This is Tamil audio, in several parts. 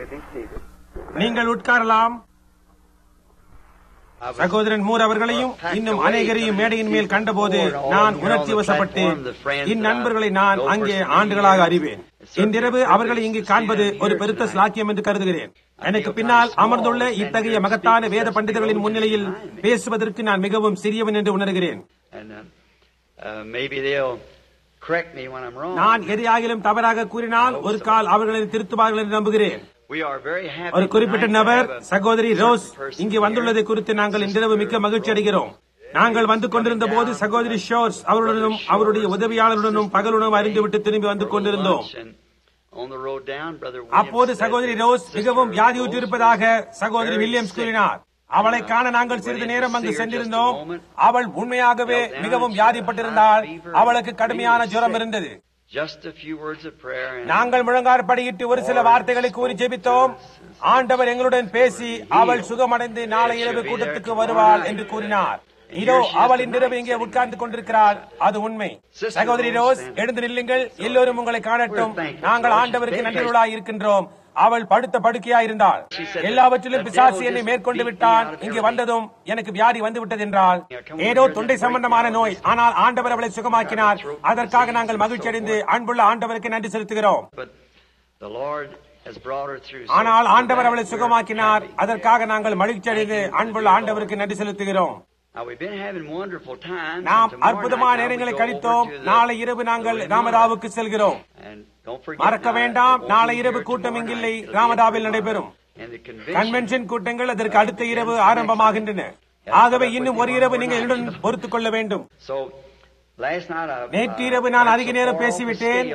be seated. நீங்கள் உட்காரலாம் சகோதரன் மூர் அவர்களையும் இன்னும் அநேகரையும் மேடையின் மேல் கண்டபோது நான் உணர்ச்சி வசப்பட்டேன் இந்நண்பர்களை நான் அங்கே ஆண்டுகளாக அறிவேன் இன்றிரவு அவர்களை இங்கு காண்பது ஒரு பெருத்த ஸ்லாக்கியம் என்று கருதுகிறேன் எனக்கு பின்னால் அமர்ந்துள்ள இத்தகைய மகத்தான வேத பண்டிதர்களின் முன்னிலையில் பேசுவதற்கு நான் மிகவும் சிறியவன் என்று உணர்கிறேன் And uh, uh, maybe they'll correct me when I'm wrong. நான் எதையாகிலும் தவறாக கூறினால் ஒரு கால் அவர்களை திருத்துவார்கள் என்று நம்புகிறேன் We are very happy ஒரு குறிப்பிட்ட tonight to நபர் have a சகோதரி ரோஸ் person இங்கு here. வந்துள்ளதை குறித்து நாங்கள் இன்றிரவு மிக்க மகிழ்ச்சி அடைகிறோம் நாங்கள் வந்து கொண்டிருந்த போது சகோதரி ஷோர்ஸ் அவருடனும் அவருடைய உதவியாளருடனும் பகல் உணவு அறிந்துவிட்டு திரும்பி வந்து கொண்டிருந்தோம் Lunch and On the road down, Brother அப்போது Williams said சகோதரி that ரோஸ் Sister மிகவும் Rose வியாதியுற்றிருப்பதாக was சகோதரி very வில்லியம்ஸ் sick. கூறினார் அவளை காண நாங்கள் சிறிது நேரம் அங்கு சென்றிருந்தோம் அவள் உண்மையாகவே மிகவும் வியாதிப்பட்டிருந்தாள் அவளுக்கு கடுமையான ஜுரம் இருந்தது Just a few words of prayer. And நாங்கள் முழங்காற்படியிட்டு ஒரு சில வார்த்தைகளை கூறி ஜெபித்தோம் ஆண்டவர் எங்களுடன் பேசி அவள் சுகமடைந்து நாளை இரவு கூட்டத்துக்கு வருவாள் என்று கூறினார் இதோ அவள் இன்றிரவு இங்கே உட்கார்ந்து கொண்டிருக்கிறாள் அது உண்மை சகோதரி ரோஸ் எழுந்து நில்லுங்கள் எல்லோரும் உங்களை காணட்டும் நாங்கள் ஆண்டவருக்கு நன்றியுள்ளாய் இருக்கின்றோம் அவள் படுத்த படுக்கையா இருந்தாள் எல்லாவற்றிலும் பிசாசு என்னை மேற்கொண்டு விட்டான் இங்கு வந்ததும் எனக்கு வியாதி வந்து விட்டது என்றால் ஏதோ தொண்டை சம்பந்தமான நோய் ஆனால் ஆண்டவர் அவளை சுகமாக்கினார் அதற்காக நாங்கள் மகிழ்ச்சி அடைந்து அன்புள்ள ஆண்டவருக்கு நன்றி செலுத்துகிறோம் But the Lord has brought her through. ஆனால் ஆண்டவர் அவளை சுகமாக்கினார் அதற்காக நாங்கள் மகிழ்ச்சி அடைந்து அன்புள்ள ஆண்டவருக்கு நன்றி செலுத்துகிறோம் Now we've been having wonderful times. நாம் and tomorrow அற்புதமான night now we நேரங்களை go கழித்தோம் over to the நாளை இரவு நாங்கள் Illinois. ராமதாவுக்கு செல்கிறோம் And don't forget மறக்க now, வேண்டாம் it won't நாளை be இரவு here கூட்டம் tomorrow இங்கில்லை night. It'll be ராமதாவில் tomorrow. நடைபெறும் And the convention கன்வென்ஷன் கூட்டங்கள் அதற்கு அடுத்த இரவு ஆரம்பமாகின்றன ஆகவே இன்னும் ஒரு இரவு நீங்கள் என்னுடன் பொறுத்துக் கொள்ள வேண்டும் So last night I நேற்று இரவு நான் அதிக நேரம் பேசிவிட்டேன்.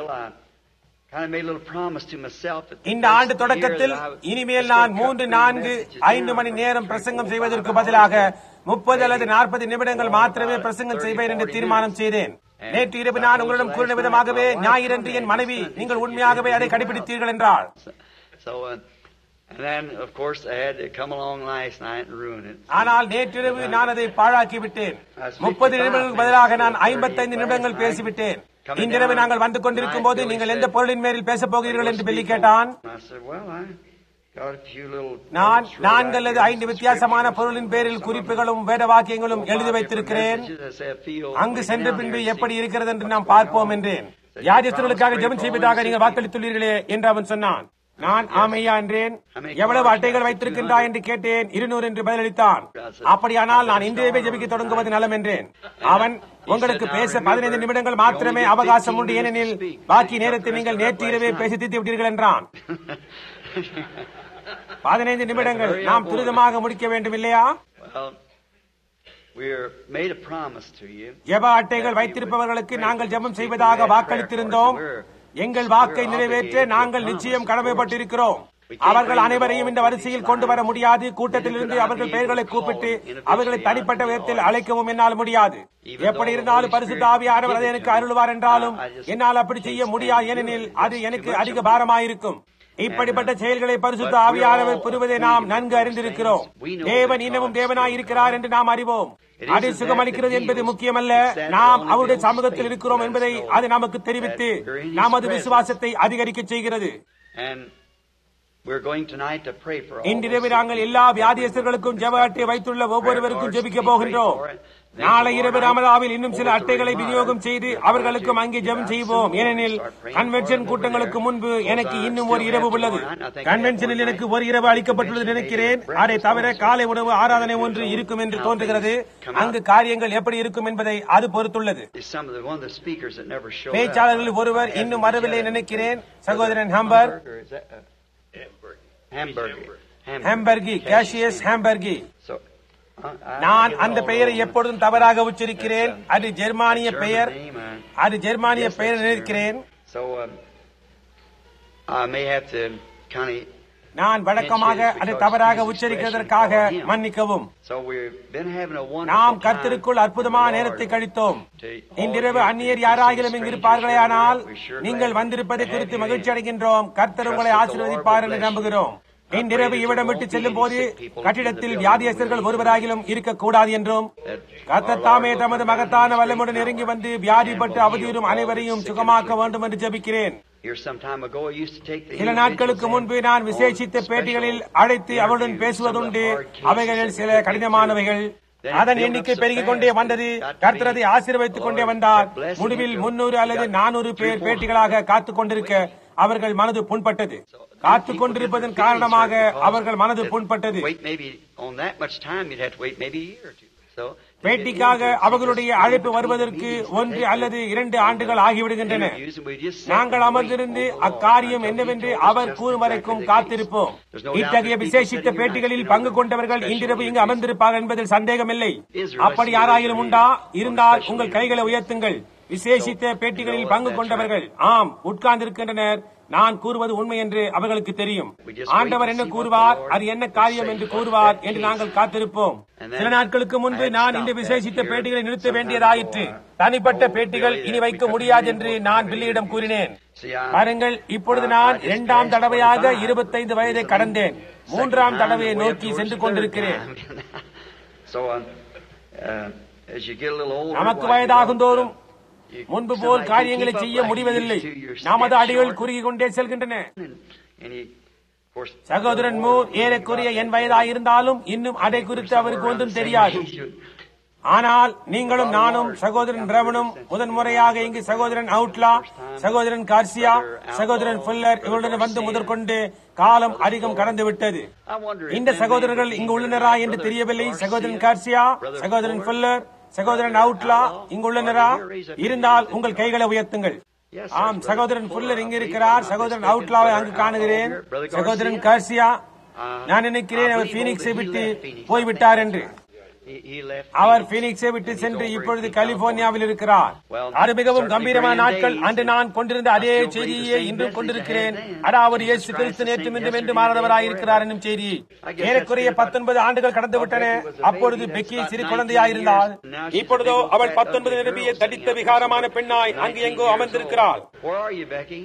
kind of made a little promise to myself that இந்த ஆண்டு தொடக்கத்தில் இனிமேல் நான் மூன்று நான்கு ஐந்து மணி நேரம் பிரசங்கம் செய்வதற்கு பதிலாக முப்பது அல்லது நாற்பது நிமிடங்கள் மாத்திரமே பிரசங்கம் செய்வேன் என்று தீர்மானம் செய்தேன் நேற்று இரவு நான் உங்களிடம் கூறின விதமாகவே ஞாயிறன்று என் மனைவி நீங்கள் உண்மையாகவே அதை கடைபிடித்தீர்கள் என்றாள் So uh, and then of course I had to come along last night and ruin it. ஆனால் நேற்றிரவு நான் அதை பாழாக்கி விட்டேன் முப்பது நிமிடங்களுக்கு பதிலாக நான் ஐம்பத்தைந்து நிமிடங்கள் பேசிவிட்டேன் இன்றிரவு நாங்கள் வந்து கொண்டிருக்கும் போது நீங்கள் எந்த பொருளின் மேலில் பேசப் போகிறீர்கள் என்று பெல்லி கேட்டான் And I said, well, I got a few little. நான் notes wrote நான்கு out அல்லது here, ஐந்து வித்தியாசமான பொருளின் பேரில் குறிப்புகளும் வேத வாக்கியங்களும் எழுதி வைத்திருக்கிறேன் அங்கு சென்ற பின்பு எப்படி இருக்கிறது என்று நாம் பார்ப்போம் என்றேன் யாஜஸ்தர்களுக்காக ஜெபம் செய்வதாக நீங்கள் வாக்களித்துள்ளீர்களே என்று அவன் சொன்னான் நான் ஆமையா என்றேன் எவ்வளவு அட்டைகள் வைத்திருக்கின்றாய் என்று கேட்டேன் இருநூறு என்று பதிலளித்தான் அப்படியானால் நான் இன்றையவே ஜெபிக்க தொடங்குவது நலம் என்றேன் அவன் உங்களுக்கு பேச பதினைந்து நிமிடங்கள் மாத்திரமே அவகாசம் உண்டு ஏனெனில் பாக்கி நேரத்தை நீங்கள் நேற்று இரவே பேசி தீர்த்து விட்டீர்கள் என்றான் பதினைந்து நிமிடங்கள் நாம் துரிதமாக முடிக்க வேண்டும் இல்லையா well, we're made a promise to you. ஜெப அட்டைகள் வைத்திருப்பவர்களுக்கு நாங்கள் ஜெபம் செய்வதாக வாக்களித்திருந்தோம் எங்கள் வாக்கை நிறைவேற்ற நாங்கள் நிச்சயம் கடமைப்பட்டிருக்கிறோம் அவர்கள் அனைவரையும் இந்த வரிசையில் கொண்டு வர முடியாது கூட்டத்திலிருந்து அவர்கள் பெயர்களை கூப்பிட்டு அவர்களை தனிப்பட்ட விதத்தில் அழைக்கவும் என்னால் முடியாது எப்படி இருந்தாலும் பரிசுத்த ஆவியானவர் அதை எனக்கு அருள்வார் என்றாலும் என்னால் அப்படி செய்ய முடியாது ஏனெனில் அது எனக்கு அதிக பாரமாயிருக்கும் இப்படிப்பட்ட செயல்களை பரிசுத்த ஆவியானவர் புரிவதை நாம் நன்கு அறிந்திருக்கிறோம் தேவன் இன்னமும் தேவனாய் இருக்கிறார் என்று நாம் அறிவோம் அது சுகமளிக்கிறது என்பது முக்கியமல்ல நாம் அவருடைய சமூகத்தில் இருக்கிறோம் என்பதை அது நமக்கு தெரிவித்து நமது விசுவாசத்தை அதிகரிக்க செய்கிறது And we're going tonight to pray for all இன்றிரவு those நாங்கள் எல்லா வியாதியஸ்தர்களுக்கும் ஜெப அட்டை வைத்துள்ள ஒவ்வொருவருக்கும் ஜெபிக்க போகின்றோம் நாளை இரவு ராமதாவில் இன்னும் சில அட்டைகளை விநியோகம் செய்து அவர்களுக்கும் அங்கே ஜெபம் செய்வோம் ஏனெனில் கன்வென்ஷன் கூட்டங்களுக்கு முன்பு எனக்கு இன்னும் ஒரு இரவு உள்ளது கன்வென்ஷனில் எனக்கு ஒரு இரவு அளிக்கப்பட்டுள்ளது நினைக்கிறேன் அதை தவிர காலை உணவு ஆராதனை ஒன்று இருக்கும் என்று தோன்றுகிறது அங்கு காரியங்கள் எப்படி இருக்கும் என்பதை அது பொறுத்துள்ளது is some of the one of the speakers that never showed up. பேச்சாளர்களில் ஒருவர் இன்னும் வரவில்லை நினைக்கிறேன் சகோதரன் Hamburger Hamburger, is that, uh, Hamburger. Hamburger. Hamburger Cassius Hamburger So, I- I- நான் I get அந்த all பெயரை over. எப்பொழுதும் தவறாக உச்சரிக்கிறேன் அது ஜெர்மானிய பெயர் German name, uh, அது ஜெர்மானிய yes, பெயர் that's நினைக்கிறேன் German. So, um, I may have to kind of. நான் வழக்கமாக அதை தவறாக உச்சரிக்கிறதற்காக மன்னிக்கவும் So we've been having a wonderful நாம் time கர்த்தருக்குள் அற்புதமான with the நேரத்தை Lord. கழித்தோம் இன்றிரவு அந்நியர் யாராகிலும் இங்கு இருப்பார்களேயானால் நீங்கள் வந்திருப்பதை குறித்து மகிழ்ச்சி அடைகின்றோம் கர்த்தர் உங்களை ஆசீர்வதிப்பார் என்று நம்புகிறோம் இன்றிரவு இவ்விடம் விட்டு செல்லும் போது கட்டிடத்தில் வியாதியஸ்தர்கள் ஒருவராகிலும் இருக்கக்கூடாது என்றும் கர்த்தர் தாமே தமது மகத்தான வல்லமுடன் இறங்கி வந்து வியாதிப்பட்டு அவதியுறும் அனைவரையும் சுகமாக்க வேண்டும் என்று ஜெபிக்கிறேன் Here some time ago, I used to take the சில நாட்களுக்கு individuals முன்பு in நான் on விசேஷித்த special பேட்டிகளில் அழைத்து அவருடன் interviews, பேசுவதுண்டு some of the hard cases அவைகளில் சில that they கடினமானவைகள் get through. அதன் Then it எண்ணிக்கை builds up பெருகிக் so கொண்டே fast. வந்தது Got to கர்த்தரதை be- ஆசீர்வதித்துக் கொண்டே Lord, வந்தார் God bless you. முடிவில் You முன்னூறு got அல்லது three, நானூறு four பேர் more. பேட்டிகளாக காத்துக் கொண்டிருக்க அவர்கள் மனது புண்பட்டது காத்துக் கொண்டிருப்பதன் காரணமாக அவர்கள் மனது புண்பட்டது Wait, maybe on that much time, you'd have to wait maybe a year or two. So பேட்டிக்காக அவர்களுடைய அழைப்பு வருவதற்கு ஒன்று அல்லது இரண்டு ஆண்டுகள் ஆகிவிடுகின்றன நாங்கள் அமர்ந்திருந்து அக்காரியம் என்னவென்று அவர் கூறும் வரைக்கும் காத்திருப்போம் இத்தகைய விசேஷித்த பேட்டிகளில் பங்கு கொண்டவர்கள் இன்றிரவு இங்கு அமர்ந்திருப்பார்கள் என்பதில் சந்தேகமில்லை அப்படி யாராயிலும் உண்டா இருந்தால் உங்கள் கைகளை உயர்த்துங்கள் விசேஷித்த பேட்டிகளில் பங்கு கொண்டவர்கள் ஆம் உட்கார்ந்திருக்கின்றனர் நான் கூறுவது உண்மை என்று அவர்களுக்கு தெரியும் ஆண்டவர் என்ன கூறுவார் அது என்ன காரியம் என்று கூறுவார் என்று நாங்கள் காத்திருப்போம் சில நாட்களுக்கு முன்பு நான் இந்த விசேஷித்த பேட்டிகளை நிறுத்த வேண்டியதாயிற்று தனிப்பட்ட பேட்டிகள் இனி வைக்க முடியாது என்று நான் பில்லியிடம் கூறினேன் பாருங்கள் இப்பொழுது நான் இரண்டாம் தடவையாக இருபத்தைந்து வயதை கடந்தேன் மூன்றாம் தடவையை நோக்கி சென்று கொண்டிருக்கிறேன் So, um, uh, as you get a little older, நமக்கு while you வயதாகும் grow, தோறும் you- முன்பு seem போல் like you காரியங்களை keep up செய்ய like you முடிவதில்லை used to. Your நமது steps அடிகள் short. குறுகிக் கொண்டே செல்கின்றன And, and he, of course, சகோதரன் மூர் ஏறக்குறைய என் வயதாயிருந்தாலும் இன்னும் அதை குறித்து அவருக்கு ஒன்றும் தெரியாது ஆனால் நீங்களும் நானும் சகோதரன் பிரவனும் முதன் முறையாக இங்கு சகோதரன் அவுட்லா சகோதரன் கார்சியா சகோதரன் ஃபுல்லர் இவருடன் வந்து முதற்கொண்டு காலம் அதிகம் கடந்து விட்டது I wonder if இந்த then சகோதரர்கள் maybe இங்கு உள்ளனரா என்று Brother தெரியவில்லை Garcia, சகோதரன் கார்சியா Brother சகோதரன் Fuller, ஃபுல்லர் சகோதரன் அவுட்லா இங்கு உள்ளனரா இருந்தால் உங்கள் கைகளை உயர்த்துங்கள் Yes, sir. ஆம் Brother சகோதரன் Fuller, ஃபுல்லர் I இங்கு believe இருக்கிறார் I'm சகோதரன் mistaken, அவுட்லாவை Brother அங்கு காணுகிறேன் Outlaw here. Brother சகோதரன் Garcia. கார்சியா Uh, நான் நினைக்கிறேன் I அவர் believe பீனிக்ஸை he விட்டு left Phoenix. போய்விட்டார் என்று He, he left our Phoenix. பீனிக்ஸை விட்டு And he's சென்று over இப்பொழுது in கலிபோர்னியாவில் இருக்கிறார் அது மிகவும் கம்பீரமான நாட்கள் அன்று நான் கொண்டிருந்த அதே செய்தியை இன்றும் கொண்டிருக்கிறேன் அதாவது இயேசு கிறிஸ்து நேற்றும் இன்றும் என்று மாறாதவராயிருக்கிறார் என்னும் செய்தியை ஏறக்குறைய பத்தொன்பது ஆண்டுகள் கடந்து விட்டன அப்பொழுது பெக்கி சிறு குழந்தையாயிருந்தாள் இப்பொழுதோ அவள் பத்தொன்பது நிரம்பிய தடித்த விகாரமான பெண்ணாய் அங்கு எங்கோ அமர்ந்திருக்கிறாள் Where are you, Becky?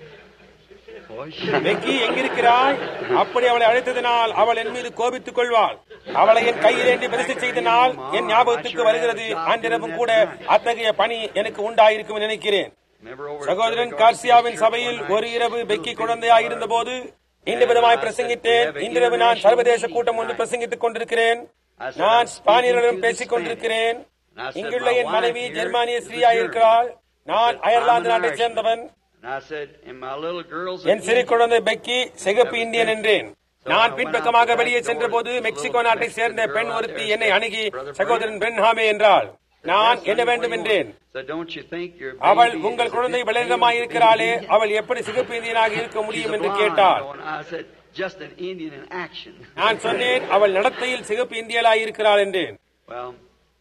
Boy, she- Becky எங்கிருக்கிறாய் அப்படி அவளை அழைத்ததினால் அவள் என் மீது கோபித்துக் கொள்வாள் அவளை என் கையிலேந்தி பரிசு செய்தனால் என் ஞாபகத்துக்கு வருகிறது அன்றிரவும் கூட அத்தகைய பணி எனக்கு உண்டாயிருக்கும் என்று நினைக்கிறேன் Remember over சகோதரன் கார்சியாவின் சபையில் ஒரு இரவு பெக்கி குழந்தையாயிருந்த போது இந்த விதமாய் பிரசங்கித்தேன் இன்றிரவு நான் சர்வதேச கூட்டம் ஒன்று பிரசங்கித்துக் கொண்டிருக்கிறேன் நான் ஸ்பானியர்களிடம் பேசிக் கொண்டிருக்கிறேன் இங்குள்ள என் மனைவி ஜெர்மானிய ஸ்ரீயா இருக்கிறாள் நான் அயர்லாந்து நாட்டைச் சேர்ந்தவன் And I said, and my little girl's என் சிறு குழந்தை பெக்கி சிகப்பு இந்தியன் என்றேன் நான் பின்பக்கமாக வெளியே சென்றபோது மெக்சிகோ நாட்டை சேர்ந்த பெண் ஒருத்தி என்னை அணுகி சகோதரன் பென்ஹாமே என்றாள் நான் என்ன வேண்டும் என்றேன் So don't you think your அவள் baby உங்கள் is a குழந்தை bit வெளிரங்கமாய் Indian? இருக்கிறாளே அவள் எப்படி சிகப்பு இந்தியனாக இருக்க She's முடியும் a என்று blonde, கேட்டாள் you know, and I said, just an Indian in action. நான் சொன்னேன் அவள் நடத்தையில் சிகப்பு இந்தியலாய் இருக்கிறாள் என்றேன் Well,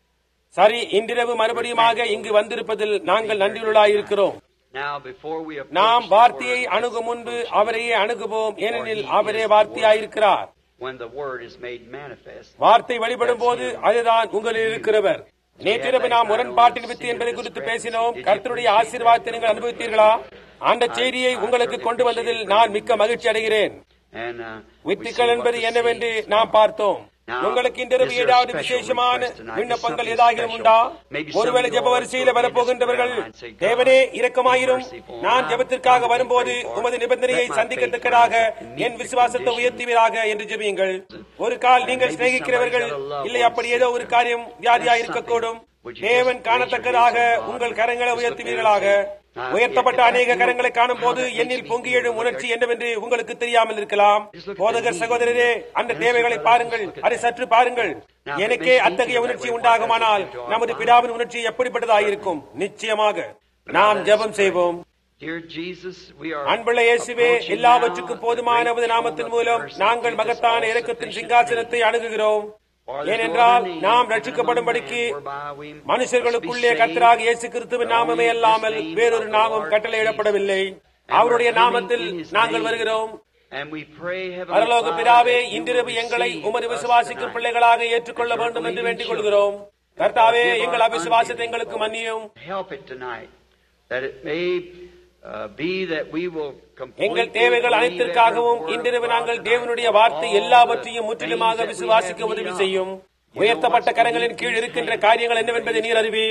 சரி இன்றிரவு மறுபடியுமாக இங்கு வந்திருப்பதில் நாங்கள் நன்றியுள்ளாய் இருக்கிறோம் now before we approach நாம் the வார்த்தையை word, அணுகும் முன்பு அவரையே அணுகுவோம் ஏனெனில் அவரே வார்த்தையாயிருக்கிறார் when the word is made manifest, வார்த்தை வெளிப்படும் போது அதுதான் உங்களில் இருக்கிறவர் நேற்றிரவு நாம் முரண்பாட்டின் வித்து என்பதை குறித்து பேசினோம் கர்த்தருடைய ஆசீர்வாதத்தை நீங்கள் அனுபவித்தீர்களா அந்த செய்தியை உங்களுக்கு கொண்டு வந்ததில் நான் மிக்க மகிழ்ச்சி அடைகிறேன் and uh, we see வித்துக்கள் what என்பது the என்னவென்று seed is. நாம் பார்த்தோம் Now, உங்களுக்கு இன்றிரவு is there a ஏதாவது special விசேஷமான request tonight? Is விண்ணப்பங்கள் something ஏதாகிலும் special? உண்டா Maybe some ஒருவேளை of you ஜெப all வரிசையில will be வரப்போகின்றவர்கள் just prayer line, say, God, தேவனே இரக்கமாயிரும் be merciful. நான் I- ஜெபத்திற்காக I'm வரும்போது praying for உமது it. நிபந்தனையை Let my சந்திக்கத்தக்கதாக faith rise and N meet the விசுவாசத்தை condition. உயர்த்துவீராக என்று ஜெபியுங்கள் ஒரு கால் நீங்கள் Maybe சிநேகிக்கிறவர்கள் somebody's got a loved இல்லை one அப்படி sick ஏதோ ஒரு or காரியம் வியாதியா something. இருக்கக்கூடும் Would you தேவன் just காணத்தக்கதாக raise your hands to உங்கள் God? கரங்களை Just look உயர்த்துவீர்களாக there and say, "Now, உயர்த்தப்பட்ட if- if அநேக you know கரங்களை காணும் போது how that makes என்னில் me பொங்கி feel, எழும் look உணர்ச்சி at- என்னவென்று உங்களுக்கு தெரியாமல் இருக்கலாம் Just look at போதகர் me. சகோதரரே அந்த தேவைகளை பாருங்கள் அதை சற்று பாருங்கள் Now, if it எனக்கே makes me அத்தகைய feel that உணர்ச்சி way, உண்டாகுமானால் what does it do to our நமது Father? பிதாவின் உணர்ச்சி எப்படிப்பட்டதாயிருக்கும் நிச்சயமாக நாம் ஜெபம் செய்வோம் Dear Jesus, we are அன்புள்ள இயேசுவே approaching எல்லாவற்றுக்கும் now போதுமானவது the great நாமத்தின் throne of மூலம் mercy, நாங்கள் Jesus, மகத்தான all இரக்கத்தின் sufficient சிங்காசனத்தை name. அணுகுகிறோம் For there's no ஏனென்றால் other name நாம் given ரட்சிக்கப்படும்படிக்கு among men whereby we must மனுஷர்களுக்குள்ளே be கர்த்தராக saved. இயேசு கிறிஸ்துவின் The நாமமே only அல்லாமல் name வேறொரு of the நாமம் Lord கட்டளையிடப்படவில்லை Jesus. அவருடைய And we're coming நாமத்தில் in His நாங்கள் name. வருகிறோம் And we pray, Heavenly பரலோக Father, பிதாவே that you இன்றிரவு will எங்களை receive உமது us விசுவாசிக்கும் tonight. பிள்ளைகளாக ஏற்றுக்கொள்ள வேண்டும் என்று வேண்டிக் கொள்கிறோம் கர்த்தாவே எங்கள் அவிசுவாசத்தை எங்களுக்கு மன்னியும் Help it tonight, that it may uh, be that we will எங்கள் completely தேவைகள் believe அனைத்திற்காகவும் every word இன்றிரவு of நாங்கள் God தேவனுடைய tonight. வார்த்தை All எல்லாவற்றையும் the முற்றிலுமாக things that we விசுவாசிக்க have உதவி need of. செய்யும் You know உயர்த்தப்பட்ட what's கரங்களின் beneath கீழ் these இருக்கின்ற hands. காரியங்கள் என்னவென்பதை நீர் அறிவீர்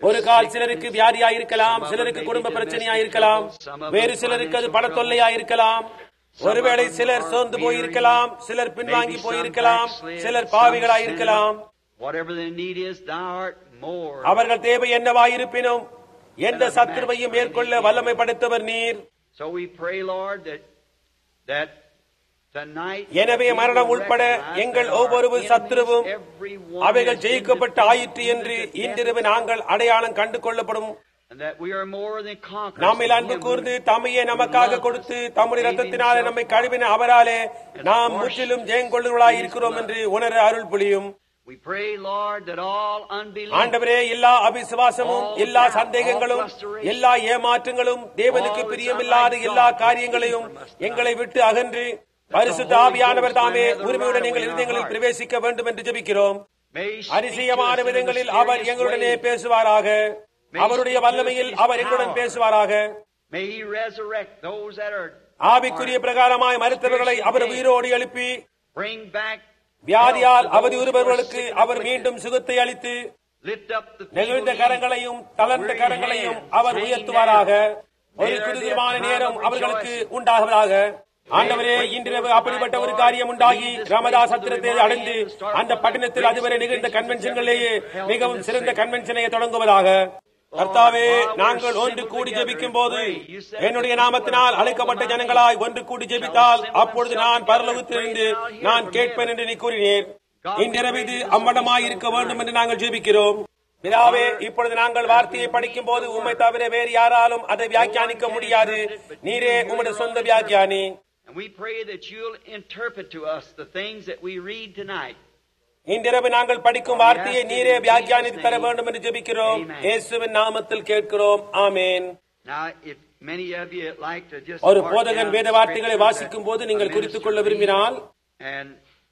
ஒரு கால் சிலருக்கு வியாதியா இருக்கலாம் சிலருக்கு குடும்ப பிரச்சனையா இருக்கலாம் வேறு சிலருக்கு அது பண தொல்லையா இருக்கலாம் ஒருவேளை சிலர் சோர்ந்து போயிருக்கலாம் சிலர் பின்வாங்கி போயிருக்கலாம் சிலர் பாவிகளா இருக்கலாம் Whatever the need is, thou art more. அவர்கள் தேவை என்னவாயிருப்பினும் எந்த சத்துருவையும் மேற்கொள்ள வல்லமை படைத்தவர் நீர் So we pray, Lord, that that tonight எனவே மரணம் உட்பட எங்கள் ஒவ்வொரு சத்துருவும் அவைகள் ஜெயிக்கப்பட்டு ஆயிற்று என்று இன்றிரவு நாங்கள் அடையாளம் கண்டு கொள்ளப்படும் and that we are more than conquerors. நம்மில் அன்பு கூர்ந்து தம்மையே நமக்காக கொடுத்து தம்முடைய ரத்தத்தினாலே நம்மை கழுவின அவராலே நாம் முற்றிலும் ஜெயங்கொள்ளுவர்களாய் இருக்கிறோம் என்று உணர அருள் புரியும் We pray, Lord, that all unbelief, ஆண்டவரே எல்லா அபிசுவாசமும் எல்லா சந்தேகங்களும் எல்லா ஏமாற்றங்களும் தேவனுக்கு பிரியமில்லாத எல்லா காரியங்களையும் எங்களை விட்டு அகன்று பரிசுத்த ஆவியானவர் தாமே உரிமையுடன் எங்கள் இருதயங்களில் பிரவேசிக்க வேண்டும் என்று ஜெபிக்கிறோம் may speak to அதிசயமான us in விதங்களில் mysterious அவர் எங்களுடனே ways. பேசுவாராக அவருடைய வல்லமையில் அவர் எங்களுடன் பேசுவாராக May He resurrect those that are ஆவிக்குரிய பிரகாரமாய் மறுத்தவர்களை அவர் உயிரோடு எழுப்பி bring back வியாதியால் health to அவதி those who are உருவர்களுக்கு sick and our afflicted. மீண்டும் சுகத்தை அளித்து Lift up the நெகிழ்ந்த feeble கரங்களையும் தளர்ந்த கரங்களையும் அவர் உயர்த்துவாராக ஒரு குதூகலமான நேரம் அவர்களுக்கு உண்டாகுவதாக ஆண்டவரே இன்றிரவு அப்படிப்பட்ட ஒரு காரியம் உண்டாகி ரமதா சத்திரத்தை அடைந்து அந்த பட்டணத்தில் அதுவரை நிகழ்ந்த கன்வென்ஷன்களிலேயே மிகவும் சிறந்த கன்வென்ஷனை தொடங்குவதாக கர்த்தாவே நாங்கள் ஒன்று கூடி ஜெபிக்கும் போது என்னுடைய நாமத்தினால் அழைக்கப்பட்ட ஜனங்களாய் ஒன்று கூடி ஜெபித்தால் அப்பொழுது நான் பரலோகத்திலிருந்து நான் கேட்பேன் என்று நீ கூறினீர் இன்றிரவு இது அம்மடமாய் இருக்க வேண்டும் என்று நாங்கள் ஜெபிக்கிறோம் பிதாவே இப்பொழுது நாங்கள் வார்த்தையை படிக்கும் போது உம்மை தவிர வேறு யாராலும் அதை வியாக்கியானிக்க முடியாது நீரே உம்முடைய சொந்த வியாக்கியானி And we pray that you'll interpret to us the things that we read tonight. இன்றிரவு நாங்கள் படிக்கும் வார்த்தையை நீரே வியாக்கியானித்து தர வேண்டும் என்று ஜெபிக்கிறோம் இயேசுவின் நாமத்தில் கேட்கிறோம் ஆமேன் Now, if many of you like to just ஒரு mark போதகன் down வேத வார்த்தைகளை scripture வாசிக்கும் போது that நீங்கள் a குறித்துக் கொள்ள minister விரும்பினால் reads, And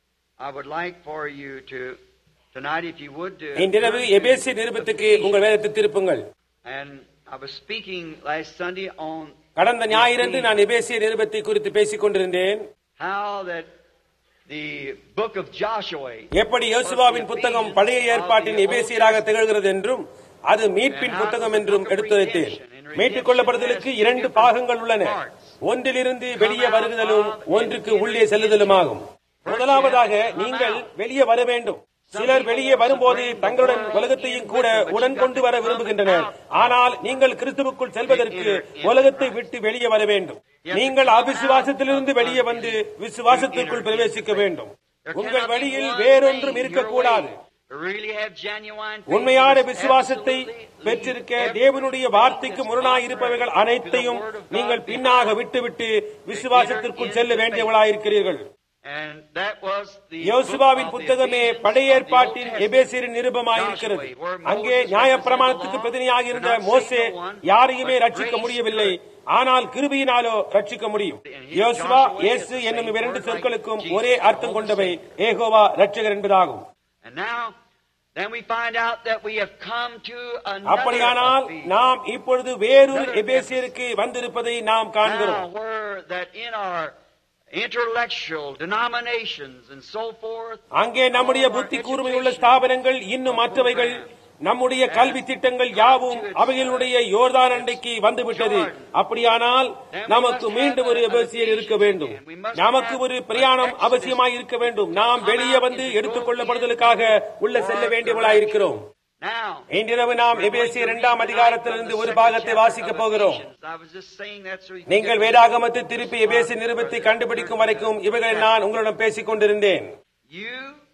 I would like for you to tonight, if you would, to இன்றிரவு எபேசி நிருபத்துக்கு உங்கள் வேதத்தை திருப்புங்கள் And I was speaking last Sunday on கடந்த ஞாயிறன்று நான் எபேசிய நிருபத்தை குறித்து பேசிக் கொண்டிருந்தேன் how that the book of Joshua எப்படி யோசுவாவின் புத்தகம் பழைய ஏற்பாட்டின் எபேசியராக திகழ்கிறது என்றும் அது மீட்பின் புத்தகம் என்றும் எடுத்துரைத்தேன் மீட்டுக் கொள்ளப்படுதலுக்கு இரண்டு பாகங்கள் உள்ளன ஒன்றிலிருந்து வெளியே வருகுதலும் ஒன்றுக்கு உள்ளே செல்லுதலுமாகும் முதலாவதாக நீங்கள் வெளியே வர வேண்டும் சிலர் வெளியே வரும்போது தங்களுடன் உலகத்தையும் கூட உடன் கொண்டு வர விரும்புகின்றனர் ஆனால் நீங்கள் கிறிஸ்துவுக்குள் செல்வதற்கு உலகத்தை விட்டு வெளியே வர வேண்டும் நீங்கள் அவிசுவாசத்திலிருந்து வெளியே வந்து விசுவாசத்திற்குள் பிரவேசிக்க வேண்டும் உங்கள் வழியில் வேறொன்றும் இருக்கக்கூடாது really have genuine faith உண்மையான and விசுவாசத்தை absolutely பெற்றிருக்க leave தேவனுடைய everything வார்த்தைக்கு that's முரணாய் contrary இருப்பவைகள் to the அனைத்தையும் word of God நீங்கள் behind. பின்னாக விட்டுவிட்டு விசுவாசத்திற்குள் செல்ல வேண்டியவளாயிருக்கிறீர்கள் And that was the யோசுவாவின் book of the புத்தகமே Ephesians பழைய of the Old ஏற்பாட்டின் Testament. எபேசியரின் நிருபமாயிருக்கிறது Joshua, where அங்கே Moses நியாயப்பிரமாணத்துக்கு represented the law, பிரதினியாக இருந்த could not மோசே save no one, யாரையுமே but ரட்சிக்க grace முடியவில்லை could. ஆனால் கிருபையினாலோ ரட்சிக்க முடியும் And here யோசுவா Joshua இயேசு is the என்னும் same இரண்டு word சொற்களுக்கும் like ஒரே Jesus, அர்த்தம் all the கொண்டவை same. ஏகோவா ரட்சகர் என்பதாகும் And now, then we find out that we have come to another அப்படியானால் of these. நாம் இப்பொழுது வேறொரு எபேசியருக்கு வந்திருப்பதை நாம் காண்கிறோம் Now, where that in our intellectual denominations and so forth, அங்கே நம்முடைய புத்தி கூர்மையுள்ள ஸ்தாபனங்கள் இன்னும் மற்றவைகள் நம்முடைய கல்வி திட்டங்கள் யாவும் அவைகளுடைய யோர்தான் அண்டைக்கு வந்துவிட்டது அப்படியானால் நமக்கு மீண்டும் ஒரு எபேசியர் இருக்க வேண்டும் நமக்கு ஒரு பிரயாணம் அவசியமாய் இருக்க வேண்டும் நாம் வெளியே வந்து எடுத்துக் கொள்ளப்படுதலுக்காக உள்ள செல்ல வேண்டியவளாயிருக்கிறோம் now, இன்றிரவு நாம் எபேசிய இரண்டாம் அதிகாரத்திலிருந்து ஒரு பாகத்தை வாசிக்கப் போகிறோம் I was just saying that so you can நீங்கள் get- வேதாகமத்தை திருப்பி எபேசி நிருபத்தை கண்டுபிடிக்கும் வரைக்கும் இவைகளை நான் உங்களிடம் பேசிக் கொண்டிருந்தேன் You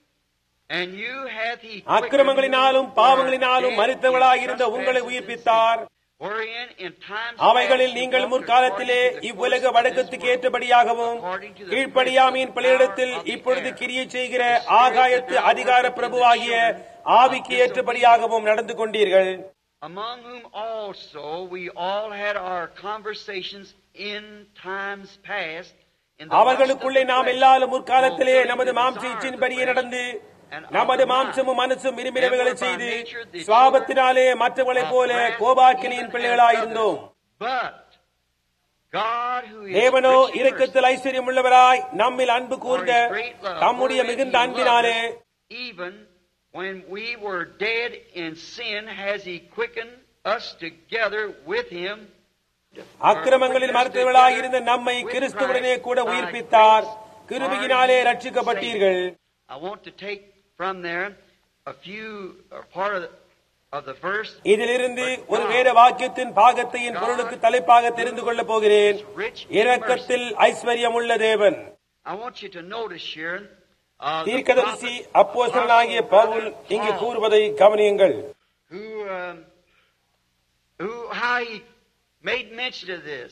and you hath he அக்கிரமங்களினாலும் பாவங்களினாலும் மறித்தவளாயிருந்த உங்களை உயிர்ப்பித்தார் wherein in times அவைகளில் past நீங்கள் you walked முற்காலத்திலே according to the இவ்வுலக course of வடக்கத்துக்கு this world, ஏற்றபடியாகவும் according to the கீழ்ப்படியாமையின் prince of the பிள்ளையிடத்தில் power of the இப்பொழுது air, கிரியை செய்கிற the spirit ஆகாயத்து that now அதிகார worketh in the பிரபுவாகிய children ஆவிக்கு of ஏற்றபடியாகவும் நடந்து கொண்டீர்கள் among whom also we all had our conversations in times past in the அவர்களுக்குள்ளே lust of the நாம் flesh, எல்லாரும் முற்காலத்திலே fulfilling நமது the மாம்ச desires of இச்சின்படியே the flesh நடந்து and of நமது the mind. மாம்சமும் மனசும் விரும்பினவைகளை And were by செய்து nature the சுவாபத்தினாலே மற்றவர்களைப் போல of wrath, கோபாக்கினியின் even பிள்ளைகளாயிருந்தோம் as others. But God who is தேவனோ rich in இரக்கத்தில் ஐஸ்வர்யம் உள்ளவராய் நம்மில் அன்பு mercy, கூர்ந்த for his great love, தம்முடைய wherewith மிகுந்த he அன்பினாலே loved us, even when we were dead in sin, has He quickened us together with Him. அக்கிரமங்களில் மருத்துவர்களாய் இருந்த நம்மை கிறிஸ்துவுடனே கூட உயிர்ப்பித்தார் கிருபியினாலே ரட்சிக்கப்பட்டீர்கள் I want to take from there a few, or part of the, of the verse. இதிலிருந்து ஒரு வேத வாக்கியத்தின் பாகத்தையின் பொருளுக்கு தலைப்பாக தெரிந்து கொள்ளப் போகிறேன் இரக்கத்தில் ஐஸ்வர்யம் உள்ள தேவன் I want you to notice here uh, the தீர்க்கதரிசி prophet, அப்போஸ்தலனாகிய பவுல் இங்கு கூறுவதை கவனியுங்கள் who, um, who, how he made mention of this.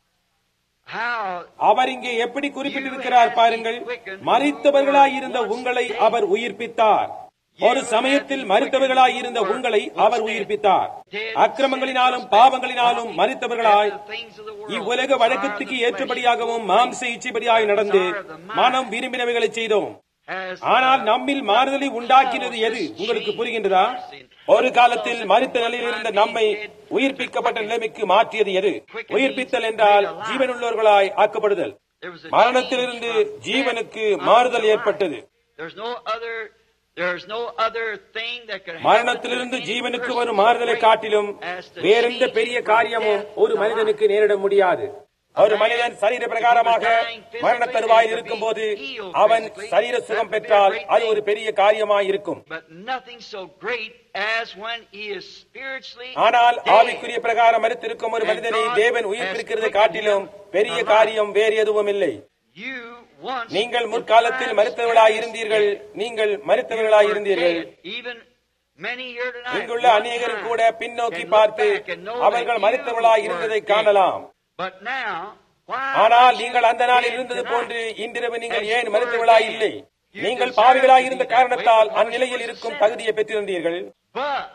How அவர் இங்கே எப்படி குறிப்பிட்டிருக்கிறார் பாருங்கள் மறித்தவர்களாய் இருந்த உங்களை அவர் உயிர்ப்பித்தார் ஒரு சமயத்தில் மறித்தவர்களாய் இருந்த உங்களை அவர் உயிர்ப்பித்தார் அக்கிரமங்களினாலும் பாவங்களினாலும் மறித்தவர்களாய் இவ்வுலக வழக்கத்துக்கு ஏற்றபடியாகவும் மாம்ச இச்சைப்படியாய் நடந்து மனம் விரும்பினவைகளை செய்தோம் has ஆனால் நம்மில் மாறுதலை உண்டாக்கினது எது உங்களுக்கு புரிகின்றதா ஒரு காலத்தில் மறித்த நிலையில் இருந்த நம்மை உயிர்ப்பிக்கப்பட்ட நிலைமைக்கு மாற்றியது எது உயிர்ப்பித்தல் என்றால் ஜீவனுள்ளவர்களாய் ஆக்கப்படுதல் there was a மரணத்திலிருந்து ஜீவனுக்கு மாறுதல் ஏற்பட்டது There's no other there's no other thing that could happen மரணத்திலிருந்து to any ஜீவனுக்கு person வரும் மாறுதலை great காட்டிலும் as to வேறெந்த change பெரிய from காரியமும் death ஒரு to மனிதனுக்கு நேரிட முடியாது ஒரு மனிதன் சரீர பிரகாரமாக மரண தருவாயில் இருக்கும் போது அவன் சரீர சுகம் பெற்றால் அது ஒரு பெரிய காரியமாய் இருக்கும் But nothing so great as when he is spiritually ஆனால் dead. ஆவிக்குரிய பிரகாரம் மறுத்திருக்கும் ஒரு மனிதனை தேவன் உயிர்ப்பிருக்கிறது காட்டிலும் பெரிய காரியம் வேறு எதுவும் இல்லை You once நீங்கள் முற்காலத்தில் மறுத்தவர்களாய் இருந்தீர்கள் நீங்கள் மறுத்தவர்களாய் இருந்தீர்கள் Even many here tonight. இங்குள்ள one அநேகரும் time கூட பின்னோக்கி can look பார்த்து back and know அவர்கள் that மறுத்தவர்களாய் you இருந்ததை were காணலாம் dead. But now, why ஆனால் are நீங்கள் you அந்த நாளில் dead இருந்தது tonight? போன்று இன்றிரவு நீங்கள் As ஏன் you மறுத்தவர்களாய் were இல்லை dead. You நீங்கள் deserve பாவிகளாய் to இருந்த be that காரணத்தால் way because அந்நிலையில் you were இருக்கும் sinners. தகுதியை பெற்றிருந்தீர்கள் But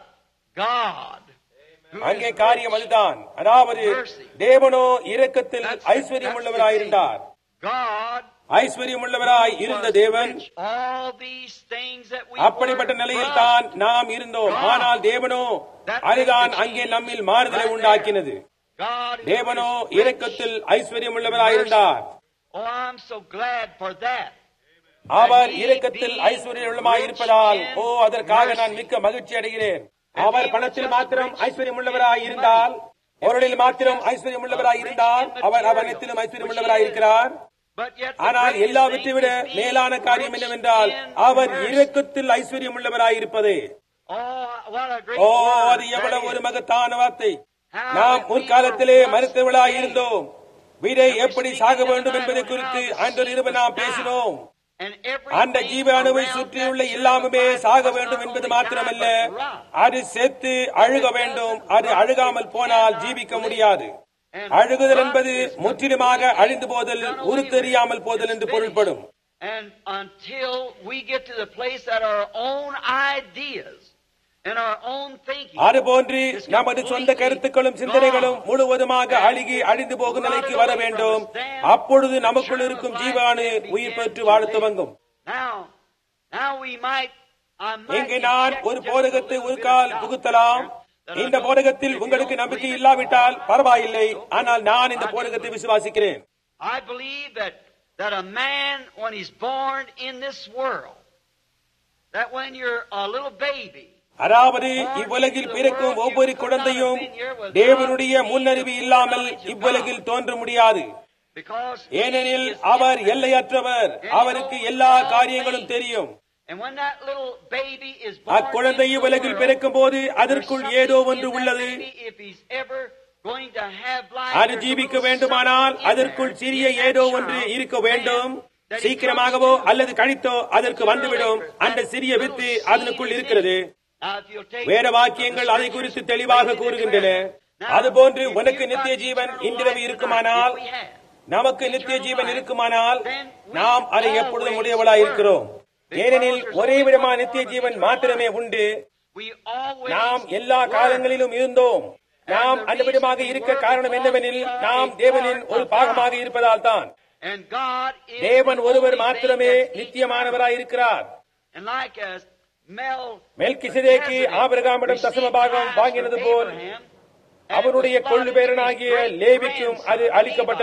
God, who அங்கே is காரியம் rich, அதுதான் அதாவது தேவனோ இரக்கத்தில் ஐஸ்வர்யம் உள்ளவராயிருந்தார் God ஐஸ்வர்யம் உள்ளவராய் இருந்த தேவன் rich. All these things that we அப்படிப்பட்ட were, நிலையில் but தான் நாம் இருந்தோம் ஆனால் தேவனோ அதுதான் அங்கே நம்மில் மாறுதலை உண்டாக்கினது God is தேவனோ rich. இரக்கத்தில் ஐஸ்வர்யம் உள்ளவராயிருந்தார் Oh, I'm so glad for that. அவர் இரக்கத்தில் ஐஸ்வர்யம் உள்ளமாயிருப்பதால் ஓ அதற்காக நான் மிக்க மகிழ்ச்சி அடைகிறேன் அவர் பணத்தில் மாத்திரம் ஐஸ்வர்யம் உள்ளவராய் இருந்தால் பொருளில் மாத்திரம் ஐஸ்வர்யம் உள்ளவராய் இருந்தால் அவர் அவனத்திலும் ஐஸ்வர்யம் உள்ளவராய் இருக்கிறார் But yet the ஆனால் greatest எல்லாவற்றை thing விட is being மேலான காரியம் rich என்னவென்றால் in அவர் mercy. இரக்கத்தில் ஐஸ்வர்யம் உள்ளவராய் இருப்பதே Oh, what a great O word அது எவ்வளவு that ஒரு is. மகத்தான வார்த்தை How நாம் that we முற்காலத்திலே were once மருத்துவர்களாய் dead. இருந்தோம் விடை எப்படி சாக வேண்டும் என்பதை குறித்து அன்று இரவு நாம் பேசினோம் And everything அந்த ஜீவ அணுவை around சுற்றியுள்ள that எல்லாமுமே survived சாக was வேண்டும் not என்பது only மாத்திரமல்ல died, but rot. அது செத்து அழுக வேண்டும் அது அழுகாமல் போனால் ஜீவிக்க முடியாது அழுகுதல் என்பது முற்றிலுமாக அழிந்து போதல் உருத்தெரியாமல் போதல் என்று பொருள்படும் And until we get to the place that our own ideas and our own thinking அதுபோன்று நமது சொந்த கருத்துக்களும் சிந்தனைகளும் முழுவதுமாக அழுகி அழிந்து போகும் நிலைக்கு வர வேண்டும் அப்பொழுது நமக்குள் இருக்கும் ஜீவானு உயிர் பெற்று வாழ துவங்கும் Now, now we might, I might இங்கு நான் inject ஒரு just a போதகத்தை little ஒரு bit of call doubt புகுத்தலாம் that I இந்த don't- போதகத்தில் if you உங்களுக்கு don't நம்பிக்கை believe it, இல்லாவிட்டால் all பரவாயில்லை right, okay. ஆனால் நான் இந்த I do போதகத்தை believe. விசுவாசிக்கிறேன் I believe that, that a man, when he's born in this world, that when you're a little baby, அதாவது இவ்வுலகில் பிறக்கும் ஒவ்வொரு குழந்தையும் தேவனுடைய முன்னறிவு இல்லாமல் இவ்வுலகில் தோன்ற முடியாது because ஏனெனில் he is அவர் infinite. எல்லையற்றவர் அவருக்கு எல்லா காரியங்களும் தெரியும் And when that little baby is born அக்குழந்தை into the இவ்வுலகில் world, பிறக்கும் போது there's அதற்குள் something ஏதோ in ஒன்று that உள்ளது baby, if he's ever going to have life, அது there's a ஜீவிக்க little வேண்டுமானால் something in அதற்குள் there, சிறிய in that ஏதோ child, ஒன்று இருக்க வேண்டும் then, that he சீக்கிரமாகவோ comes to. அல்லது கழித்தோ அதற்கு வந்துவிடும் அந்த சிறிய வித்து அதனுக்குள் இருக்கிறது Now, if you'll take வேத வாக்கியங்கள் அதை குறித்து தெளிவாக கூறுகின்றன அதுபோன்று உனக்கு நித்திய ஜீவன் இன்றிரவு இருக்குமானால் நமக்கு நித்திய ஜீவன் இருக்குமானால் நாம் அதை எப்பொழுதும் உடையவளாய் இருக்கிறோம் ஏனெனில் ஒரே விதமான நித்திய ஜீவன் மாத்திரமே உண்டு we always நாம் எல்லா காலங்களிலும் இருந்தோம் நாம் அந்த விதமாக இருக்க காரணம் என்னவெனில் நாம் தேவனின் ஒரு பாகமாக இருப்பதால் தான் and God is தேவன் the ஒருவர் only மாத்திரமே thing that's நித்தியமானவராய் இருக்கிறார் And like as Mel மெல்கிசதேக்கு ஆபிரகாமிடம் தசம பாகம் வாங்கினது போல் அவருடைய கொள்ளு பேரனாகிய லேவிக்கும் அது அளிக்கப்பட்டது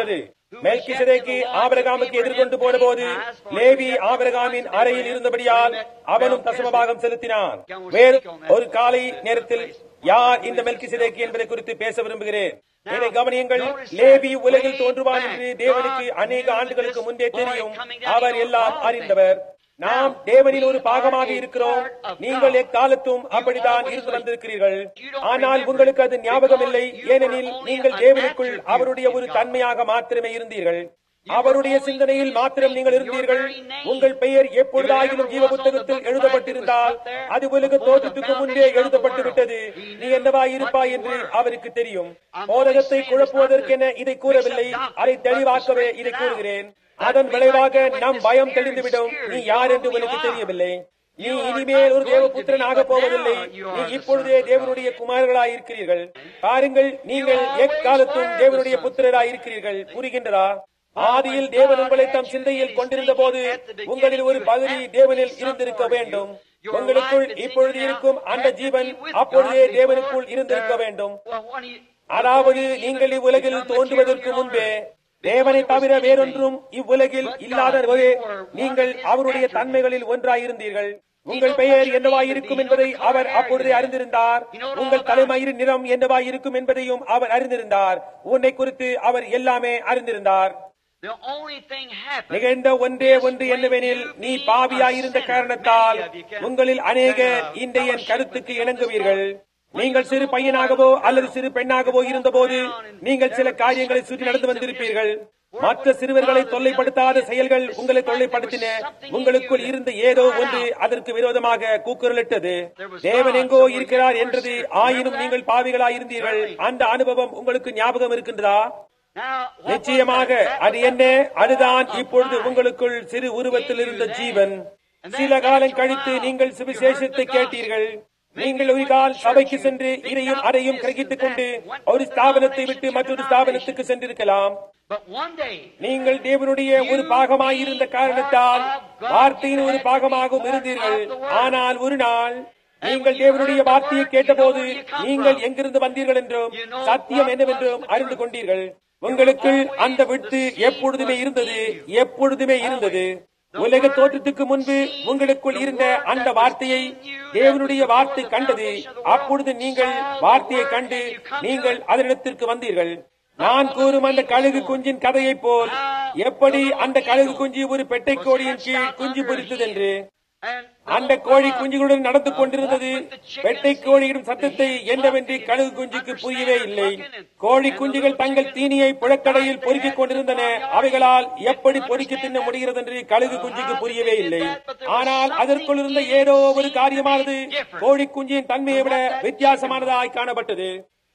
மெல்கிசதேக்கு ஆபிரகாமுக்கு எதிர்கொண்டு போன போது லேவி ஆபிரகாமின் அறையில் இருந்தபடியால் அவனும் தசமபாகம் செலுத்தினான் வேறு ஒரு காலை நேரத்தில் யார் இந்த மெல்கிசதேக்கு என்பதை குறித்து பேச விரும்புகிறேன் இதை கவனியுங்கள் லேவி உலகில் தோன்றுவான் என்று தேவனுக்கு அநேக ஆண்டுகளுக்கு முன்பே தெரியும் அவர் எல்லாம் அறிந்தவர் நாம் தேவனின் ஒரு பாகமாக இருக்கிறோம் நீங்கள் எக்காலத்தும் அப்படித்தான் இருந்து வந்திருக்கிறீர்கள் ஆனால் உங்களுக்கு அது ஞாபகம் இல்லை ஏனெனில் நீங்கள் தேவனுக்குள் அவருடைய ஒரு தன்மையாக மாத்திரமே இருந்தீர்கள் அவருடைய சிந்தனையில் மாத்திரம் நீங்கள் இருந்தீர்கள் உங்கள் பெயர் எப்பொழுதாயிலும் ஜீவ புத்தகத்தில் எழுதப்பட்டிருந்தால் அது உலக தோற்றத்துக்கு முன்பே எழுதப்பட்டு விட்டது நீ என்னவா இருப்பாய் என்று அவருக்கு தெரியும் போதகத்தை குழப்புவதற்கென இதை கூறவில்லை அதை தெளிவாக்கவே இதை கூறுகிறேன் அதன் விளைவாக நம் பயம் தெளிந்துவிடும் நீ யார் என்று உனக்கு தெரியவில்லை நீ இனிமேல் ஒரு தேவபுத்திரன் ஆக போவதில்லை நீ இப்பொழுதே தேவனுடைய குமாரர்களாய் இருக்கிறீர்கள் பாருங்கள் நீங்கள் எக்காலத்தும் தேவனுடைய புத்திரராய் இருக்கிறீர்கள் புரிகின்றதா ஆதியில் தேவன் உங்களை தம் சிந்தையில் கொண்டிருந்த போது உங்களில் ஒரு பகுதி தேவனில் இருந்திருக்க வேண்டும் உங்களுக்குள் இப்பொழுது இருக்கும் அந்த ஜீவன் அப்பொழுதே தேவனுக்குள் இருந்திருக்க வேண்டும் அதாவது நீங்கள் இவ்வுலகில் தோன்றுவதற்கு முன்பே தேவனை தவிர வேறொன்றும் இவ்வுலகில் இல்லாத போதே நீங்கள் அவருடைய தன்மைகளில் ஒன்றாயிருந்தீர்கள் உங்கள் பெயர் என்னவாயிருக்கும் என்பதை அவர் அப்பொழுதே அறிந்திருந்தார் உங்கள் தலைமயிரின் நிறம் என்னவாயிருக்கும் என்பதையும் அவர் அறிந்திருந்தார் உன்னை குறித்து அவர் எல்லாமே அறிந்திருந்தார் நிகழ்ந்த ஒன்றே ஒன்று என்னவெனில் நீ பாவியாயிருந்த காரணத்தால் உங்களில் அநேகர் இந்த என் கருத்துக்கு இணங்குவீர்கள் நீங்கள் சிறு பையனாகவோ அல்லது சிறு பெண்ணாகவோ இருந்தபோது நீங்கள் சில காரியங்களை சுற்றி நடந்து வந்திருப்பீர்கள் மற்ற சிறுவர்களை தொல்லைப்படுத்தாத செயல்கள் உங்களை தொல்லைப்படுத்தின உங்களுக்குள் இருந்த ஏதோ ஒன்று அதற்கு விரோதமாக கூக்குரலிட்டது தேவன் எங்கோ இருக்கிறார் என்றது ஆயினும் நீங்கள் பாவிகளாய் இருந்தீர்கள் அந்த அனுபவம் உங்களுக்கு ஞாபகம் இருக்கின்றதா நிச்சயமாக அது என்ன அதுதான் இப்பொழுது உங்களுக்குள் சிறு உருவத்தில் இருந்த ஜீவன் சில காலம் கழித்து நீங்கள் சுவிசேஷத்தை கேட்டீர்கள் நீங்கள் ஒரு கால் சபைக்கு சென்று இதையும் அதையும் கிரகித்துக் கொண்டு ஒரு ஸ்தாபனத்தை விட்டு மற்றொரு ஸ்தாபனத்துக்கு சென்றிருக்கலாம் நீங்கள் தேவனுடைய ஒரு பாகமாயிருந்த காரணத்தால் வார்த்தையின் ஒரு பாகமாகவும் இருந்தீர்கள் ஆனால் ஒரு நாள் நீங்கள் தேவனுடைய வார்த்தையை கேட்டபோது நீங்கள் எங்கிருந்து வந்தீர்கள் என்றும் சத்தியம் என்னவென்றும் அறிந்து கொண்டீர்கள் உங்களுக்குள் அந்த விட்டு எப்பொழுதுமே இருந்தது எப்பொழுதுமே இருந்தது உலக தோற்றத்துக்கு முன்பு உங்களுக்குள் இருந்த அந்த வார்த்தையை தேவனுடைய வார்த்தை கண்டது அப்பொழுது நீங்கள் வார்த்தையை கண்டு நீங்கள் அதனிடத்திற்கு வந்தீர்கள் நான் கூறும் அந்த கழுகு குஞ்சின் கதையை போல் எப்படி அந்த கழுகு குஞ்சு ஒரு பெட்டை கோழியின் கீழ் குஞ்சு பொறித்தது என்று அந்த கோழி குஞ்சுகளுடன் நடந்து கொண்டிருந்தது வெட்டை கோழியிடும் சத்தத்தை என்னவென்று கழுகு குஞ்சுக்கு புரியவே இல்லை கோழி குஞ்சுகள் தங்கள் தீனியை புழக்கடையில் பொறுக்கிக் கொண்டிருந்தன அவைகளால் எப்படி பொறுக்கி தின்ன முடிகிறது என்று கழுகு குஞ்சுக்கு புரியவே இல்லை ஆனால் அதற்குள் இருந்த ஏதோ ஒரு காரியமானது கோழி குஞ்சின் தன்மையை விட வித்தியாசமானதாய் காணப்பட்டது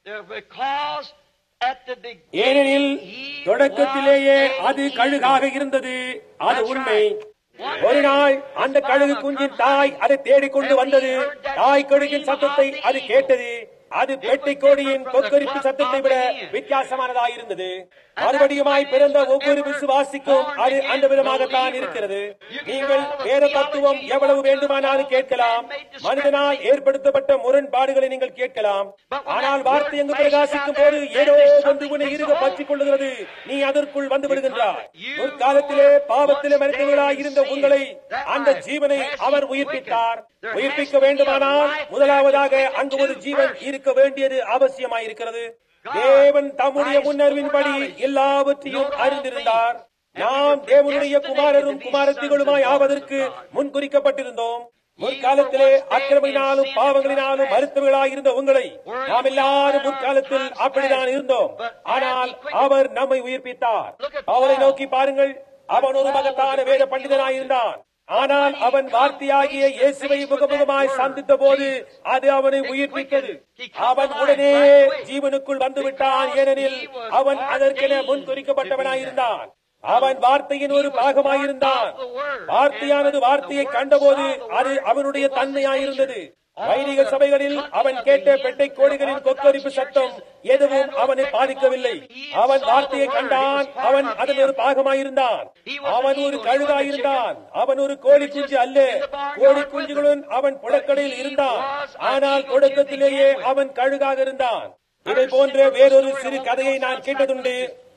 ஏனெனில் தொடக்கத்திலேயே அது கழுகாக இருந்தது அது உண்மை ஒரு நாள் அந்த கழுகு குஞ்சின் தாய் அதை தேடிக்கொண்டு வந்தது தாய் கழுகின் சத்தத்தை அது கேட்டது அது பெட்டை கோழியின் கொக்கரிப்பு சத்தத்தை விட வித்தியாசமானதாக இருந்தது மறுபடியுமாய் பிறந்த ஒவ்வொரு விசுவாசிக்கும் அது அந்த விதமாகத்தான் இருக்கிறது நீங்கள் வேற தத்துவம் எவ்வளவு வேண்டுமானாலும் கேட்கலாம் மனிதனால் ஏற்படுத்தப்பட்ட முரண்பாடுகளை நீங்கள் கேட்கலாம் ஆனால் வார்த்தை எங்கு பிரகாசிக்கும் போது ஏதோ ஒன்று உன்னை இருக பற்றிக் கொள்ளுகிறது நீ அதற்குள் வந்து விடுகின்றாய் ஒரு காலத்திலே பாவத்திலே மனிதர்களாய் இருந்த உங்களை அந்த ஜீவனை அவர் உயிர்ப்பித்தார் உயிர்ப்பிக்க வேண்டுமானால் முதலாவதாக அங்கு ஒரு ஜீவன் இருக்க வேண்டியது அவசியமாயிருக்கிறது தேவன் தம்முடைய முன்னறிவின்படி எல்லாவற்றையும் அறிந்திருந்தார் நாம் தேவனுடைய குமாரரும் குமாரத்திகளுமாய் ஆவதற்கு முன்குறிக்கப்பட்டிருந்தோம் முற்காலத்திலே அக்கிரமினாலும் பாவங்களினாலும் மருத்துவர்களாக இருந்த உங்களை நாம் எல்லாரும் முற்காலத்தில் அப்படிதான் இருந்தோம் ஆனால் அவர் நம்மை உயிர்ப்பித்தார் அவரை நோக்கி பாருங்கள் அவன் ஒரு மகத்தான வேத பண்டிதனாயிருந்தான் ஆனால் அவன் வார்த்தையாகிய இயேசுவை முகமுகமாய் சந்தித்த போது அது அவனை உயிர்ப்பித்தது அவன் உடனே ஜீவனுக்குள் வந்துவிட்டான் ஏனெனில் அவன் அதற்கென முன்குறிக்கப்பட்டவனாயிருந்தான் அவன் வார்த்தையின் ஒரு பாகமாயிருந்தான் வார்த்தையானது வார்த்தையை கண்டபோது அது அவனுடைய தன்மையாயிருந்தது வைதிக சபைகளில் அவன் கேட்ட பெட்டை கோடிகளின் கொக்கரிப்பு சத்தம் எதுவும் அவனை பாதிக்கவில்லை அவன் வார்த்தையை கண்டான் அவன் அதன் ஒரு பாகமாயிருந்தான் அவன் ஒரு கழுதாயிருந்தான் அவன் ஒரு கோழி குஞ்சு அல்ல கோழி குஞ்சுகளுடன் அவன் புழக்கடையில் இருந்தான் ஆனால் தொடக்கத்திலேயே அவன் கழுகாக இருந்தான் இதை போன்ற வேறொரு சிறு கதையை நான் கேட்டதுண்டு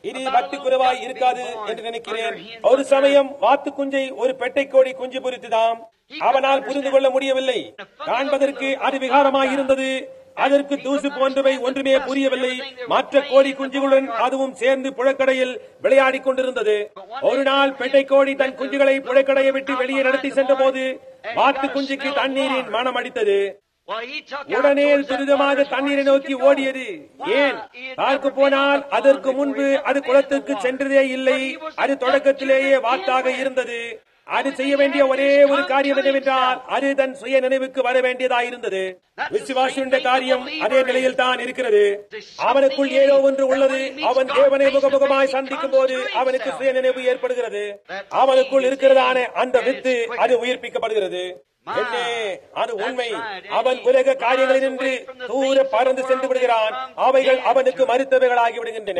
இனி பக்தி குறைவாய் இருக்காது என்று நினைக்கிறேன் ஒரு சமயம் வாத்து குஞ்சை ஒரு பெட்டை கோடி குஞ்சு பொறித்துதாம் அவனால் புரிந்து கொள்ள முடியவில்லை காண்பதற்கு அது விகாரமாய் இருந்தது அதற்கு தூசு போன்றவை ஒன்றுமே புரியவில்லை மற்ற கோழி குஞ்சுகளுடன் அதுவும் சேர்ந்து புழக்கடையில் விளையாடிக் கொண்டிருந்தது ஒரு நாள் பெட்டை கோழி தன் குஞ்சுகளை புழக்கடையை விட்டு வெளியே நடத்தி சென்றபோது வாத்து குஞ்சுக்கு தண்ணீரின் மனம் அடித்தது Well, he took out உடனே towards the துரிதமாக water, தண்ணீரை நோக்கி ஓடியது ஏன் பார்க்க போனால் அதற்கு முன்பு அது குளத்திற்கு சென்றதே இல்லை அது தொடக்கத்திலேயே வாத்தாக இருந்தது அது செய்ய வேண்டிய ஒரே ஒரு காரியம் என்னவென்றால் அது தன் சுய நினைவுக்கு வர வேண்டியதாயிருந்தது விசுவாசியுடைய காரியம் அதே நிலையில் தான் இருக்கிறது அவனுக்குள் ஏதோ ஒன்று உள்ளது அவன் தேவனை முகமுகமாய் சந்திக்கும் போது அவனுக்கு சுய நினைவு ஏற்படுகிறது அவனுக்குள் இருக்கிறதான அந்த வித்து அது உயிர்ப்பிக்கப்படுகிறது என்னே, அது உண்மை அவன் உலக காரியங்களில் நின்று தூர பறந்து சென்று விடுகிறான் அவைகள் அவனுக்கு மறுத்தவைகளாகி விடுகின்றன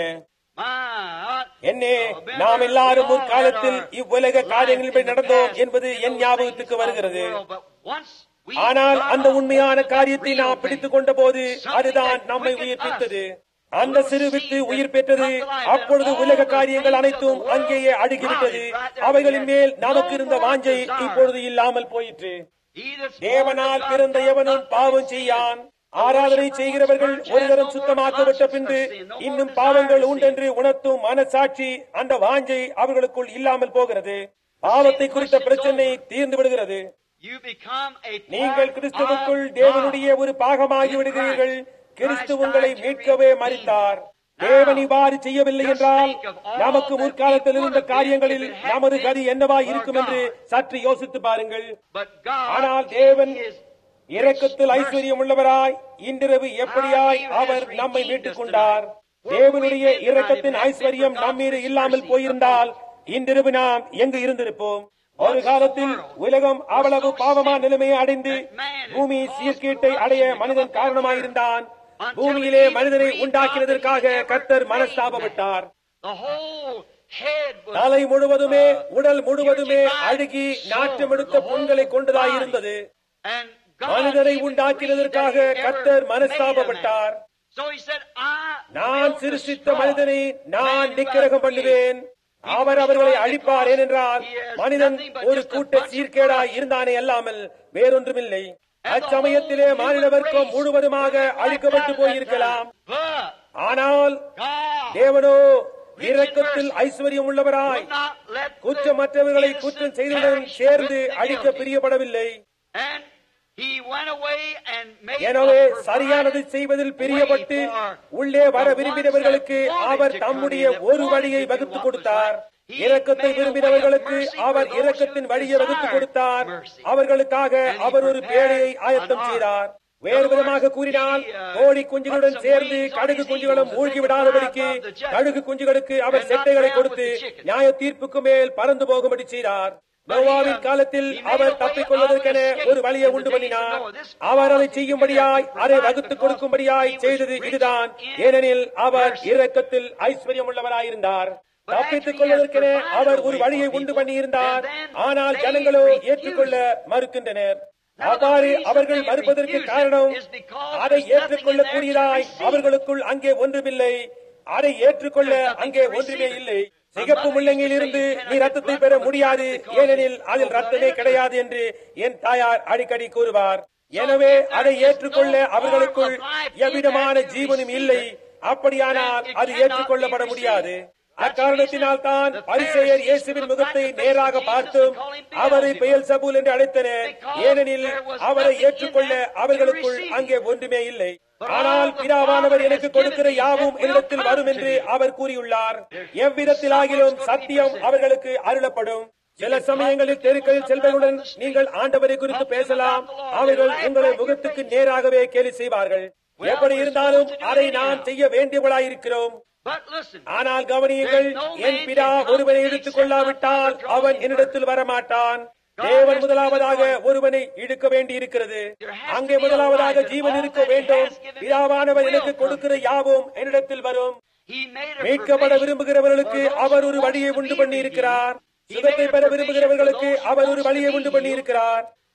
My, என்னே நாம் எல்லாரும் முற்காலத்தில் இவ்வுலக காரியங்களில் நடந்தோம் என்பது என் ஞாபகத்துக்கு வருகிறது But once we ஆனால் got அந்த a உண்மையான hold of காரியத்தை the real நாம் thing, பிடித்துக் கொண்ட போது அதுதான் நம்மை உயிர்ப்பித்தது அந்த சிறு வித்து உயிர் பெற்றது அப்பொழுது உலக காரியங்கள் அனைத்தும் அங்கேயே அழுகிவிட்டது அவைகளின் மேல் நமக்கு இருந்த வாஞ்சை இப்பொழுது இல்லாமல் போயிற்று he that's தேவனால் born of பிறந்த God எவனும் doth பாவம் not செய்யான் sin. ஆராதனை செய்கிறவர்கள் ஒரு தரம் சுத்தமாக்கப்பட்ட பின்பு இன்னும் பாவங்கள் உண்டென்று உணர்த்தும் மனசாட்சி அந்த வாஞ்சை அவர்களுக்குள் இல்லாமல் போகிறது பாவத்தை குறித்த பிரச்சனை தீர்ந்து விடுகிறது You become a நீங்கள் part கிறிஸ்துவுக்குள் of தேவனுடைய God. ஒரு பாகமாகி விடுகிறீர்கள் கிறிஸ்து உங்களை மீட்கவே மறித்தார் தேவன் இவ்வாறு செய்யவில்லை என்றால் நமக்கு முற்காலத்தில் இருந்த காரியங்களில் நமது கதி என்னவா இருக்கும் என்று சற்று யோசித்து பாருங்கள் But God ஆனால் தேவன் is இரக்கத்தில் ஐஸ்வர்யம் உள்ளவராய் இன்றிரவு எப்படியாய் அவர் நம்மை மீட்டுக் கொண்டார் தேவனுடைய இரக்கத்தின் ஐஸ்வர்யம் நம்மீது இல்லாமல் போயிருந்தால் இன்றிரவு நாம் எங்கு இருந்திருப்போம் ஒரு காலத்தில் உலகம் அவ்வளவு பாவமான நிலைமையை அடைந்து பூமி சீர்கீட்டை அடைய மனிதன் காரணமாயிருந்தான் பூமியிலே மனிதனை உண்டாக்கினதற்காக கர்த்தர் மனஸ்தாபப்பட்டார் the whole head was தலை முழுவதுமே உடல் முழுவதுமே அழுகி நாற்றமெடுத்த புண்களை கொண்டதாயிருந்தது and God மனிதனை even உண்டாக்கினதற்காக wished that he கர்த்தர் ever மனஸ்தாபப்பட்டார் made a man. So he said, I நான் will சிருஷ்டித்த destroy மனிதனை நான் man நிக்கிரகம் who I பண்ணுவேன் created. He அவர் will அவர்களை destroy அழிப்பார் because ஏனென்றால் he has மனிதன் nothing but ஒரு just a கூட்ட bunch of சீர்கேடாய் corruption. இருந்தானே அல்லாமல் வேறொன்றுமில்லை அச்சமயத்திலே மாநில வர்க்கம் முழுவதுமாக அழிக்கப்பட்டு போயிருக்கலாம் But ஆனால் God தேவனோ இரக்கத்தில் ஐஸ்வர்யம் உள்ளவராய் would not let the குற்றமற்றவர்களை innocent குற்றம் செய்தவுடன் perish சேர்ந்து with the அழிக்க guilty. பிரியப்படவில்லை And he went away and made எனவே a சரியானதை provided செய்வதில் way பிரியப்பட்டு for உள்ளே வர the ones விரும்பினவர்களுக்கு that wanted our to come தம்முடைய in, that ஒரு wanted வழியை to do வகுத்து what கொடுத்தார் was right. He இரக்கத்தை made a விரும்பினவர்களுக்கு way of mercy our for those இரக்கத்தின் who வழியை வகுத்து desired கொடுத்தார் mercy. அவர்களுக்காக And he அவர் ஒரு prepared பேழையை ஆயத்தம் an ark. செய்தார் In வேறு other விதமாக words, கூறினால் he, uh, கோழி குஞ்சுகளுடன் put some சேர்ந்து wings on கடுகு his குஞ்சுகளும் eagles மூழ்கி that they விடாதபடிக்கு could fly above the judgment. கடுகு குஞ்சுகளுக்கு அவர் And not செட்டைகளை drown கொடுத்து with the chicken. நியாய தீர்ப்புக்கு மேல் பறந்து போகும்படி செய்தார் நோவாவின் காலத்தில் அவர் தப்பிக் கொள்வதற்கென ஒரு வழியை உண்டு பண்ணினார் அவர் அதை செய்யும்படியாய் அதை வகுத்துக் கொடுக்கும்படியாய் செய்தது இதுதான் ஏனெனில் அவர் இரக்கத்தில் ஐஸ்வர்யம் உள்ளவராயிருந்தார் தப்பித்துக் கொள்வதற்கென அவர் ஒரு வழியை உண்டு பண்ணியிருந்தார் ஆனால் ஜனங்களோ ஏற்றுக்கொள்ள மறுக்கின்றனர் அவ்வாறு அவர்கள் மறுப்பதற்கு காரணம் அதை ஏற்றுக்கொள்ளக்கூடியதாய் அவர்களுக்குள் அங்கே ஒன்றுமில்லை அதை ஏற்றுக்கொள்ள அங்கே ஒன்றுமே இல்லை சிகப்பு முள்ளங்கியில் இருந்து நீ ரத்தத்தை பெற முடியாது ஏனெனில் அதில் ரத்தமே கிடையாது என்று என் தாயார் அடிக்கடி கூறுவார் எனவே அதை ஏற்றுக்கொள்ள அவர்களுக்குள் எவ்விதமான ஜீவனும் இல்லை அப்படியானால் அது ஏற்றுக்கொள்ளப்பட முடியாது அக்காரணத்தினால் தான் பரிசெயர் இயேசுவின் முகத்தை நேராக பார்த்தும் அவரை பெயல் சபூல் என்று அழைத்தனர் ஏனெனில் அவரை ஏற்றுக்கொள்ள அவர்களுக்குள் அங்கே ஒன்றுமே இல்லை ஆனால் பிதாவானவர் எனக்கு கொடுக்கிற யாவும் என்னிடத்தில் வரும் என்று அவர் கூறியுள்ளார் எவ்விதத்திலாகிலும் சத்தியம் அவர்களுக்கு அருளப்படும் சில சமயங்களில் தெருக்களில் செல்வதுடன் நீங்கள் ஆண்டவரை குறித்து பேசலாம் அவர்கள் உங்களை முகத்துக்கு நேராகவே கேலி செய்வார்கள் எப்படி இருந்தாலும் அதை நாம் செய்ய வேண்டியவளாயிருக்கிறோம் But listen, ஆனால் கவனியுங்கள் என் பிதா ஒருவனை எடுத்துக் கொள்ளாவிட்டால் அவன் என்னிடத்தில் வரமாட்டான் தேவன் முதலாவதாக ஒருவனை இழுக்க வேண்டி இருக்கிறது அங்கே முதலாவதாக ஜீவன் இருக்க வேண்டும் பிதாவானவர் எனக்கு கொடுக்கிற யாவும் என்னிடத்தில் வரும் he made a மீட்கப்பட provision விரும்புகிறவர்களுக்கு for those our who ஒரு want வழியை to உண்டு be பண்ணி இருக்கிறார் redeemed. He சுகத்தை made a பெற provision விரும்புகிறவர்களுக்கு for those who அவர் ஒரு want வழியை to be உண்டு பண்ணி healed. இருக்கிறார்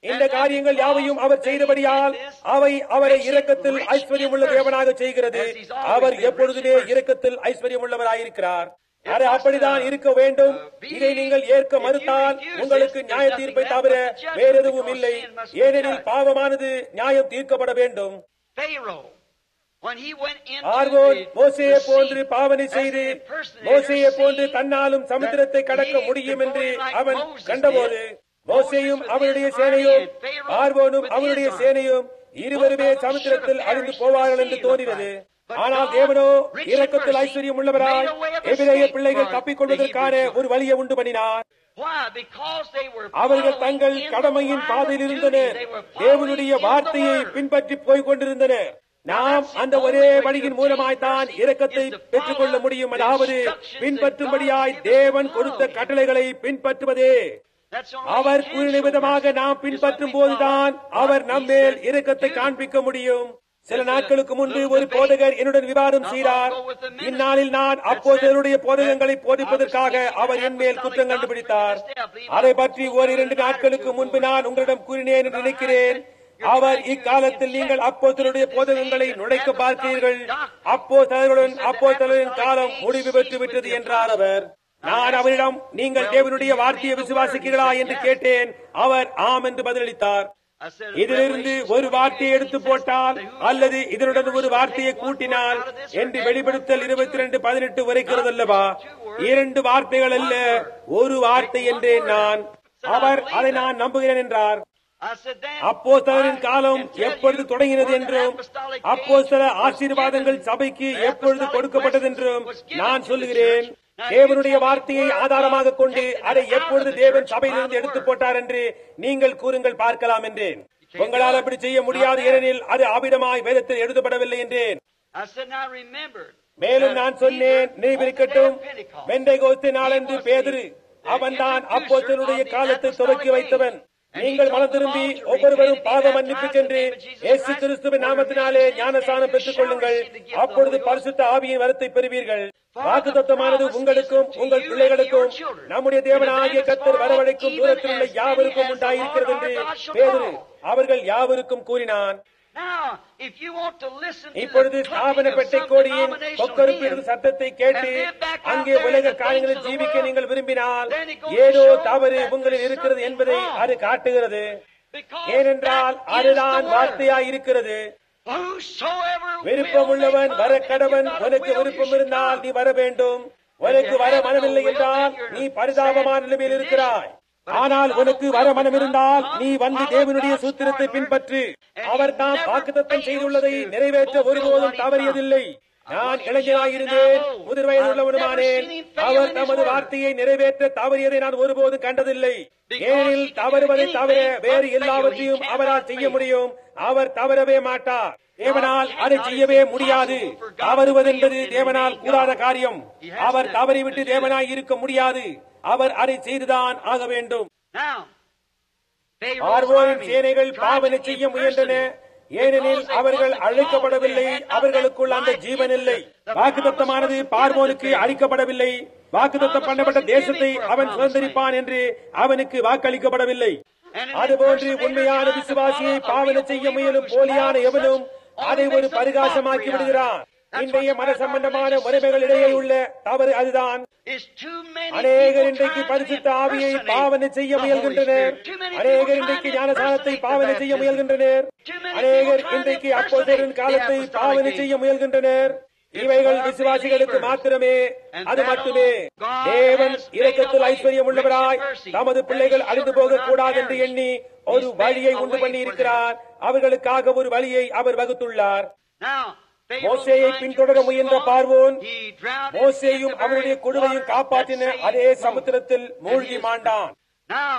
இந்த காரியங்கள் யாவையும் அவர் செய்தபடியால் அவை அவரை இரக்கத்தில் ஐஸ்வர்யமுள்ள தேவனாக செய்கிறது அவர் எப்பொழுதுமே இரக்கத்தில் ஐஸ்வர்யமுள்ளவராயிருக்கிறார் அது அப்படிதான் இருக்க வேண்டும் இதை நீங்கள் ஏற்க மறுத்தால் உங்களுக்கு நியாய தீர்ப்பை தவிர வேறெதுவும் இல்லை ஏனெனில் பாவமானது நியாயம் தீர்க்கப்பட வேண்டும் Pharaoh, when he went into ஆர்வோன் the- மோசையை the போன்று sea பாவனை as செய்து an impersonator, மோசையை போன்று seeing தன்னாலும் சமுத்திரத்தை that கடக்க he முடியும் could என்று go in like அவன் Moses கண்டபோது did. மோசையும் Moses with அவனுடைய his சேனையும் army and Pharaoh ஆர்வோனும் with அவனுடைய his army. சேனையும் இருவருமே Both of them சமுத்திரத்தில் should have அழிந்து perished போவார்கள் in என்று the sea, தோன்றினது looked like. But ஆனால் God, தேவனோ rich in இரக்கத்தில் mercy, ஐஸ்வர்யம் உள்ளவராய் made a way of எபிரேய escape பிள்ளைகள் for தப்பிக்கொள்வதற்கான the Hebrew ஒரு வழியை உண்டு பண்ணினார் Why? Because they were அவர்கள் following தங்கள் in the கடமையின் line of பாதையில் duty. இருந்தனர் They were following தேவனுடைய in the வார்த்தையை word. பின்பற்றி போய்க் கொண்டிருந்தனர் நாம் அந்த ஒரே வழியின் மூலமாய்த்தான் இரக்கத்தை பெற்றுக்கொள்ள முடியும் அதாவது பின்பற்றும்படியாய் தேவன் கொடுத்த கட்டளைகளை பின்பற்றுவதே That's the only our way கூறின you can விதமாக show நாம் mercy. பின்பற்றும் Just let me போதுதான் follow அவர் what he நம்மேல் said இரக்கத்தை do. காண்பிக்க முடியும் சில நாட்களுக்கு முன்பு ஒரு போதகர் என்னுடன் விவாதம் செய்தார் இந்நாளில் நான் அப்போதைய போதகங்களை போதிப்பதற்காக அவர் என் மேல் குற்றம் கண்டுபிடித்தார் அதை பற்றி ஓரிரண்டு நாட்களுக்கு முன்பு நான் உங்களிடம் கூறினேன் என்று நினைக்கிறேன் அவர் இக்காலத்தில் நீங்கள் அப்போத்தருடைய போதகங்களை நுழைக்க பார்க்கிறீர்கள் அப்போத்தலருடன் அப்போத்தலரின் காலம் முடிவு பெற்று விட்டது என்றார் அவர் நான் அவரிடம் நீங்கள் தேவனுடைய வார்த்தையை விசுவாசிக்கிறீர்களா என்று கேட்டேன் அவர் ஆம் என்று பதிலளித்தார் I said, இதிலிருந்து ஒரு வார்த்தையை எடுத்து போட்டால் அல்லது இதனுடன் ஒரு வார்த்தையை கூட்டினால் என்று வெளிப்படுத்தல் இருபத்தி ரெண்டு பதினெட்டு வரைக்கிறது அல்லவா இரண்டு வார்த்தைகள் அல்ல ஒரு வார்த்தை என்றேன் நான் அவர் அதை நான் நம்புகிறேன் என்றார் I said, then, அப்போஸ்தலரின் I காலம் can tell எப்பொழுது you தொடங்கினது where the என்றும் apostolic அப்போஸ்தல age was ஆசீர்வாதங்கள் given. சபைக்கு The எப்பொழுது apostolic கொடுக்கப்பட்டது blessings என்றும் was given நான் to the சொல்லுகிறேன் church. Now, தேவனுடைய you tell me வார்த்தையை where ஆதாரமாக God கொண்டு protected அதை it out of எப்பொழுது the தேவன் church சபையிலிருந்து by the எடுத்து word. போட்டார் என்று நீங்கள் கூறுங்கள் பார்க்கலாம் என்றேன் உங்களால் அப்படி செய்ய முடியாது ஏனெனில் அது ஆபிடமாய் வேதத்தில் எழுதப்படவில்லை என்றேன் I said, now remember. மேலும் நான் சொன்னேன் நினைவிருக்கட்டும் வெண்டை கோஸ்து நாளன்று பேதுரு அவன்தான் அப்போஸ்தலனுடைய காலத்தை துவக்கி வைத்தவன் நீங்கள் மனம் திரும்பி ஒவ்வொருவரும் பாவ மன்னிப்பு சென்று இயேசு கிறிஸ்துவின் நாமத்தினாலே ஞானசானம் பெற்றுக் கொள்ளுங்கள் அப்பொழுது பரிசுத்த ஆவியின் வரத்தை பெறுவீர்கள் வாக்குத்தத்தமானது உங்களுக்கும் உங்கள் பிள்ளைகளுக்கும் நம்முடைய தேவனாகிய கத்தர் வரவழைக்கும் தூரத்தில் உள்ள யாவருக்கும் உண்டாயிருக்கிறது என்று பேதுரு அவர்கள் யாவருக்கும் கூறினான் Now, if you want to listen to இப்பொழுது the ஸ்தாபன talking of பெட்டை some கோடியின் denominational கொக்கருப்பிடும் hymn, சத்தத்தை கேட்டு and live back out அங்கே there in உலக the காரியங்களில் things of the ஜீவிக்க world, நீங்கள் விரும்பினால் then it goes ஏதோ to show தவறு that உங்களில் there's இருக்கிறது something என்பதை wrong. அது காட்டுகிறது because ஏனென்றால் that is அதுதான் the word. வார்த்தையாய் இருக்கிறது Whosoever விருப்பம் will உள்ளவன் may வர come. If கடவன் you've got a உனக்கு will, you விருப்பம் should இருந்தால் come. நீ வர வேண்டும் உனக்கு வர மனமில்லை என்றால் நீ பரிதாபமான நிலைமையில் இருக்கிறாய் ஆனால் உனக்கு வர மனம் இருந்தால் நீ வந்து தேவனுடைய சூத்திரத்தை பின்பற்று அவர் தாம் வாக்குத்தத்தம் செய்துள்ளதை நிறைவேற்ற ஒருபோதும் தவறியதில்லை நான் இளைஞராயிருந்தேன் முதிர் வயது உள்ளவனுமானேன் அவர் தமது வார்த்தையை நிறைவேற்ற தவறியதை நான் ஒருபோதும் கண்டதில்லை ஏனெனில் தவறுவதை தவிர வேறு எல்லாவற்றையும் அவரால் செய்ய முடியும் அவர் தவறவே மாட்டார் தேவனால் அதை செய்யவே முடியாது தவறுவதென்பது தேவனால் கூடாத காரியம் அவர் தவறிவிட்டு தேவனாய் இருக்க முடியாது அவர் அதை செய்துதான் ஆக வேண்டும் Now, Pharaoh's பார்வோனின் army சேனைகள் tried பாவனை to செய்ய முயன்றன impersonate ஏனெனில் because they அவர்கள் wasn't அழைக்கப்படவில்லை called. They had not அவர்களுக்குள் that அந்த light ஜீவன் into இல்லை the- the வாக்குத்தத்தமானது promise wasn't பார்வோனுக்கு given to அளிக்கப்படவில்லை வாக்குத்தத்தம் பண்ணப்பட்ட தேசத்தை அவன் சுதந்திரிப்பான் என்று அவனுக்கு வாக்களிக்கப்படவில்லை And an அதுபோன்று impersonator உண்மையான trying to விசுவாசியை follow a பாவனை real செய்ய believer முயலும் who's போலியான false, எவனும் only அதை ஒரு makes a பரிகாசமாக்கி mockery out of it. விடுகிறான் That's இன்றைய what's மத going on சம்பந்தமான in the முறைமைகளிடையே system உள்ள தவறு அதுதான் Is too many அநேகர் people இன்றைக்கு trying to பரிசுத்த ஆவியை impersonate பாவனை செய்ய the Holy முயல்கின்றனர் Spirit. Too many அநேகர் people இன்றைக்கு trying to ஞானசானத்தை impersonate பாவனை the செய்ய baptism. முயல்கின்றனர் Too many அநேகர் people trying to இன்றைக்கு impersonate அப்போதையின் காலத்தை the apostolic பாவனை age. செய்ய முயல்கின்றனர் இவைகள் விசுவாசிகளுக்கு மாத்திரமே அது மட்டுமே தேவன் இரக்கத்தில் ஐஸ்வர்யம் உள்ளவராய் தமது பிள்ளைகள் அழிந்து போக கூடாது என்று எண்ணி ஒரு வழியை உண்டு பண்ணி இருக்கிறார் அவர்களுக்காக ஒரு வழியை அவர் வகுத்துள்ளார் Now, Pharaoh மோசேயை tried to பின்தொடர முயன்ற pursue பார்வோன் He drowned மோசேயும் in the அவருடைய very குழுவையும் water காப்பாற்றின that saved அதே Moses. சமுத்திரத்தில் மூழ்கி And he is- மாண்டான் Now,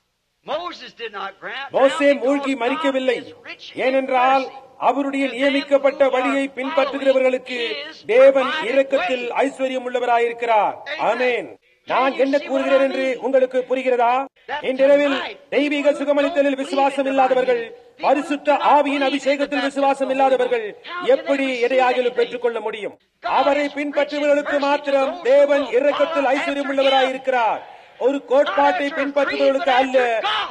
Moses did not drown மோசே because மூழ்கி God மறிக்கவில்லை is rich in ஏனென்றால் mercy. அவருடைய நியமிக்கப்பட்ட வழியை பின்பற்றுகிறவர்களுக்கு தேவன் இரக்கத்தில் ஐஸ்வர்யம் உள்ளவராயிருக்கிறார் ஆமென் நான் என்ன கூறுகிறேன் என்று உங்களுக்கு புரிகிறதா இன்றிரவில் தெய்வீக சுகமளித்தலில் விசுவாசம் இல்லாதவர்கள் பரிசுத்த ஆவியின் அபிஷேகத்தில் விசுவாசம் இல்லாதவர்கள் எப்படி எதையாகிலும் பெற்றுக்கொள்ள முடியும் அவரை பின்பற்றுபவர்களுக்கு மாத்திரம் தேவன் இரக்கத்தில் ஐஸ்வர்யம் உள்ளவராயிருக்கிறார் ஒரு கோட்பாட்டை பின்பற்றுபவர்களுக்கு அல்ல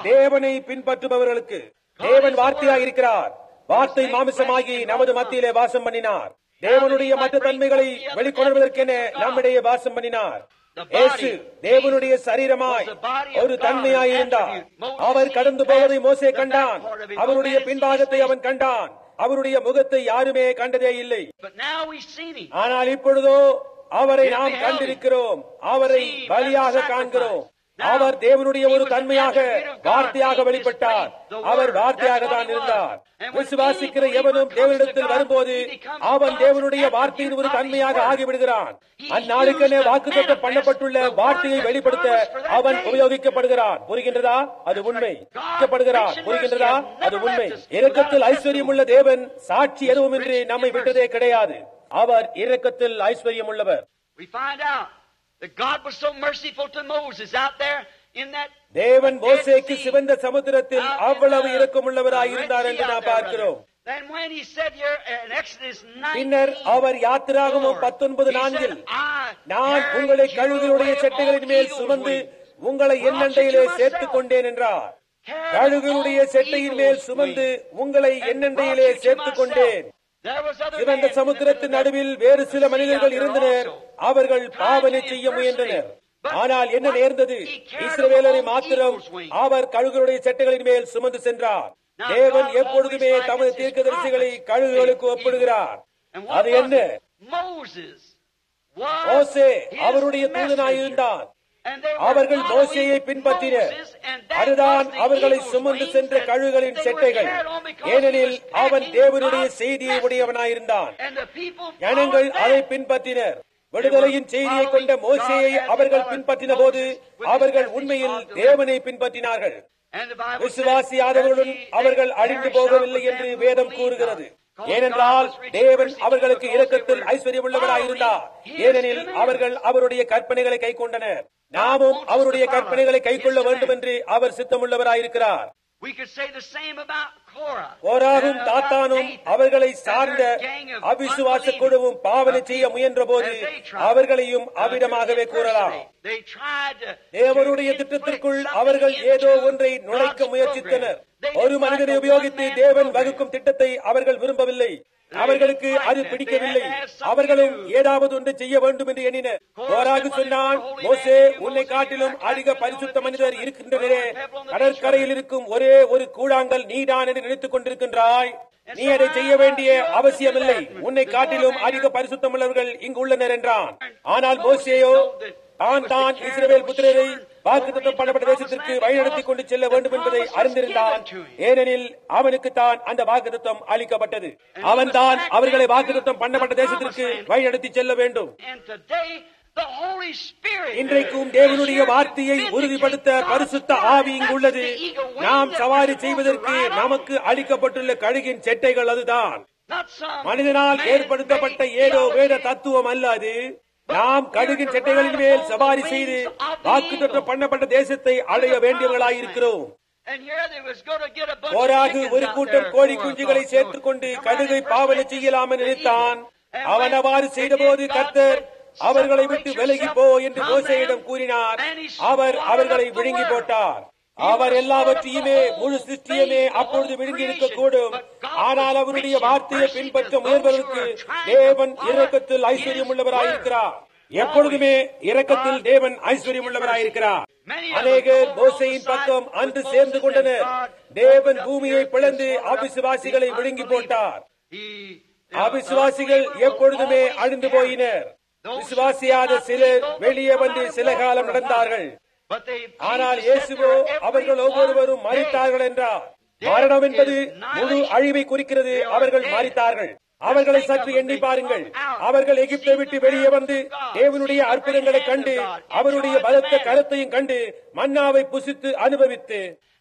தேவனை பின்பற்றுபவர்களுக்கு தேவன் வார்த்தையாக இருக்கிறார் வார்த்தை மாமிசமாகி நமது மத்தியிலே வாசம் பண்ணினார் தேவனுடைய மற்ற தன்மைகளை வெளிக்கொணர்வதற்கென நம்மிடையே வாசம் பண்ணினார் இயேசு தேவனுடைய சரீரமாய் ஒரு தன்மையாய் இருந்தார் அவர் கடந்து போவதை மோசே கண்டான் அவருடைய பின்பாகத்தை அவன் கண்டான் அவருடைய முகத்தை யாருமே கண்டதே இல்லை But now we've seen him. ஆனால் இப்பொழுதோ அவரை நாம் கண்டிருக்கிறோம் அவரை பலியாக காண்கிறோம் அவர் தேவனுடைய ஒரு தன்மையாக வார்த்தையாக வெளிப்பட்டார் அவர் வார்த்தையாக தான் இருந்தார் விசுவாசிக்கிற எவனும் தேவனிடத்தில் வரும்போது அவன் தேவனுடைய வார்த்தையின் ஒரு தன்மையாக ஆகிவிடுகிறான் அந்நாளுக்கென வாக்குத்தத்தம் பண்ணப்பட்டுள்ள வார்த்தையை வெளிப்படுத்த அவன் உபயோகிக்கப்படுகிறான் புரிகின்றதா அது உண்மை உபயோகிக்கப்படுகிறான் புரிகின்றதா அது உண்மை இரக்கத்தில் ஐஸ்வர்யம் உள்ள தேவன் சாட்சி எதுவுமின்றி நம்மை விட்டதே கிடையாது அவர் இரக்கத்தில் ஐஸ்வர்யம் உள்ளவர் We find out that God was so merciful to Moses out there in that தேவன் மோசேக்கு சிவந்த சமுத்திரத்தில் அவ்வளவு இரக்கமுள்ளவராய் இருந்தார் என்று நாம் பார்க்கிறோம் Then when he said here in Exodus 19, பின்னர் அவர் யாத்திராகமும் பத்தொன்பது he நான்கில் said, "I நான் carried உங்களை you கழுகுகளுடைய away செட்டைகளின் on மேல் eagle's சுமந்து wings." உங்களை என்னண்டையிலே சேர்த்துக் கொண்டேன் என்றார் கழுகுகளுடைய செட்டையின் மேல் சுமந்து உங்களை என்னண்டையிலே சேர்த்துக் கொண்டேன் There was other சிவந்த men சமுத்திரத்தின் நடுவில் வேறு சில மனிதர்கள் இருந்தனர் அவர்கள் பாவனை செய்ய முயன்றனர் ஆனால் என்ன நேர்ந்தது இஸ்ரவேலரை மாத்திரம் அவர் கழுகுகளுடைய செட்டைகளின் மேல் சுமந்து சென்றார் தேவன் எப்பொழுதுமே தமது தீர்க்கதரிசிகளை கழுகுகளுக்கு ஒப்பிடுகிறார் And அது what என்ன was it? Moses was மோசே his அவருடைய தூதனாய் messenger. இருந்தான் And they were அவர்கள் following மோசேயை பின்பற்றினர் Moses, and that அதுதான் was the அவர்களை eagle's சுமந்து wings சென்ற that கழுகுகளின் they were செட்டைகள் carried on because he ஏனெனில் was அவன் packing தேவனுடைய God's செய்தியை message. உடையவனாயிருந்தான் And the people ஜனங்கள் followed அதை that. பின்பற்றினர் விடுதலையின் செய்தியை கொண்ட மோசேயை அவர்கள் பின்பற்றின போது அவர்கள் உண்மையில் தேவனை பின்பற்றினார்கள் And the Bible says விசுவாசியாதவர்களுடன் that he- அவர்கள் they அழிந்து perished போகவில்லை not என்று with them வேதம் who கூறுகிறது believed not. ஏனென்றால் God was rich in தேவன் mercy அவர்களுக்கு because இரக்கத்தில் they were ஐஸ்வர்யம் உள்ளவராயிருந்தார் following his ஏனெனில் commandments. அவர்கள் அவருடைய கற்பனைகளை கைக்கொண்டனர் நாமும் அவருடைய கற்பனைகளை கைக்கொள்ள வேண்டும் என்று அவர் சித்தமுள்ளவராயிருக்கிறார் We could say the same about Korah. கோராகும் and about தாத்தானும் Dathan அவர்களை and சார்ந்த their gang of அவிசுவாச unbelieving குழுவும் பாவனை செய்ய people முயன்ற போது as they tried, அவர்களையும் uh, அவ்விடமாகவே to கூறலாம் impersonate. They tried to- தேவனுடைய to திட்டத்திற்குள் inflict அவர்கள் something ஏதோ into ஒன்றை நுழைக்க God's முயற்சித்தனர் program. They ஒரு didn't மனிதனை like a உபயோகித்து one-man தேவன் program. வகுக்கும் திட்டத்தை அவர்கள் விரும்பவில்லை அவர்களுக்கு didn't like அது that. பிடிக்கவில்லை They had to have something அவர்களும் to do. ஏதாவது ஒன்று செய்ய வேண்டும் என்று எண்ணினர் கோராகு சொன்னான் மோசே உன்னை காட்டிலும் அதிக பரிசுத்த மனிதர் இருக்கின்றனரே கடற்கரையில் இருக்கும் ஒரே ஒரு கூழாங்கல் நீதான் என்று நினைத்துக் கொண்டிருக்கின்றாய் நீ அதை செய்ய வேண்டிய அவசியமில்லை உன்னை காட்டிலும் அதிக பரிசுத்தமுள்ளவர்கள் இங்கு உள்ளனர் என்றான் ஆனால் மோசேயோ தான் தான் இஸ்ரவேல் புத்திரரை வாக்குத்தத்தம் பண்ணப்பட்ட தேசத்திற்கு வழிநடத்திக் கொண்டு செல்ல வேண்டும் என்பதை அறிந்திருந்தான் ஏனெனில் அவனுக்கு தான் அந்த வாக்குத்தத்தம் அளிக்கப்பட்டது அவன் தான் அவர்களை வாக்குத்தத்தம் பண்ணப்பட்ட தேசத்திற்கு வழிநடத்தி செல்ல வேண்டும் And today, the Holy Spirit இன்றைக்கும் தேவனுடைய வார்த்தையை உறுதிப்படுத்த பரிசுத்த ஆவி இங்கு உள்ளது நாம் சவாரி செய்வதற்கு நமக்கு அளிக்கப்பட்டுள்ள கழுகின் செட்டைகள் அதுதான் Not some மனிதனால் man-made ஏற்படுத்தப்பட்ட ஏதோ வேத theology. தத்துவம் அல்ல அது நாம் கடுகின் செட்டைகளின் மேல் சவாரி செய்து வாக்கு பண்ணப்பட்ட தேசத்தை அடைய வேண்டியவர்களாயிருக்கிறோம் And here they was going to get a bunch போராகு of ஒரு chickens out கூட்டம் there கோழி for குஞ்சுகளை us. சேர்த்துக் கொண்டு Come கடுகை out and பாவனை first செய்யலாம் என்று the நினைத்தான் evil. And அவன் when அவ்வாறு they செய்தபோது did, கர்த்தர் God said, அவர்களை விட்டு "Separate விலகி yourself போ என்று from மோசையிடம் them." கூறினார் And he அவர் swallowed அவர்களை up the விழுங்கி world. போட்டார் He அவர் was எல்லாவற்றையுமே swallowed up the முழு whole சிருஷ்டியுமே thing, the அப்பொழுது whole விழுங்கி creation. இருக்கக்கூடும் But God ஆனால் was அவருடைய preaching வார்த்தையை mercy பின்பற்ற to those முயல்வதற்கு who are trying to தேவன் follow இரக்கத்தில் His ஐஸ்வர்யம் உள்ளவராயிருக்கிறார் word. எப்பொழுதுமே இரக்கத்தில் தேவன் ஐஸ்வர்யம் உள்ளவராயிருக்கிறார் அநேகர் மோசையின் பக்கம் அன்று சேர்ந்து கொண்டனர் தேவன் பூமியை பிளந்து அவிசுவாசிகளை விழுங்கி போட்டார் அவிசுவாசிகள் எப்பொழுதுமே அழிந்து போயினர் விசுவாசியாத சிலர் வெளியே வந்து சில காலம் நடந்தார்கள் ஆனால் இயேசுவோ அவர்கள் ஒவ்வொருவரும் மறித்தார்கள் என்றார் மரணம் என்பது முழு அழிவை குறிக்கிறது அவர்கள் மறித்தார்கள் அவர்களை சற்று எண்ணி பாருங்கள் அவர்கள் எகிப்தை விட்டு வெளியே வந்து தேவனுடைய அற்புதங்களை கண்டு அவருடைய பலத்த கருத்தையும் கண்டு மன்னாவை புசித்து அனுபவித்து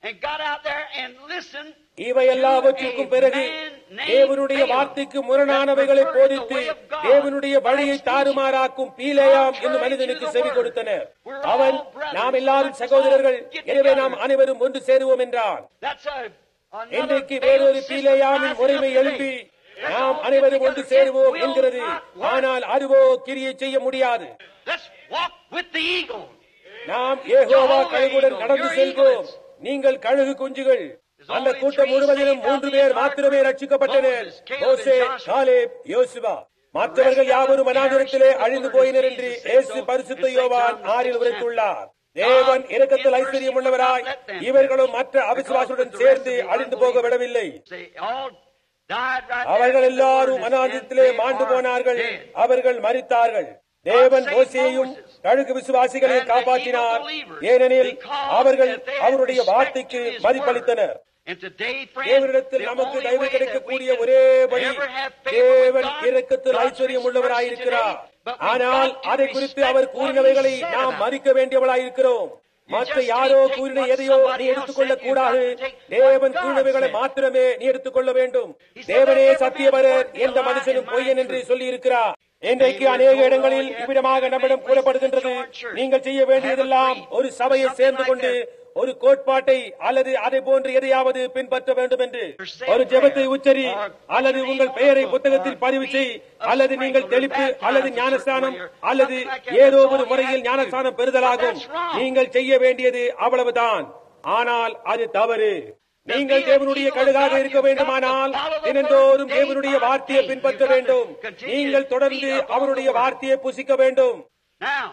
இவை எல்லாவற்றிற்கும் பிறகு தேவனுடைய வார்த்தைக்கு முரணானவைகளை போதித்து தேவனுடைய வழியை தாறுமாறாக்கும் பீலையாம் என்று மனிதனுக்கு செவி கொடுத்தனர் அவன் நாம் எல்லாரும் சகோதரர்கள் எனவே நாம் அனைவரும் ஒன்று சேருவோம் என்றான் இன்றைக்கு வேறொரு பீலையாமின் முறைமை எழுப்பி நாம் அனைவரும் ஒன்று சேருவோம் என்கிறது ஆனால் அதுவோ கிரியை செய்ய முடியாது நாம் ஏகோவா கழுகுடன் நடந்து செல்வோம் நீங்கள் கழுகு குஞ்சுகள் அந்த கூட்டம் முழுவதிலும் மூன்று பேர் மாத்திரமே ரட்சிக்கப்பட்டனர் மோசே காலேப் யோசுவா மற்றவர்கள் யாவரும் அநாதரத்திலே அழிந்து போயினர் என்று இயேசு பரிசுத்த யோவான் ஆறில் உரைத்துள்ளார் தேவன் இரக்கத்தில் ஐஸ்வர்யம் உள்ளவராய் இவர்களும் மற்ற அவிசுவாசுடன் சேர்ந்து அழிந்து போக விடவில்லை They all died right there. அவர்கள் எல்லாரும் அநாதத்திலே மாண்டு போனார்கள் அவர்கள் மரித்தார்கள் தேவன் மோசேயும் கழுகு விசுவாசிகளையும் காப்பாற்றினார் ஏனெனில் அவர்கள் அவருடைய வார்த்தைக்கு மதிப்பளித்தனர் And today, friends, தேவனிடத்தில் the நமக்கு only தயவு way that we கிடைக்கக்கூடிய can ஒரே வழி ever have favor with தேவன் God, இரக்கத்தில் God's ஐஸ்வர்யம் rich உள்ளவராயிருக்கிறார் mercy today, but we ஆனால் got to அதை குறித்து respect our what கூறினவைகளை he said நாம் about மதிக்க வேண்டியவளாயிருக்கிறோம் மற்ற just யாரோ can't take கூறின what எதையோ somebody நீ else எடுத்துக்கொள்ள said. You've கூடாது got to take what தேவன் God கூறினவைகளை said. மாத்திரமே நீ எடுத்துக்கொள்ள வேண்டும் He said, தேவனே "Let every சத்தியவரர் man work எந்த a lie மனுஷனும் and பொய்யன் mind என்று truth." சொல்லி இருக்கிறார் இன்றைக்கு அநேக இடங்களில் இவ்விடமாக நம்மிடம் கூறப்படுகின்றது நீங்கள் செய்ய வேண்டியதெல்லாம் ஒரு சபையை சேர்ந்து கொண்டு ஒரு கோட்பாட்டை அல்லது அதை போன்று எதையாவது பின்பற்ற வேண்டும் என்று ஒரு ஜெபத்தை உச்சரி அல்லது உங்கள் பெயரை புத்தகத்தில் பதிவு செய் அல்லது நீங்கள் தெளிப்பு அல்லது ஞானஸ்தானம் அல்லது ஏதோ ஒரு முறையில் ஞானஸ்தானம் பெறுதலாகும் நீங்கள் செய்ய வேண்டியது அவ்வளவுதான் ஆனால் அது தவறு நீங்கள் தேவனுடைய கழுகாக இருக்க வேண்டுமானால் தினந்தோறும் தேவனுடைய வார்த்தையை பின்பற்ற வேண்டும் நீங்கள் தொடர்ந்து அவருடைய வார்த்தையை புசிக்க வேண்டும் Now,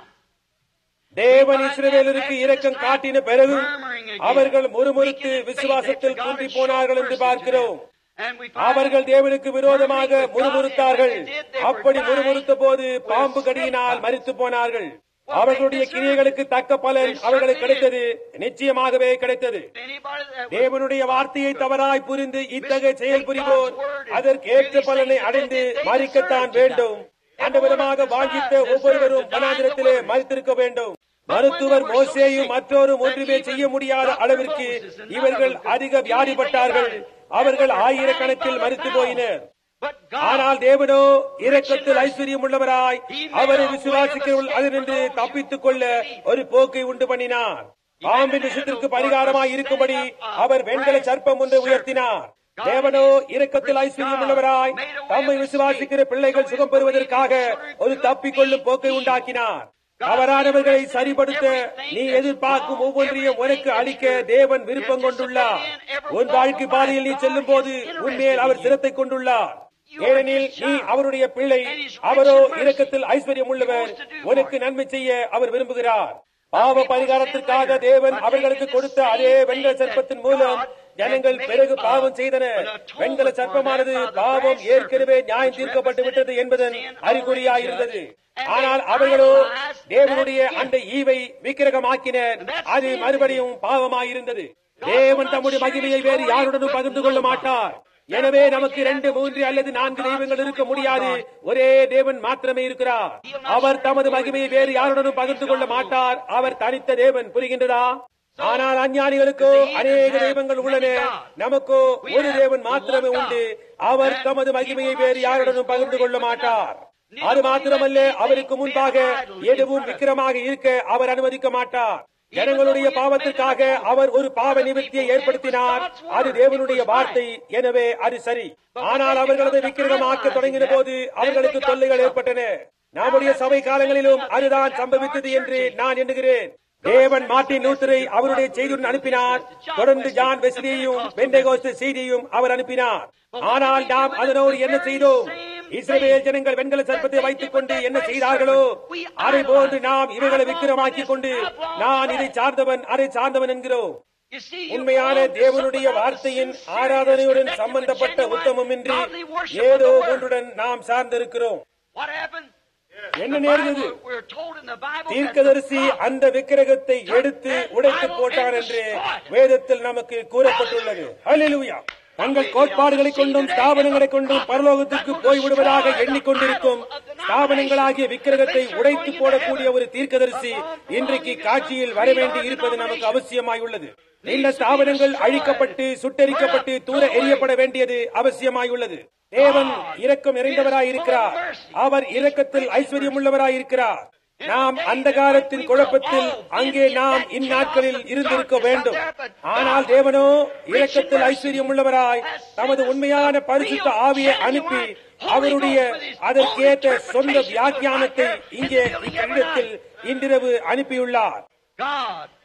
தேவன் இஸ்ரவேலருக்கு இரக்கம் காட்டின பிறகு அவர்கள் முறுமுறுத்து விசுவாசத்தில் குன்றி போனார்கள் என்று பார்க்கிறோம் and we find அவர்கள் தேவனுக்கு விரோதமாக முறுமுறுத்தார்கள் அப்படி முறுமுறுத்த போது பாம்பு கடியினால் மரித்து போனார்கள் அவர்களுடைய கிரியைகளுக்கு தக்க பலன் அவர்களுக்கு கிடைத்தது நிச்சயமாகவே கிடைத்தது anybody that was தேவனுடைய வார்த்தையை தவறாய் புரிந்து இத்தகைய செயல் புரிவோர் அதற்கேற்ற பலனை அடைந்து மறிக்கத்தான் வேண்டும் அந்த விதமாக வாஞ்சித்த ஒவ்வொருவரும் வனாந்திரத்திலே மறித்திருக்க வேண்டும் மருத்துவர் மோசேயும் மற்றொரும் ஒன்றுமே செய்ய முடியாத அளவிற்கு இவர்கள் அதிக வியாதிப்பட்டார்கள் அவர்கள் ஆயிரக்கணக்கில் மறித்து போயினர் But God, ஆனால் தேவனோ இரக்கத்தில் ஐஸ்வர்யம் உள்ளவராய் அவரை விசுவாசிக்கிறவர்கள் அதிலிருந்து தப்பித்துக் கொள்ள ஒரு போக்கை உண்டு பண்ணினார் பாம்பின் விஷயத்திற்கு பரிகாரமாய் இருக்கும்படி அவர் வெண்கல சர்ப்பம் ஒன்றை உயர்த்தினார் தேவனோ இரக்கத்தில் ஐஸ்வர்யம் உள்ளவராய் தம்மை விசுவாசிக்கிற பிள்ளைகள் சுகம் பெறுவதற்காக ஒரு தப்பிக்கொள்ளும் போக்கை உண்டாக்கினார் தவறானவர்களை சரிபடுத்த நீ எதிர்பார்க்கும் ஒவ்வொன்றையும் உனக்கு அளிக்க தேவன் விருப்பம் கொண்டுள்ளார் உன் வாழ்க்கை பாதையில் நீ செல்லும் போது உன்மேல் அவர் சிரத்தை கொண்டுள்ளார் ஏனெனில் நீ அவருடைய பிள்ளை அவரோ இரக்கத்தில் ஐஸ்வர்யம் உள்ளவர் உனக்கு நன்மை செய்ய அவர் விரும்புகிறார் பாவ பரிகாரத்திற்காக தேவன் அவர்களுக்கு கொடுத்த அதே வெண்கல சர்ப்பத்தின் மூலம் ஜனங்கள் பிறகு பாவம் செய்தனர் வெண்கல சர்ப்பமானது பாவம் ஏற்கனவே நியாயம் தீர்க்கப்பட்டு விட்டது என்பதன் அறிகுறியாயிருந்தது ஆனால் அவர்களோ தேவனுடைய அந்த ஈவை விக்கிரகமாக்கினர் அது மறுபடியும் பாவமாயிருந்தது தேவன் தம்முடைய மகிமையை வேறு யாருடனும் பகிர்ந்து கொள்ள மாட்டார் எனவே நமக்கு இரண்டு மூன்று அல்லது நான்கு தெய்வங்கள் இருக்க முடியாது ஒரே தேவன் மாத்திரமே இருக்கிறார் அவர் தமது மகிமையை வேறு யாருடனும் பகிர்ந்து கொள்ள மாட்டார் அவர் தனித்த தேவன் புரிகின்றதா ஆனால் அஞ்ஞானிகளுக்கோ அநேக தெய்வங்கள் உள்ளன நமக்கோ ஒரு தேவன் மாத்திரமே உண்டு அவர் தமது மகிமையை வேறு யாருடனும் பகிர்ந்து கொள்ள மாட்டார் அது மாத்திரமல்ல அவருக்கு முன்பாக எதுவும் விக்கிரமாக இருக்க அவர் அனுமதிக்க மாட்டார் ஜனங்களுடைய பாவத்திற்காக அவர் ஒரு பாவ நிவர்த்தியை ஏற்படுத்தினார் அது தேவனுடைய வார்த்தை எனவே அது சரி ஆனால் அவர்களது விக்கிரகமாக்க தொடங்கின போது அவர்களுக்கு தொல்லைகள் ஏற்பட்டன நம்முடைய சபை காலங்களிலும் அதுதான் சம்பவித்தது என்று நான் எண்ணுகிறேன் தேவன் மார்ட்டின் லூத்தரை அவருடைய செய்தியுடன் அனுப்பினார் தொடர்ந்து ஜான் வெஸ்லியையும் பெண்டகோஸ்து செய்தியும் அவர் அனுப்பினார் ஆனால் நாம் அதனோடு என்ன செய்தோம் இஸ்ரவேல் ஜனங்கள் வெண்கல சர்ப்பத்தை வைத்துக் கொண்டு என்ன செய்தார்களோ அதை போன்று நாம் இவைகளை விக்கிரமாக்கிக் கொண்டு நான் இதை சார்ந்தவன் அதை சார்ந்தவன் என்கிறோம் you see, you உண்மையான belong to தேவனுடைய some வார்த்தையின் fellowship ஆராதனையுடன் connected with சம்பந்தப்பட்ட genuine உத்தமமின்றி godly worship of ஏதோ the word. ஒன்றுடன் நாம் சார்ந்திருக்கிறோம் What happened? என்ன The நேர்ந்தது Bible, we're told in the Bible that the தீர்க்கதரிசி prophet அந்த விக்கிரகத்தை எடுத்து உடைத்து போட்டார் என்று வேதத்தில் நமக்கு கூறப்பட்டுள்ளது ஹalleluya தங்கள் கோட்பாடுகளை கொண்டும் ஸ்தாபனங்களை கொண்டும் பரலோகத்திற்கு போய்விடுவதாக எண்ணிக்கொண்டிருக்கும் ஸ்தாபனங்களாகிய விக்கிரகத்தை உடைத்து போடக்கூடிய ஒரு தீர்க்கதரிசி இன்றைக்கு காட்சியில் வரவேண்டி இருப்பது நமக்கு அவசியமாயுள்ளது இந்த ஸ்தாபனங்கள் அழிக்கப்பட்டு சுட்டெரிக்கப்பட்டு தூர எறியப்பட வேண்டியது அவசியமாயுள்ளது தேவன் இரக்கம் நிறைந்தவராய் இருக்கிறார் அவர் இரக்கத்தில் ஐஸ்வர்யம் உள்ளவராய் இருக்கிறார் நாம் அந்த காலத்தின் குழப்பத்தில் அங்கே நாம் இந்நாட்களில் இருந்திருக்க வேண்டும் ஆனால் தேவனோ இரக்கத்தில் ஐஸ்வர்யம் உள்ளவராய் தமது உண்மையான பரிசுத்த ஆவியை அனுப்பி அவருடைய அதற்கேற்ற சொந்த வியாக்கியானத்தை இங்கே இக்கடிதத்தில் இன்றிரவு அனுப்பியுள்ளார் God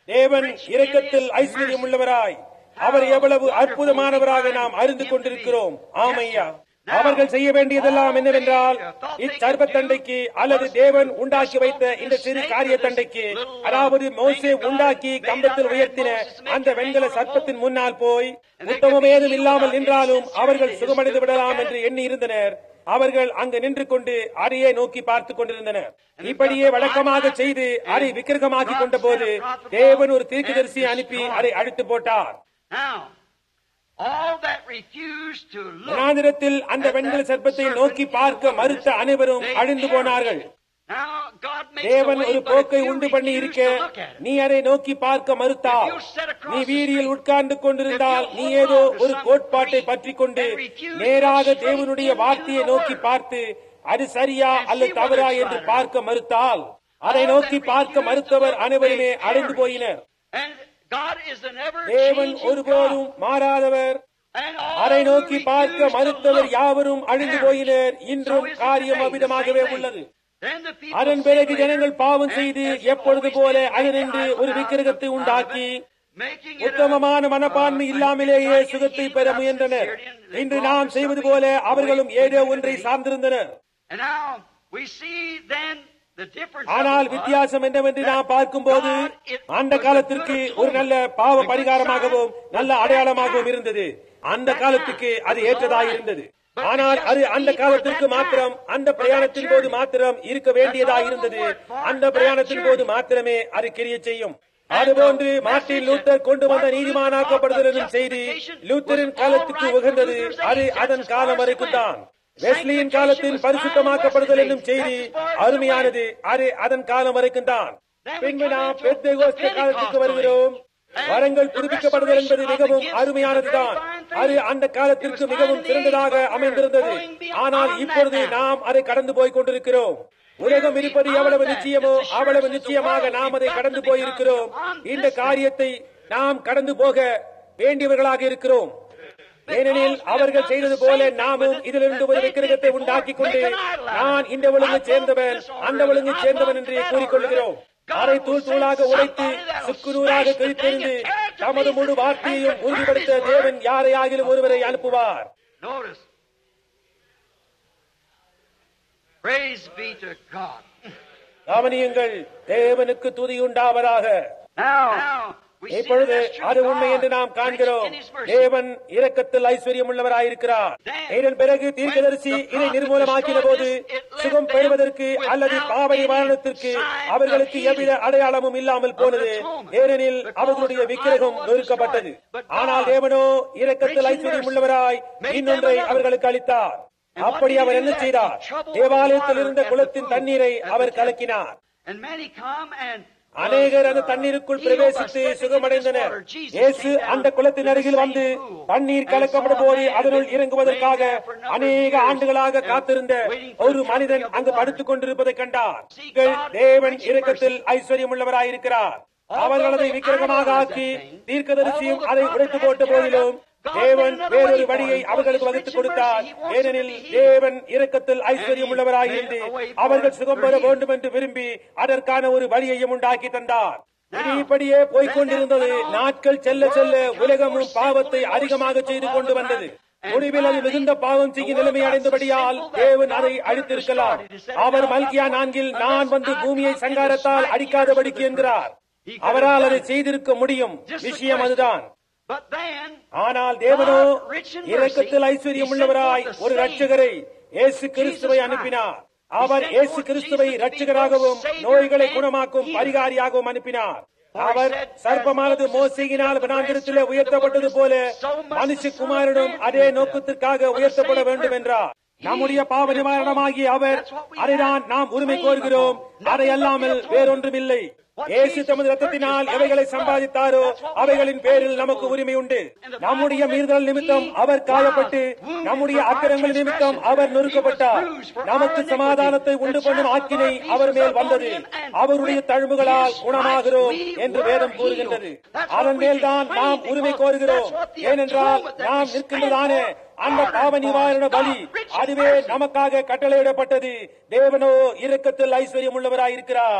தேவன் இரக்கத்தில் ஐஸ்வர்யம் உள்ளவராய் அவர் எவ்வளவு அற்புதமானவராக நாம் அறிந்து கொண்டிருக்கிறோம் ஆமையா அவர்கள் செய்ய வேண்டியதெல்லாம் என்னவென்றால் இச்சர்பத்தண்டைக்கு அல்லது தேவன் உண்டாக்கி வைத்த இந்த சிறு காரிய தண்டைக்கு அதாவது மோசே உண்டாக்கி கம்பத்தில் உயர்த்தின அந்த வெண்கல சர்ப்பத்தின் முன்னால் போய் உத்தமம் ஏதும் இல்லாமல் நின்றாலும் அவர்கள் சுகமடைந்து விடலாம் என்று எண்ணி இருந்தனர் அவர்கள் அங்கு நின்று கொண்டு அதையே நோக்கி பார்த்துக் கொண்டிருந்தனர் இப்படியே வழக்கமாக செய்து அதை விக்கிரகமாக்கி கொண்ட போது தேவன் ஒரு தீர்க்கதரிசியை அனுப்பி அதை அழித்து போட்டார் Now, all that refused to look. வனாந்திரத்தில் அந்த வெண்கல சர்ப்பத்தை நோக்கி பார்க்க மறுத்த அனைவரும் அழிந்து போனார்கள் Now, God makes a தேவன் way, ஒரு but போக்கை if you உண்டு பண்ணி refuse இருக்க to look at it, நீ அதை நோக்கி பார்க்க மறுத்தால் If you sit across நீ the வீதியில் street, உட்கார்ந்து கொண்டிருந்தால் if நீ you hold ஏதோ on to ஒரு some கோட்பாட்டை creed பற்றி கொண்டு and refuse to நேராக look straight தேவனுடைய into வார்த்தையை the நோக்கி word, பார்த்து அது சரியா and அல்லது see whether தவறா it's என்று right or பார்க்க மறுத்தால் அதை All நோக்கி that பார்க்க refuse to மறுத்தவர் look, அனைவருமே they அழிந்து perish. போயினர் And God is an தேவன் ever-changing ஒருபோதும் God. மாறாதவர் And all அதை who நோக்கி refuse பார்க்க to மறுத்தவர் look யாவரும் அழிந்து perish. போயினர் இன்றும் So is it காரியம் today, the அவ்விதமாகவே same thing. உள்ளது Then the people அதன் sin பிறகு later, ஜனங்கள் பாவம் and செய்து as you எப்பொழுது always போல did, make அதினின்று an ஒரு idol விக்கிரகத்தை out of உண்டாக்கி it, making it a- உத்தமமான மனப்பான்மை uh, இல்லாமலேயே trying to சுகத்தை heal பெற without முயன்றனர் sincerity, and they இன்று brought நாம் us செய்வது something போல the way அவர்களும் we ஏதோ do ஒன்றை today. சார்ந்திருந்தனர் And now we see then the difference of ஆனால் it was வித்தியாசம் என்னவென்று நாம் பார்க்கும்போது அந்த காலத்திற்கு ஒரு நல்ல பாவ பரிகாரமாகவும் நல்ல அடையாளமாகவும் இருந்தது அந்த காலத்துக்கு அது ஏற்றதாக இருந்தது ஆனால் அது அந்த காலத்திற்கு மாத்திரம் அந்த பிரயாணத்தின் போது மாத்திரம் இருக்க வேண்டியதாக இருந்தது அந்த பிரயாணத்தின் போது மாத்திரமே அது கிரிய செய்யும் அதுபோன்று மார்ட்டின் லூத்தர் கொண்டு வந்த நீதிமானாக்கப்படுதல் என்னும் செய்தி லூத்தரின் காலத்துக்கு உகந்தது அது அதன் காலம் வரைக்கும் தான் வெஸ்லியின் காலத்தில் பரிசுத்தமாக்கப்படுதல் என்னும் செய்தி அருமையானது அது அதன் காலம் வரைக்கும் தான் பின்பு நாம் பெத்தேகோஸ்தே காலத்துக்கு வருகிறோம் வரங்கள் புதுப்பிக்கப்படுதல் என்பது மிகவும் அருமையானதுதான் அது அந்த காலத்திற்கு மிகவும் சிறந்ததாக அமைந்திருந்தது ஆனால் இப்பொழுது நாம் அதை கடந்து போய் கொண்டிருக்கிறோம் உலகம் இருப்பது எவ்வளவு நிச்சயமோ அவ்வளவு நிச்சயமாக நாம் அதை கடந்து போயிருக்கிறோம் இந்த காரியத்தை நாம் கடந்து போக வேண்டியவர்களாக இருக்கிறோம் ஏனெனில் அவர்கள் செய்தது போல நாமும் இதிலிருந்து ஒரு விக்கிரகத்தை உண்டாக்கிக் கொண்டு நான் இந்த ஒழுங்கை சேர்ந்தவன் அந்த ஒழுங்கை சேர்ந்தவன் என்று கூறிக்கொள்கிறோம் அரை தூள் தூளாக உடைத்து சுக்குநூறாக கிழித்தெறிந்து தமது முழு வார்த்தையையும் உறுதிப்படுத்த தேவன் யாரையாகிலும் ஒருவரை அனுப்புவார் Notice. Praise be to God. கவனியுங்கள் தேவனுக்கு துதி உண்டாவதாக Now, we see இப்பொழுது that that's true. அது உண்மை என்று God நாம் rich காண்கிறோம் in His mercy. தேவன் இரக்கத்தில் ஐஸ்வர்யம் உள்ளவராயிருக்கிறார் இதன் பிறகு தீர்க்கதரிசி இதை நிர்மூலமாக்கின போது சுகம் பெறுவதற்கு அல்லது பாவ நிவாரணத்திற்கு அவர்களுக்கு எவ்வித அடையாளமும் இல்லாமல் போனது ஏனெனில் அவர்களுடைய விக்கிரகம் நொறுக்கப்பட்டது ஆனால் தேவனோ இரக்கத்தில் ஐஸ்வர்யம் உள்ளவராய் இன்னொன்றை அவர்களுக்கு அளித்தார் அப்படி அவர் என்ன செய்தார் தேவாலயத்தில் இருந்த குளத்தின் தண்ணீரை அவர் கலக்கினார் And many come and அநேகர் அந்த தண்ணீருக்குள் பிரவேசித்து சுகமடைந்தனர் இயேசு அந்த குளத்தின் அருகில் வந்து தண்ணீர் கலக்கப்படும் போது அதனுள் இறங்குவதற்காக அநேக ஆண்டுகளாக காத்திருந்த ஒரு மனிதன் அங்கு படுத்துக் கொண்டிருப்பதை கண்டார் நீங்கள் தேவன் இரக்கத்தில் ஐஸ்வர்யம் உள்ளவராயிருக்கிறார் அவர்கள் அதை விக்கிரகமாக ஆக்கி தீர்க்கதரிசியும் அதை உடைத்து போட்ட போதிலும் தேவன் வேறொரு வழியை அவர்களுக்கு வகுத்துக் கொடுத்தார் ஏனெனில் தேவன் இரக்கத்தில் ஐஸ்வர்யம் உள்ளவராயிருந்து அவர்கள் சுகம் பெற வேண்டும் என்று விரும்பி அதற்கான ஒரு வழியையும் உண்டாக்கி தந்தார் இது இப்படியே போய்கொண்டிருந்தது நாட்கள் செல்ல செல்ல உலகமும் பாவத்தை அதிகமாக செய்து கொண்டு வந்தது முடிவில் அது மிகுந்த பாவம் செய்யும் நிலைமை அடைந்தபடியால் தேவன் அதை அழித்திருக்கலாம் அவர் மல்கியா நான்கில் நான் வந்து பூமியை சங்காரத்தால் அடிக்காதபடிக்கு என்கிறார் அவரால் அதை செய்திருக்க முடியும் விஷயம் அதுதான் But then, ஆனால் தேவனோ இரக்கத்தில் ஐஸ்வர்யம் உள்ளவராய் ஒரு ரட்சகரை இயேசு கிறிஸ்துவை அனுப்பினார் அவர் இயேசு கிறிஸ்துவை ரட்சகராகவும் நோய்களை குணமாக்கும் பரிகாரியாகவும் அனுப்பினார் அவர் சர்ப்பமானது மோசையினால் வனாந்திரத்திலே உயர்த்தப்பட்டது போல மனுஷகுமாரனும் அதே நோக்கத்திற்காக உயர்த்தப்பட வேண்டும் என்றார் நம்முடைய பாவ நிவாரணமாகிய அவர் அதைதான் நாம் உரிமை கோருகிறோம் அதை அல்லாமல் வேறொன்றுமில்லை இயேசு தமது ரத்தத்தினால் எவைகளை சம்பாதித்தாரோ அவைகளின் பேரில் நமக்கு உரிமை உண்டு நம்முடைய மீறுதல் நிமித்தம் அவர் காயப்பட்டு நம்முடைய அக்கரங்கள் நிமித்தம் அவர் நொறுக்கப்பட்டார் நமக்கு சமாதானத்தை உண்டு பண்ணும் ஆக்கினை அவர் மேல் வந்தது அவருடைய தழும்புகளால் குணமாகிறோம் என்று வேதம் கூறுகின்றது அதன் மேல்தான் நாம் உரிமை கோருகிறோம் ஏனென்றால் நாம் நிற்கின்றதானே அந்த பாவ நிவாரண பலி அதுவே நமக்காக கட்டளையிடப்பட்டது தேவனோ இரக்கத்தில் ஐஸ்வர்யம் உள்ளவராயிருக்கிறார்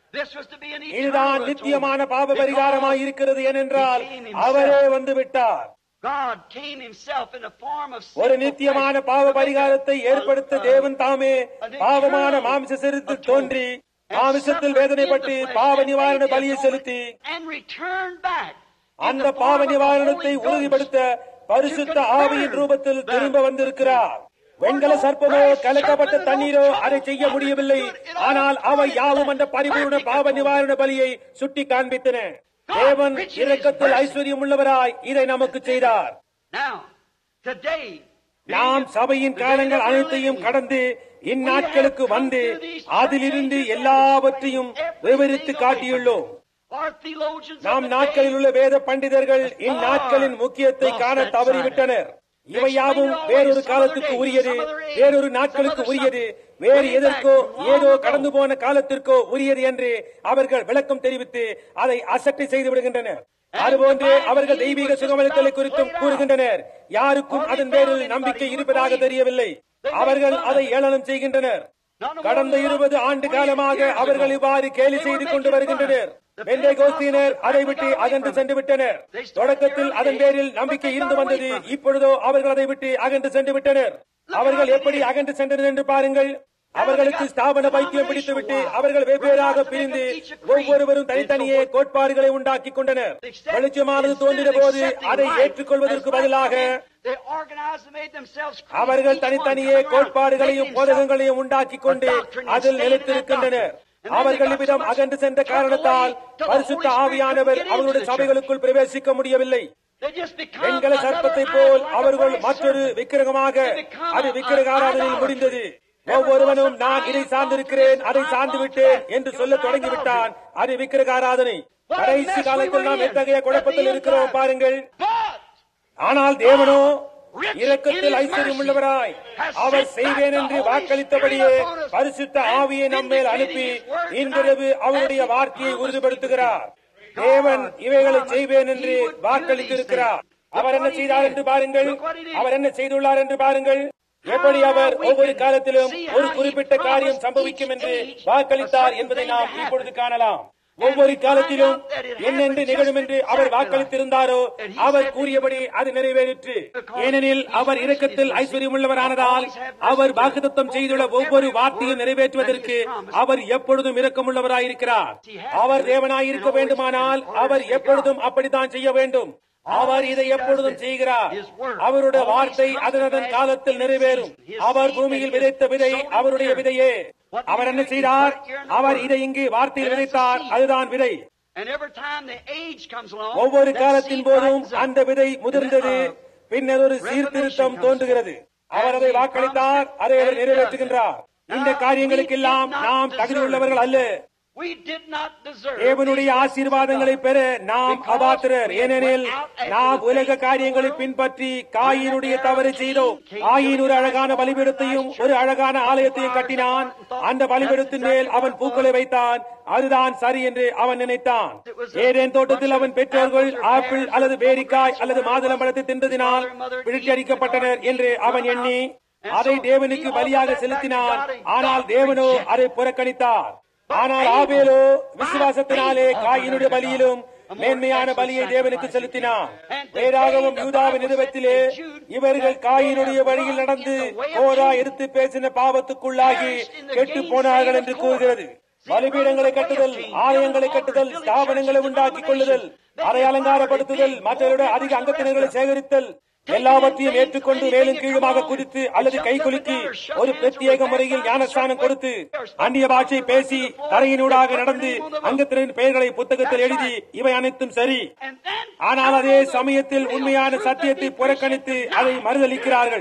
This was to be an இதுதான் eternal நித்தியமான atonement. பாவ பரிகாரமாய் இருக்கிறது ஏனென்றால் அவரே வந்து விட்டார் God came himself in the form of ஒரு sinful நித்தியமான flesh பாவ to make பரிகாரத்தை a- ஏற்படுத்த a- தேவன் தாமே an பாவமான eternal மாம்ச சிறுத்தில் atonement. தோன்றி And மாமிசத்தில் suffered வேதனைப்பட்டு in the flesh பாவ and நிவாரண made the பலியை atonement செலுத்தி and returned back in அந்த the form பாவ of the நிவாரணத்தை Holy Ghost. உறுதிப்படுத்த பரிசுத்த ஆவியின் ரூபத்தில் திரும்ப வந்திருக்கிறார் வெண்கல சர்ப்பமோ கலக்கப்பட்ட தண்ணீரோ அதை செய்ய முடியவில்லை ஆனால் அவை யாவும் அந்த பரிபூர்ண பாவ நிவாரண பலியை சுட்டி காண்பித்தன தேவன் இரக்கத்தில் ஐஸ்வர்யம் உள்ளவராய் இதை நமக்கு செய்தார் Now, today, நாம் சபையின் காலங்கள் அனைத்தையும் கடந்து இந்நாட்களுக்கு வந்து அதிலிருந்து எல்லாவற்றையும் விவரித்து காட்டியுள்ளோம் our theologians நாம் of the நாட்களில் day உள்ள வேத பண்டிதர்கள் இந்நாட்களின் முக்கியத்தை காண தவறிவிட்டனர் இவையாவும் வேறொரு காலத்துக்கு உரியது வேறொரு நாட்களுக்கு உரியது வேறு எதற்கோ ஏதோ கடந்து போன காலத்திற்கோ உரியது என்று அவர்கள் விளக்கம் தெரிவித்து அதை அசட்டை செய்து விடுகின்றனர் அதுபோன்று அவர்கள் தெய்வீக சுகமளித்தலை குறித்தும் கூறுகின்றனர் யாருக்கும் அதன் பேரில் நம்பிக்கை இருப்பதாக தெரியவில்லை அவர்கள் அதை ஏளனம் செய்கின்றனர் கடந்த இருபது ஆண்டு காலமாக அவர்கள் இவ்வாறு கேலி செய்து கொண்டு வருகின்றனர் வெண்டை கோஸ்தியினர் அதை விட்டு அகன்று சென்று விட்டனர் தொடக்கத்தில் அதன் பேரில் நம்பிக்கை இருந்து வந்தது இப்பொழுதோ அவர்கள் அதை விட்டு அகன்று சென்று விட்டனர் அவர்கள் எப்படி அகன்று சென்றனர் என்று பாருங்கள் அவர்களுக்கு ஸ்தாபன பைத்தியம் பிடித்துவிட்டு அவர்கள் வெவ்வேறாக பிரிந்து ஒவ்வொருவரும் தனித்தனியே கோட்பாடுகளை உண்டாக்கி கொண்டனர் வெளிச்சமானது தோன்றின போது அதை ஏற்றுக்கொள்வதற்கு பதிலாக They organized and made themselves creeds, அவர்கள் each one தனித்தனியே coming around, கோட்பாடுகளையும் making போதகங்களையும் உண்டாக்கிக் கொண்டு அதில் நிலைத்திருக்கின்றனர் அவர்கள் இவ்விதம் அகன்று சென்ற காரணத்தால் பரிசுத்த ஆவியானவர் அவர்களுடைய சபைகளுக்குள் பிரவேசிக்க முடியவில்லை They just become வெண்கல another சர்ப்பத்தை idol போல் like a அவர்கள் brass மற்றொரு serpent. விக்கிரகமாக அது விக்கிரக ஆராதனையில் முடிந்தது ஒவ்வொருவனும் நான் இதை சார்ந்திருக்கிறேன் அதை சார்ந்து விட்டேன் என்று சொல்ல தொடங்கிவிட்டான் அது விக்கிரக ஆராதனை கடைசி காலத்தில் நாம் எத்தகைய குழப்பத்தில் இருக்கிறோம் பாருங்கள் But ஆனால் தேவனோ இரக்கத்தில் ஐஸ்வர்யம் உள்ளவராய் அவர் செய்வேன் என்று வாக்களித்தபடியே பரிசுத்த ஆவியை நம்மேல் அனுப்பி இன்றிரவு அவருடைய வார்த்தையை உறுதிப்படுத்துகிறார் தேவன் இவைகளை செய்வேன் என்று வாக்களித்திருக்கிறார் அவர் என்ன செய்தார் என்று பாருங்கள் அவர் என்ன செய்துள்ளார் என்று பாருங்கள் எப்படி அவர் ஒவ்வொரு காலத்திலும் ஒரு குறிப்பிட்ட காரியம் சம்பவிக்கும் என்று வாக்களித்தார் என்பதை நாம் இப்பொழுது காணலாம் ஒவ்வொரு காலத்திலும் என்னென்று நிகழும் என்று அவர் வாக்களித்திருந்தாரோ அவர் கூறியபடி அது நிறைவேறிற்று ஏனெனில் அவர் இரக்கத்தில் ஐஸ்வர்யமுள்ளவரானதால் அவர் வாக்குத்தத்தம் செய்துள்ள ஒவ்வொரு வார்த்தையும் நிறைவேற்றுவதற்கு அவர் எப்பொழுதும் இரக்கமுள்ளவராயிருக்கிறார் அவர் தேவனாயிருக்க வேண்டுமானால் அவர் எப்பொழுதும் அப்படித்தான் செய்ய வேண்டும் அவர் இதை எப்பொழுதும் செய்கிறார் அவருடைய வார்த்தை அதன் அதன் காலத்தில் நிறைவேறும் அவர் பூமியில் விதைத்த விதை அவருடைய விதையே அவர் என்ன செய்தார் அவர் இதை இங்கு வார்த்தையில் விதைத்தார் அதுதான் விதை and every time the age comes along, ஒவ்வொரு that காலத்தின் seed போதும் rises up. அந்த விதை முதிர்ந்தது பின்னர் ஒரு சீர்திருத்தம் தோன்றுகிறது அவர் அதை வாக்களித்தார் அதை அவர் நிறைவேற்றுகின்றார் இந்த காரியங்களுக்கெல்லாம் நாம் தகுதியுள்ளவர்கள் அல்ல We did not deserve தேவனுடைய these ஆசீர்வாதங்களை பெற நாம் அபாத்திரர் ஏனெனில் நாம் உலக காரியங்களை பின்பற்றி காயினுடைய தவறு செய்தோம் காயின் ஒரு அழகான பலிபீடத்தையும் ஒரு அழகான ஆலயத்தையும் கட்டினான் அந்த பலிபீடத்தின் மேல் அவன் பூக்களை வைத்தான் அதுதான் சரி என்று அவன் நினைத்தான் ஏதேன் தோட்டத்தில் அவன் பெற்றோர்கள் ஆப்பிள் அல்லது பேரிக்காய் அல்லது மாதுளம்பழத்தை தின்றதினால் பிடிச்சடிக்கப்பட்டனர் என்று அவன் எண்ணி அதை தேவனுக்கு பலியாக செலுத்தினான் ஆனால் தேவனோ அதை புறக்கணித்தார் ஆனால் ஆபேலோ விசுவாசத்தினாலே காயினுடைய பலியிலும் மேன்மையான பலியை தேவனுக்கு செலுத்தினார் வேறாகவும் யூதாவின் நிறுவத்திலே இவர்கள் காயினுடைய வழியில் நடந்து கோரா எடுத்து பேசின பாவத்துக்குள்ளாகி கெட்டு போனார்கள் என்று கூறுகிறது பலிபீடங்களை கட்டுதல் ஆலயங்களை கட்டுதல் ஸ்தாபனங்களை உண்டாக்கிக் கொள்ளுதல் அரை அலங்காரப்படுத்துதல் மற்றவருடைய அதிக அங்கத்தினர்களை சேகரித்தல் எல்லாவற்றையும் ஏற்றுக்கொண்டு மேலும் கீழுமாக குதித்து அல்லது கை குலுக்கி ஒரு பிரத்யேக முறையில் ஞானஸ்தானம் கொடுத்து அந்நிய பாஷை பேசி தரையினூடாக நடந்து அங்கத்தினரின் பெயர்களை புத்தகத்தில் எழுதி இவை அனைத்தும் சரி And then ஆனால் அதே சமயத்தில் உண்மையான சத்தியத்தை புறக்கணித்து அதை மறுதளிக்கிறார்கள்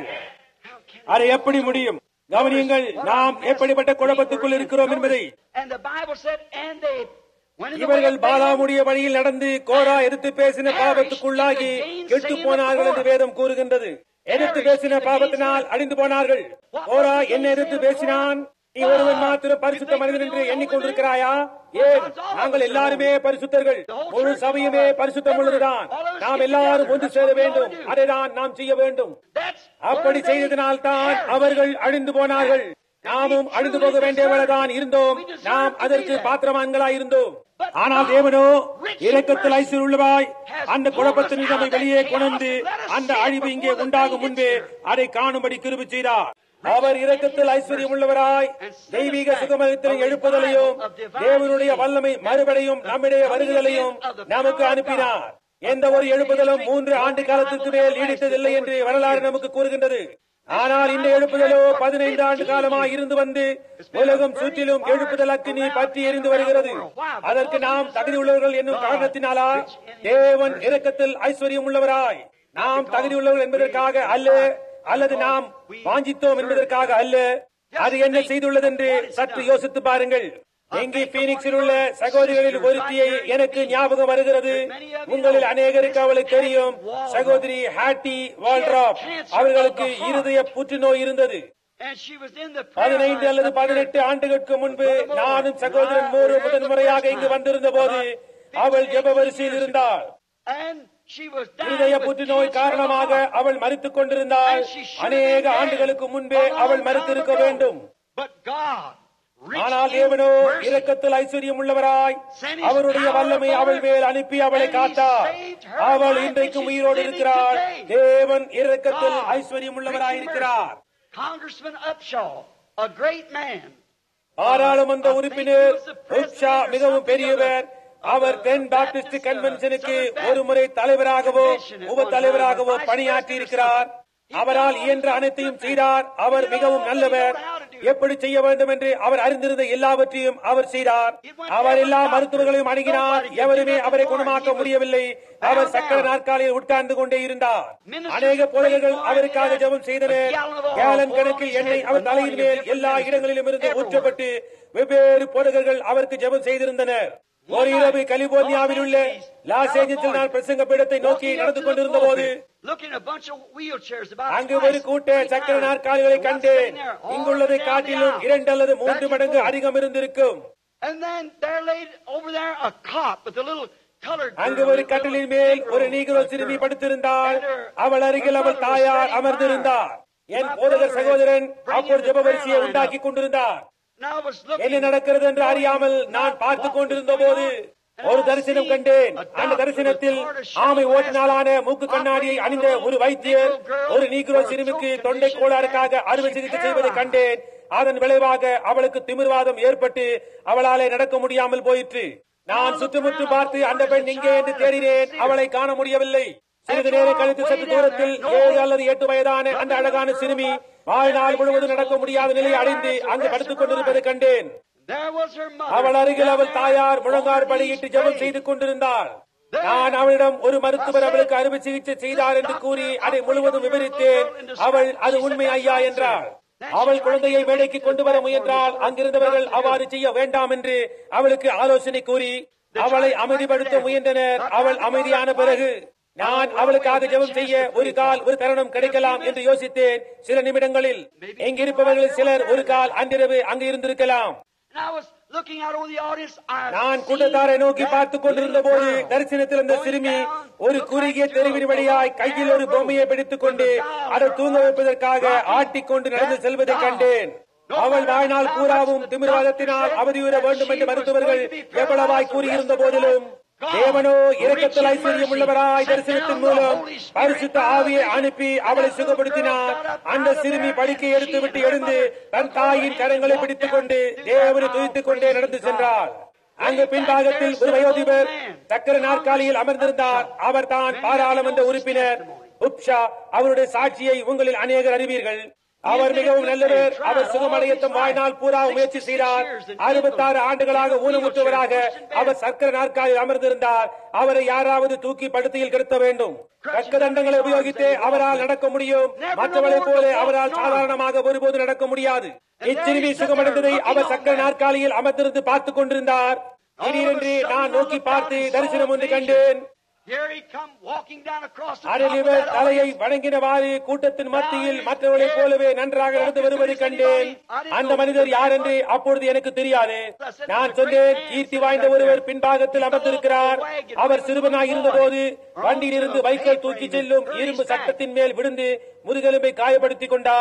அதை எப்படி முடியும் கவனியுங்கள் நாம் எப்படிப்பட்ட குழப்பத்துக்குள் இருக்கிறோம் என்பதை and the Bible said, and they went in the way இவர்கள் of Balaam, பாலாமுடைய வழியில் நடந்து கோரா எடுத்து பேசின பாவத்துக்குள்ளாகி கெட்டு போனார்கள் என்று வேதம் கூறுகின்றது எதிர்த்து பேசின பாவத்தினால் அழிந்து போனார்கள் கோரா என்ன எதிர்த்து பேசினான் நீ ஒருவன் மாத்திரம் பரிசுத்த மனிதன் என்று எண்ணிக்கொண்டிருக்கிறாயா ஏன் நாங்கள் எல்லாருமே பரிசுத்தர்கள் முழு சபையுமே பரிசுத்தம் உள்ளதுதான் நாம் எல்லாரும் ஒன்று சேர வேண்டும் அதைதான் நாம் செய்ய வேண்டும் That's அப்படி செய்ததினால் தான் அவர்கள் அழிந்து போனார்கள் நாமும் அழிந்து போக வேண்டியவர்கள்தான் இருந்தோம் நாம் அதற்கு பாத்திரவான்களாய் இருந்தோம் ஆனால் தேவனோ இரக்கத்தில் ஐஸ்வர் உள்ளவாய் அந்த குழப்பத்தின் நம்மை வெளியே கொண்டு அந்த அழிவு இங்கே உண்டாகும் முன்பே அதை காணும்படி கிருபி செய்தார் அவர் இரக்கத்தில் ஐஸ்வர்யம் உள்ளவராய் தெய்வீக சுகமயத்தினை எழுப்புதலையும் தேவனுடைய வல்லமை மறுபடியும் நம்மிடையே வருகுதலையும் நமக்கு அனுப்பினார் எந்த ஒரு எழுப்புதலும் மூன்று ஆண்டு காலத்திற்கு மேல் நீடித்ததில்லை என்று வரலாறு நமக்கு கூறுகின்றது ஆனால் இந்த எழுப்புதலோ பதினைந்து ஆண்டு காலமாய் இருந்து வந்து உலகம் சுற்றிலும் எழுப்புதல் அக்கினி பற்றி எரிந்து வருகிறது அதற்கு நாம் தகுதி உள்ளவர்கள் என்னும் காரணத்தினாலா தேவன் இரக்கத்தில் ஐஸ்வர்யம் உள்ளவராய் நாம் தகுதி உள்ளவர்கள் என்பதற்காக அல்ல அல்லது நாம் வாஞ்சித்தோம் என்பதற்காக அல்ல அது என்ன செய்துள்ளது என்று சற்று யோசித்து பாருங்கள் எங்கே பீனிக்ஸில் உள்ள சகோதரிகளில் ஒருத்தியை எனக்கு ஞாபகம் வருகிறது உங்களில் அநேகருக்கு அவளை தெரியும் சகோதரி ஹாட்டி வால்ட்ராப் அவர்களுக்கு இருதய புற்றுநோய் இருந்தது And she was in the prayer பதினைந்து line அல்லது up there. பதினெட்டு ஆண்டுகளுக்கு முன்பு நானும் சகோதரன் மூறு முதன் முறையாக இங்கு வந்திருந்த போது அவள் ஜெப வரிசையில் இருந்தாள் And she was dying இருதய with புற்றுநோய் cancer காரணமாக of the heart. அவள் மறித்துக் கொண்டிருந்தாள் அநேக ஆண்டுகளுக்கு முன்பே அவள் மறித்திருக்க வேண்டும் But God reached ஆனால் in தேவனோ mercy இரக்கத்தில் ஐஸ்வர்யம் உள்ளவராய் அவருடைய வல்லமை அவள் மேல் அனுப்பி அவளை காத்தார் அவள் இன்றைக்கும் உயிரோடு இருக்கிறாள் தேவன் இரக்கத்தில் ஐஸ்வர்யம் உள்ளவராய் இருக்கிறார் Congressman Upshaw, a great man, பாராளுமன்ற உறுப்பினர் உப்ஷா மிகவும் பெரியவர் அவர் தென் பாப்டிஸ்ட் கன்வென்ஷனுக்கு ஒரு முறை தலைவராகவோ உப தலைவராகவோ பணியாற்றி இருக்கிறார் அவரால் இயன்ற அனைத்தையும் செய்தார் அவர் மிகவும் நல்லவர் எப்படி செய்ய வேண்டும் என்று அவர் அறிந்திருந்த எல்லாவற்றையும் அவர் செய்தார் அவர் எல்லா மருத்துவர்களையும் அணுகினார் எவருமே அவரை குணமாக்க முடியவில்லை அவர் சக்கர நாற்காலியில் உட்கார்ந்து கொண்டே இருந்தார் அநேக போதகர்கள் அவருக்காக ஜெபம் செய்தனர் கேலன் கணக்கில் எண்ணெய் அவர் தலையின் மேல் எல்லா இடங்களிலும் இருந்து ஊற்றப்பட்டு வெவ்வேறு போதகர்கள் அவருக்கு ஜெபம் செய்திருந்தனர் ஒரு இரவு கலிபோர்னியாவில் உள்ள லாஸ் ஏஞ்சல்ஸில் நான் பிரசங்க பீடத்தை நோக்கி நடந்து கொண்டிருந்த போது looking at a bunch of wheelchairs about அங்கு ஒரு கூட்ட சக்கர நாற்காலிகளை கண்டேன் இங்குள்ளதை காட்டிலும் இரண்டு அல்லது மூன்று மடங்கு அதிகம் இருந்திருக்கும் And then there laid over there a cot with a little colored அங்கு girl, ஒரு a கட்டிலின் little மேல் Negro ஒரு நீகிரோ colored சிறுமி girl. படுத்திருந்தாள் அவள் அருகில் அவள் தாயார் அமர்ந்திருந்தார் என் போதகர் சகோதரன் அப்போது ஜெப வரிசையை உண்டாக்கி கொண்டிருந்தார் And I was என்ன looking நடக்கிறது என்று அறியாமல் நான் பார்த்து கொண்டிருந்த போது ஒரு தரிசனம் கண்டேன் அந்த தரிசனத்தில் ஆமை ஓட்டினாலான மூக்கு கண்ணாடியை அணிந்த ஒரு வைத்தியர் ஒரு நீக்ரோ சிறுமிக்கு தொண்டை கோளாறுக்காக அறுவை சிகிச்சை செய்வதை கண்டேன் அதன் விளைவாக அவளுக்கு திமிர்வாதம் ஏற்பட்டு அவளாலே நடக்க முடியாமல் போயிற்று நான் சுற்றுமுற்று பார்த்து அந்த பெண் எங்கே என்று தேடினேன் அவளை காண முடியவில்லை சிறிது நேரம் கழித்து சற்று தூரத்தில் ஏழு அல்லது எட்டு வயதான அந்த அழகான சிறுமி வாழ்நாள் முழுவதும் நடக்க முடியாத நிலையை அடைந்து அங்கு படுத்துக் கொண்டிருப்பதை கண்டேன் there was her mother. அவள் அருகில் அவள் தாயார் முழங்கார் படியிட்டு ஜெபம் செய்து கொண்டிருந்தாள் நான் அவளிடம் ஒரு மருத்துவர் அவளுக்கு அறுவை சிகிச்சை செய்தார் என்று கூறி அதை முழுவதும் விவரித்தேன் அவள் அது உண்மை ஐயா என்றாள் அவள் குழந்தையை வேலைக்கு கொண்டு வர முயன்றால் அங்கிருந்தவர்கள் அவ்வாறு செய்ய வேண்டாம் என்று அவளுக்கு ஆலோசனை கூறி அவளை அமைதிப்படுத்த முயன்றனர் அவள் அமைதியான பிறகு நான் அவளுக்காக ஜெபம் செய்ய ஒரு கால் ஒரு தருணம் கிடைக்கலாம் என்று யோசித்தேன் சில நிமிடங்களில் எங்கிருப்பவர்கள் சிலர் ஒரு கால் அன்றிரவு அங்கு இருந்திருக்கலாம் And I was looking out over the audience. I நான் கூட்டத்தாரை நோக்கி பார்த்துக் கொண்டிருந்த போது தரிசனத்தில் அந்த சிறுமி ஒரு குறுகிய தெருவின் வழியாய் கையில் ஒரு பொம்மையை பிடித்துக் கொண்டு அதை தூங்க வைப்பதற்காக ஆட்டிக்கொண்டு நடந்து செல்வதை கண்டேன் அவள் வாழ்நாள் பூராவும் திமிர்வாதத்தினால் அவதியுற வேண்டும் என்று மருத்துவர்கள் எவ்வளவாய் கூறியிருந்த போதிலும் தேவனோ இரக்கத்தில் ஐஸ்வர்யம் உள்ளவராய் தரிசனத்தின் மூலம் பரிசுத்த ஆவியை அனுப்பி அவளை சுகப்படுத்தினார் அந்த சிறுமி படுக்கை எடுத்துவிட்டு எழுந்து தன் தாயின் கரங்களை பிடித்துக் கொண்டு தேவனை துதித்துக் கொண்டே நடந்து சென்றாள் அங்கு பின்பாகத்தில் ஒரு வயோதிபர் சக்கர நாற்காலியில் அமர்ந்திருந்தார் அவர் தான் பாராளுமன்ற உறுப்பினர் உப்ஷா அவருடைய சாட்சியை உங்களில் அநேகர் அறிவீர்கள் அவர் மிகவும் நல்லவர் அவர் சுகமடையத்தும் வாழ்நாள் பூரா முயற்சி செய்தார் அறுபத்தாறு ஆண்டுகளாக ஊனமுற்றவராக அவர் சர்க்கர நாற்காலில் அமர்ந்திருந்தார் அவரை யாராவது தூக்கி படுத்தியில் கிடத்த வேண்டும் தக்க தண்டங்களை உபயோகித்து அவரால் நடக்க முடியும் மற்றவளைப் போல அவரால் சாதாரணமாக ஒருபோது நடக்க முடியாது இச்சிறுமி சுகமடைந்ததை அவர் சக்கர நாற்காலியில் அமர்ந்திருந்து பார்த்துக் கொண்டிருந்தார் திடீரென்று நான் நோக்கி பார்த்து தரிசனம் ஒன்று கண்டேன் Here he come walking down across the top அதில் of இவர் that தலையை audience. வணங்கினவாறு கூட்டத்தின் மத்தியில் மற்றவர்களைப் போலவே நன்றாக நடந்து வருவதை கண்டேன் அந்த மனிதர் யார் என்று அப்பொழுது எனக்கு தெரியாது நான் சொன்னேன் கீர்த்தி வாய்ந்த ஒருவர் பின்பாகத்தில் அமர்ந்திருக்கிறார் அவர் சிறுவனாய் இருந்தபோது வண்டியில் இருந்து வைக்கோல் தூக்கி செல்லும் இரும்பு சட்டத்தின் மேல் விழுந்து முதுகெலும்பை காயப்படுத்திக் கொண்டார்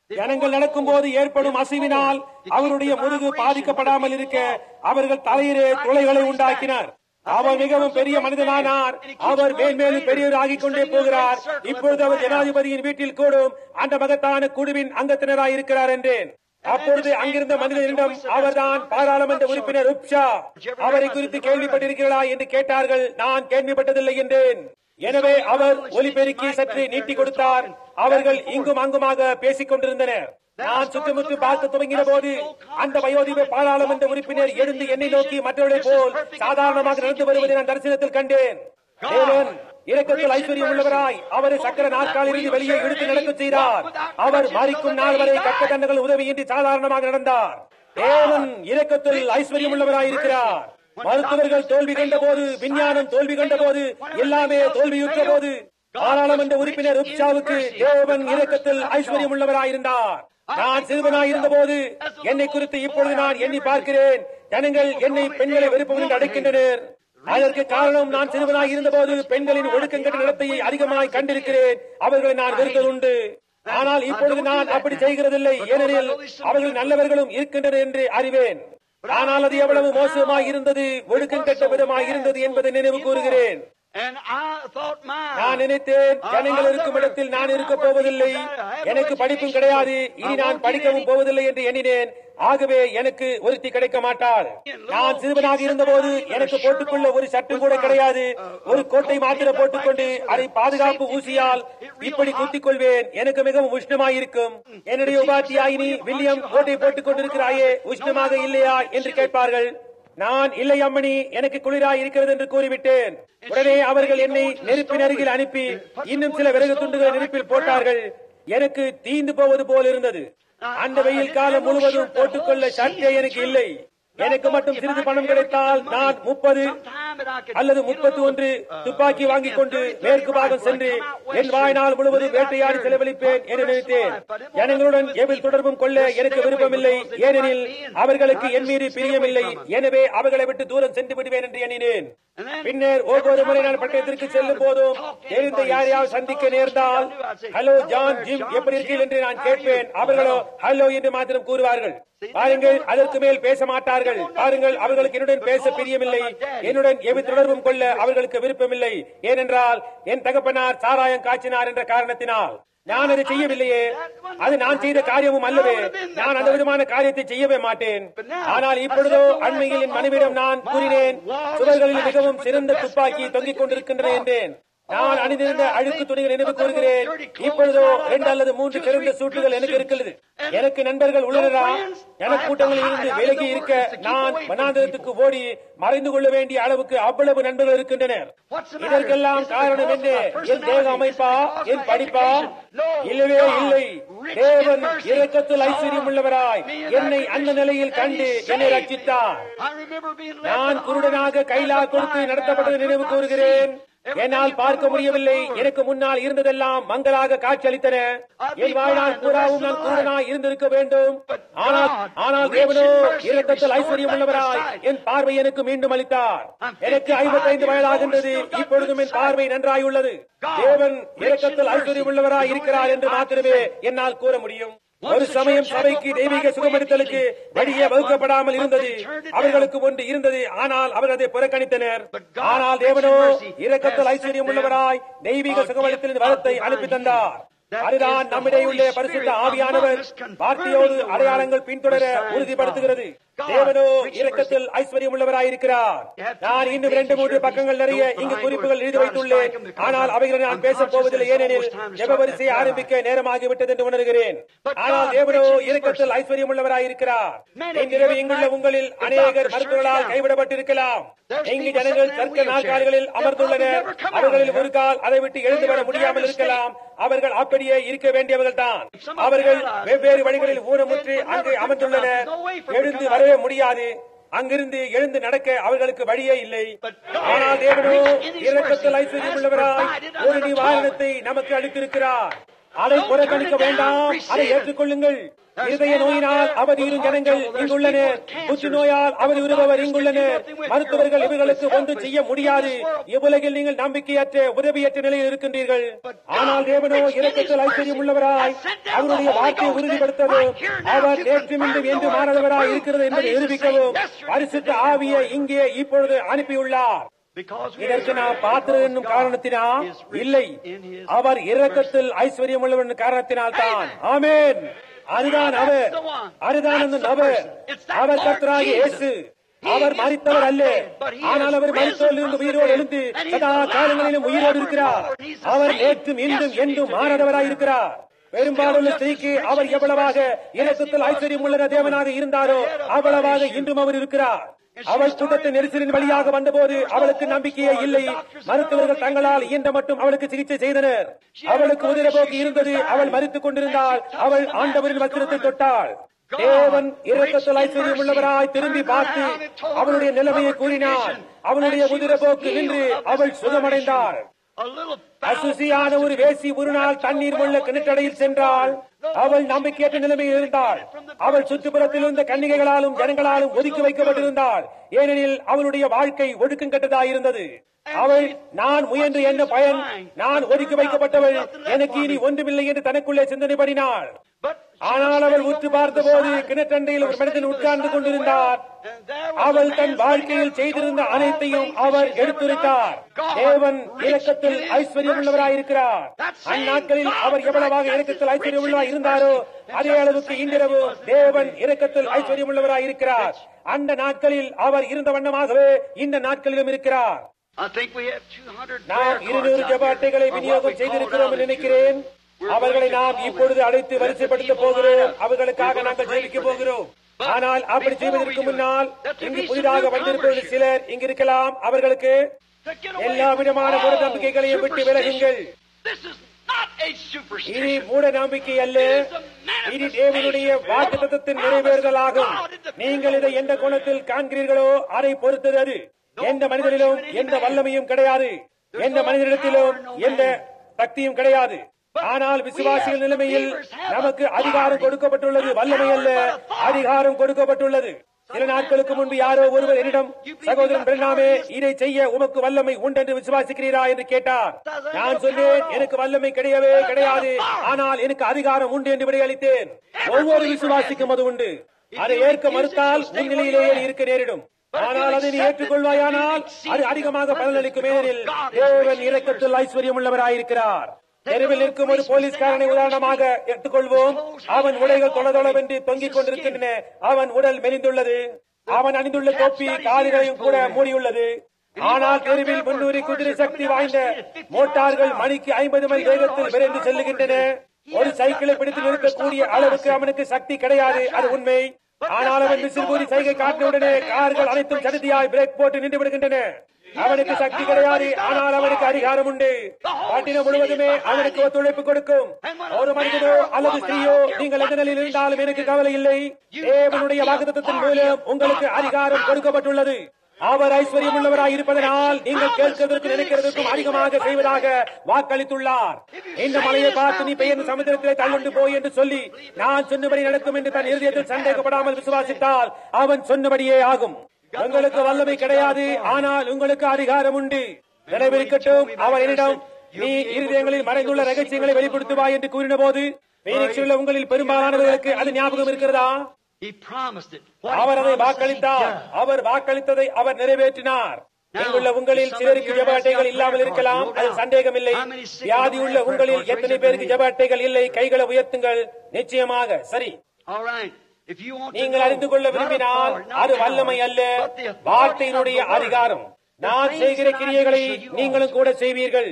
ஜனங்கள் நடக்கும்போது ஏற்படும் அசைவினால் அவருடைய முதுகு பாதிக்கப்படாமல் இருக்க அவர்கள் தலையிலே துளைகளை உண்டாக்கினார் அவர் மிகவும் பெரிய மனிதனானார் அவர் மேன்மேலும் பெரியவராகிக் கொண்டே போகிறார் இப்பொழுது அவர் ஜனாதிபதியின் வீட்டில் கூடும் அந்த மகத்தான குழுவின் அங்கத்தினராய் இருக்கிறார் என்றேன் அப்பொழுது அங்கிருந்த மனிதனிடம் அவர்தான் பாராளுமன்ற உறுப்பினர் உப்ஷா அவரை குறித்து கேள்விப்பட்டிருக்கிறீர்களா என்று கேட்டார்கள் நான் கேள்விப்பட்டதில்லை என்றேன் எனவே அவர் ஒலிபெருக்கி சற்று நீட்டி கொடுத்தார் அவர்கள் இங்கும் அங்குமாக பேசிக் கொண்டிருந்தனர் நான் சுற்றுமுற்று பார்க்க துவங்கின போது அந்த வயோதிப பாராளுமன்ற உறுப்பினர் எழுந்து என்னை நோக்கி மற்றவர்களை போல் சாதாரணமாக நடந்து வருவதை நான் தரிசனத்தில் கண்டேன் தேவன் இரக்கத்தில் ஐஸ்வர்யம் உள்ளவராய் அவரை சக்கர நாற்காலிலிருந்து வெளியே இழுத்து நடக்க செய்தார் அவர் மறிக்கும் நாள் வரை கட்ட தண்டங்கள் உதவியின்றி சாதாரணமாக நடந்தார் தேவன் இரக்கத்தில் ஐஸ்வர்யம் உள்ளவராய் இருக்கிறார் மருத்துவர்கள் தோல்வி கண்ட போது விஞ்ஞானம் தோல்வி கண்ட போது எல்லாமே தோல்வியுற்ற போது பாராளுமன்ற உறுப்பினர் உப்ஷாவுக்கு தேவன் இரக்கத்தில் ஐஸ்வர்யம் உள்ளவராயிருந்தார் நான் சிறுவனாய் இருந்தபோது என்னை குறித்து இப்பொழுது நான் எண்ணி பார்க்கிறேன் ஜனங்கள் என்னை பெண்களை வெறுப்பவர்கள் என்று அடைக்கின்றனர் அதற்கு காரணம் நான் சிறுவனாய் இருந்தபோது பெண்களின் ஒழுக்கங்கட்ட நடத்தையை அதிகமாய் கண்டிருக்கிறேன் அவர்களை நான் வெறுத்ததுண்டு ஆனால் இப்பொழுது நான் அப்படி செய்கிறதில்லை ஏனெனில் அவர்கள் நல்லவர்களும் இருக்கின்றனர் என்று அறிவேன் ஆனால் அது எவ்வளவு மோசமாய் இருந்தது ஒழுக்கம் கெட்ட விதமாய் இருந்தது என்பதை நினைவு கூறுகிறேன் And I thought my நான் நினைத்தேன் ஜனங்கள் இருக்கும் இடத்தில் நான் இருக்க போவதில்லை எனக்கு படிப்பும் கிடையாது இனி நான் படிக்கவும் போவதில்லை என்று எண்ணினேன் ஆகவே எனக்கு ஒருத்தி கிடைக்க மாட்டாள் நான் சிறுவனாக இருந்தபோது எனக்கு போட்டுக்கொள்ள ஒரு சட்டு கூட கிடையாது ஒரு கோட்டை மாத்திர போட்டுக்கொண்டு அதை பாதுகாப்பு ஊசியால் இப்படி குத்திக் கொள்வேன் எனக்கு மிகவும் உஷ்ணமாயிருக்கும் என்னுடைய உபாத்தியாயினி வில்லியம் கோட்டை போட்டுக் கொண்டிருக்கிறாயே உஷ்ணமாக இல்லையா என்று கேட்பார்கள் நான் இல்லை அம்மணி எனக்கு குளிராய் இருக்கிறது என்று கூறிவிட்டேன் உடனே அவர்கள் என்னை நெருப்பின் அருகில் அனுப்பி இன்னும் சில விறகு துண்டுகளை நெருப்பில் போட்டார்கள் எனக்கு தீந்து போவது போல் இருந்தது அந்த வெயில் காலம் முழுவதும் போட்டுக்கொள்ள சட்டை எனக்கு இல்லை எனக்கு மட்டும் சிறிது பணம் கிடைத்தால் நான் முப்பது அல்லது முப்பத்தி ஒன்று துப்பாக்கி வாங்கிக் கொண்டு மேற்கு பாகம் சென்று என் வாழ்நாள் முழுவதும் வேட்டையாடி செலவழிப்பேன் என்று நினைத்தேன் ஜனங்களுடன் எவில் தொடர்பும் கொள்ள எனக்கு விருப்பமில்லை ஏனெனில் அவர்களுக்கு என் மீது பிரியமில்லை எனவே அவர்களை விட்டு தூரம் சென்று விடுவேன் என்று எண்ணினேன் பின்னர் ஒவ்வொரு முறை நான் பட்டயத்திற்கு செல்லும் போதும் தெரிந்த யாரையாவது சந்திக்க நேர்ந்தால் ஹலோ ஜான் ஜிம் எப்படி இருக்கீர்கள் என்று நான் கேட்பேன் அவர்களோ ஹலோ என்று மாத்திரம் கூறுவார்கள் பாருங்கள் அதற்கு மேல் பேச மாட்டார்கள் பாருங்கள் அவர்களுக்கு என்னுடன் பேச பிரியமில்லை என்னுடன் எவ்வித தொடர்பும் கொள்ள அவர்களுக்கு விருப்பமில்லை ஏனென்றால் என் தகப்பனார் சாராயம் காய்ச்சினார் என்ற காரணத்தினால் நான் அதை செய்யவில்லையே அது நான் செய்த காரியமும் அல்லவே நான் அந்த விதமான காரியத்தை செய்யவே மாட்டேன் ஆனால் இப்பொழுதோ அண்மையில் என் மனைவிடம் நான் கூறினேன் சுவர்களில் மிகவும் சிறந்த துப்பாக்கி தொங்கிக் கொண்டிருக்கின்றன என்றேன் நான் அணிந்திருந்த அழுக்கு துணிகள் நினைவு கூறுகிறேன் இப்பொழுதோ இரண்டு அல்லது மூன்று சிறந்த சூட்டுகள் எனக்கு இருக்கிறது எனக்கு நண்பர்கள் உள்ளனரா ஜனக்கூட்டங்களில் இருந்து விலகி இருக்க நான் வனாந்தரத்துக்கு ஓடி மறைந்து கொள்ள வேண்டிய அளவுக்கு அவ்வளவு நண்பர்கள் இருக்கின்றனர் இதற்கெல்லாம் காரணம் என்ன என் தேக அமைப்பா என் படிப்பா இல்லவே இல்லை தேவன் இரக்கத்தில் ஐஸ்வர்யம் உள்ளவராய் என்னை அந்த நிலையில் கண்டு என்னை ரட்சித்தார் நான் குருடனாக கைலா கொடுத்து நடத்தப்பட்டது நினைவு கூறுகிறேன் என்னால் பார்க்க முடியவில்லை எனக்கு முன்னால் இருந்ததெல்லாம் மங்களாக காட்சியளித்தன என் வாழ்நாள் பூராவும் நான் குருடனாய் இருந்திருக்க வேண்டும் ஆனால் ஆனால் தேவனோ இரக்கத்தில் ஐஸ்வர்யம் உள்ளவராய் என் பார்வை எனக்கு மீண்டும் அளித்தார் எனக்கு ஐம்பத்தைந்து வயதாகின்றது இப்பொழுதும் என் பார்வை நன்றாய் உள்ளது தேவன் இரக்கத்தில் ஐஸ்வர்யம் உள்ளவராய் இருக்கிறார் என்று மாத்திரமே என்னால் கூற முடியும் ஒரு சமயம் சபைக்கு தெய்வீக சுகமளித்தலுக்கு வழியே வகுக்கப்படாமல் இருந்தது அவர்களுக்கு ஒன்று இருந்தது ஆனால் அவர்கள் அதை புறக்கணித்தனர் ஆனால் தேவனோ இரக்கத்தில் ஐஸ்வர்யம் உள்ளவராய் தெய்வீக சுகமளித்தலின் வரத்தை அனுப்பி தந்தார் அதுதான் நம்மிடையே உள்ள பரிசுத்த ஆவியானவர் வார்த்தையோடு அடையாளங்கள் பின்தொடர உறுதிப்படுத்துகிறது தேவனோ இரக்கத்தில் ஐஸ்வர்யம் உள்ளவராயிருக்கிறார் நான் இன்னும் இரண்டு மூன்று பக்கங்கள் நிறைய இங்கு குறிப்புகள் எழுதி வைத்துள்ளேன் ஆனால் அவைகளை நான் பேசப் போவதில்லை ஏனெனில் ஜெப வரிசையை ஆரம்பிக்க நேரமாகிவிட்டது என்று உணர்கிறேன் ஆனால் தேவனோ இரக்கத்தில் ஐஸ்வர்யம் உள்ளவராயிருக்கிறார் இன்றிரவு இங்குள்ள உங்களில் அநேகர் மருத்துவர்களால் கைவிடப்பட்டிருக்கலாம் இங்கு ஜனங்கள் தர்க்க நாற்காலிகளில் அமர்ந்துள்ளனர் அவர்களில் ஒரு கால் அதை விட்டு எழுந்து வர முடியாமல் இருக்கலாம் அவர்கள் அப்படியே இருக்க வேண்டியவர்கள் தான் அவர்கள் வெவ்வேறு வழிகளில் ஊனமுற்று அங்கு அமர்ந்துள்ளனர் எழுந்து வரவே முடியாது அங்கிருந்து எழுந்து நடக்க அவர்களுக்கு வழியே இல்லை ஆனால் தேவனோ இரக்கத்தில் ஐஸ்வர்யம் உள்ளவராய் ஒரு நிவாரணத்தை நமக்கு அளித்திருக்கிறார் அதை புறக்கணிக்க வேண்டாம் அதை ஏற்றுக்கொள்ளுங்கள் இருதய நோயினால் அவதியிரும் ஜனங்கள் இங்குள்ளனர் புற்றுநோயால் அவதி உருபவர் இங்குள்ளனர் மருத்துவர்கள் இவர்களுக்கு ஒன்று செய்ய முடியாது இவ்வுலகில் நீங்கள் நம்பிக்கையற்ற உதவியற்ற நிலையில் இருக்கின்றீர்கள் ஆனால் தேவனோ இரக்கத்தில் ஐஸ்வர்யம் உள்ளவராய் அவருடைய வார்த்தையை உறுதிப்படுத்தவும் அவர் நேற்று மீண்டும் என்று மாறாதவராய் இருக்கிறது என்பதை நிரூபிக்கவும் பரிசுத்த ஆவியை இங்கே இப்பொழுது அனுப்பியுள்ளார் இதற்கு நாம் பாத்திரம் என்னும் காரணத்தினா இல்லை அவர் இரக்கத்தில் ஐஸ்வர்யம் உள்ளவர் என்னும் காரணத்தினால் தான் ஆமேன் அதுதான் அவர் அதுதான் அந்த நபர் அவர் கத்தராகி இயேசு அவர் மறித்தவர் அல்ல ஆனால் அவர் மறித்தோரில் இருந்து உயிரோடு எழுந்து சதா காலங்களிலும் உயிரோடு இருக்கிறார் அவர் நேற்றும் இன்றும் என்றும் மாறாதவராய் இருக்கிறார் பெரும்பாலுள்ள ஸ்திரீக்கு அவர் எவ்வளவாக இரக்கத்தில் ஐஸ்வர்யம் உள்ள தேவனாக இருந்தாரோ அவ்வளவாக இன்றும் அவர் இருக்கிறார் அவள் கூட்டத்தின் நெரிசலின் வழியாக வந்தபோது அவளுக்கு நம்பிக்கையே இல்லை மருத்துவர்கள் தங்களால் இயன்ற மட்டும் அவளுக்கு சிகிச்சை செய்தனர் அவளுக்கு உதிரபோக்கு இருந்தது அவள் மறித்துக் கொண்டிருந்தாள் அவள் ஆண்டவரின் வஸ்திரத்தை தொட்டாள் தேவன் இரக்கத்தில் ஐஸ்வர்யம் உள்ளவராய் திரும்பி பார்த்து அவளுடைய நிலைமையை கூறினார் அவளுடைய உதிரபோக்கு நின்று அவள் சுகமடைந்தாள் அசுசியான ஒரு வேசி ஒரு நாள் தண்ணீர் உள்ள கிணற்றடையில் சென்றால் அவள் நம்பிக்கையற்ற நிலைமையில் இருந்தாள் அவள் சுற்றுப்புறத்தில் இருந்த கன்னிகைகளாலும் ஜனங்களாலும் ஒதுக்கி வைக்கப்பட்டிருந்தாள் ஏனெனில் அவளுடைய வாழ்க்கை ஒடுக்கம் கட்டதாயிருந்தது அவள் நான் முயன்று என்ன பயன் நான் ஒதுக்கி வைக்கப்பட்டவள் எனக்கு இனி ஒன்றுமில்லை என்று தனக்குள்ளே சிந்தனை பண்ணினாள் ஆனால் அவள் உற்று பார்த்தபோது கிணற்றண்டையில் ஒரு மனிதன் உட்கார்ந்து கொண்டிருந்தார் அவள் தன் வாழ்க்கையில் செய்திருந்த அனைத்தையும் அவர் எடுத்துரைத்தார் தேவன் இலக்கத்தில் ஐஸ்வர்யம் உள்ளவராயிருக்கிறார் அந்நாட்களில் அவர் எவ்வளவாக இலக்கத்தில் ஐஸ்வர்யம் உள்ளவராய் இருந்தாரோ அதே அளவுக்கு இன்றிரவு தேவன் இரக்கத்தில் ஐஸ்வர்யம் உள்ளவராயிருக்கிறார் அந்த நாட்களில் அவர் இருந்த வண்ணமாகவே இந்த நாட்களிலும் இருக்கிறார் நாம் இருநூறு ஜப அட்டைகளை விநியோகம் செய்திருக்கிறோம் என்று நினைக்கிறேன் அவர்களை நாம் இப்பொழுது அழைத்து வரிசைப்படுத்த போகிறோம் அவர்களுக்காக நாங்கள் ஜெயிக்க போகிறோம் ஆனால் அப்படி செய்வதற்கு முன்னால் இங்கு புதிதாக வந்திருப்பது சிலர் இங்கு இருக்கலாம் அவர்களுக்கு எல்லா விதமான மூட நம்பிக்கைகளையும் விட்டு விலகுங்கள் இது மூட நம்பிக்கை அல்ல இது தேவனுடைய வாக்கு தத்துவத்தின் நிறைவேறுதலாகும் நீங்கள் இதை எந்த கோணத்தில் காண்கிறீர்களோ அதை பொறுத்தது அது எந்த மனிதனிலும் எந்த வல்லமையும் கிடையாது எந்த மனிதனிடத்திலும் எந்த சக்தியும் கிடையாது ஆனால் விசுவாசிகள் நிலைமையில் நமக்கு அதிகாரம் கொடுக்கப்பட்டுள்ளது வல்லமை அல்ல அதிகாரம் கொடுக்கப்பட்டுள்ளது சில நாட்களுக்கு முன்பு யாரோ ஒருவர் என்னிடம் சகோதரன் பிரணாமே இதை செய்ய உமக்கு வல்லமை உண்டென்று விசுவாசிக்கிறீரா என்று கேட்டார் நான் சொன்னேன் எனக்கு வல்லமை கிடையவே கிடையாது ஆனால் எனக்கு அதிகாரம் உண்டு என்று விடையளித்தேன் ஒவ்வொரு விசுவாசிக்கும் அது உண்டு அதை ஏற்க மறுத்தால் முன்னிலையிலேயே இருக்க நேரிடும் ஆனால் அதை நீ ஏற்றுக்கொள்வாயானால் அது அதிகமாக பலனளிக்கும் ஏனெனில் தேவன் இரக்கத்தில் ஐஸ்வர்யம் உள்ளவராயிருக்கிறார் தெருவில் இருக்கும் ஒரு போலீஸ்காரனை உதாரணமாக எடுத்துக்கொள்வோம் அவன் உடைகள் தொலைதொளவென்று தொங்கிக் கொண்டிருக்கின்றன அவன் உடல் மெலிந்துள்ளது அவன் அணிந்துள்ள தொப்பி காதுகளையும் கூட மூடியுள்ளது ஆனால் தெருவில் முன்னூறு குதிரை சக்தி வாய்ந்த மோட்டார்கள் மணிக்கு ஐம்பது மைல் வேகத்தில் விரைந்து செல்லுகின்றன ஒரு சைக்கிளை பிடித்து நிறுத்தக்கூடிய அளவுக்கு அவனுக்கு சக்தி கிடையாது அது உண்மை ஆனால் அவன் விசில் கூறி சைகை காட்டினவுடனே கார்கள் அனைத்தும் சடுதியாய் பிரேக் போட்டு நின்று விடுகின்றன அவனுக்கு சக்தி கிடையாது ஆனால் அவனுக்கு அதிகாரம் உண்டு காட்டினம் முழுவதுமே அவனுக்கு ஒத்துழைப்பு கொடுக்கும் ஒரு மனிதனோ அல்லது ஸ்திரீயோ நீங்கள் எந்த நிலையில் இருந்தாலும் எனக்கு கவலை இல்லை தேவனுடைய வாக்குத்தத்தின் மூலம் உங்களுக்கு அதிகாரம் கொடுக்கப்பட்டுள்ளது அவர் ஐஸ்வர்யம் உள்ளவராய் இருப்பதனால் நீங்கள் கேட்கிறதற்கு நினைக்கிறதற்கும் அதிகமாக செய்வதாக வாக்களித்துள்ளார் இந்த மலையை பார்த்து நீ பெயர்ந்து சமுத்திரத்திலே தள்ளுண்டு போய் என்று சொல்லி நான் சொன்னபடி நடக்கும் என்று தன் இருதயத்தில் சந்தேகப்படாமல் விசுவாசித்தால் அவன் சொன்னபடியே ஆகும் உங்களுக்கு வல்லமை கிடையாது ஆனால் உங்களுக்கு அதிகாரம் உண்டு நினைவிருக்கட்டும் அவர் என்னிடம் நீ இருதயங்களில் மறைந்துள்ள ரகசியங்களை வெளிப்படுத்துவாய் என்று கூறின போது உள்ள உங்களில் பெரும்பாலானவர்களுக்கு அது ஞாபகம் இருக்கிறதா அவர் அதை வாக்களித்தார் அவர் வாக்களித்ததை அவர் நிறைவேற்றினார் இங்குள்ள உங்களில் சிலருக்கு ஜப அட்டைகள் இல்லாமல் இருக்கலாம் அது சந்தேகம் இல்லை வியாதி உள்ள உங்களில் எத்தனை பேருக்கு ஜப அட்டைகள் இல்லை கைகளை உயர்த்துங்கள் நிச்சயமாக சரி நீங்கள் அறிந்து கொள்ள விரும்பினால் அது வல்லமை அல்ல வார்த்தையினுடைய அதிகாரம் நான் செய்கிற கிரியைகளை நீங்களும் கூட செய்வீர்கள்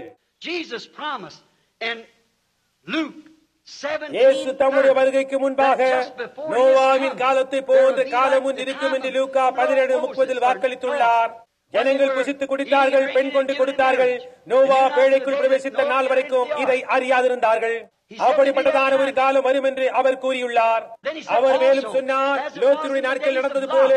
இயேசு தம்முடைய வருகைக்கு முன்பாக நோவாவின் காலத்தை போன்ற காலம் ஒன்று இருக்கும் என்று லூக்கா பதினேழு முப்பதில் வாக்களித்துள்ளார் ஜனங்கள் புசித்து குடித்தார்கள் பெண் கொண்டு கொடுத்தார்கள் நோவா பேழைக்குள் பிரவேசித்த நாள் வரைக்கும் இதை அறியாதிருந்தார்கள் அப்படிப்பட்டதான ஒரு காலம் வரும் என்று அவர் கூறியுள்ளார் அவர் மேலும் சொன்னார் லோத்தினுடைய நாட்கள் நடந்தது போல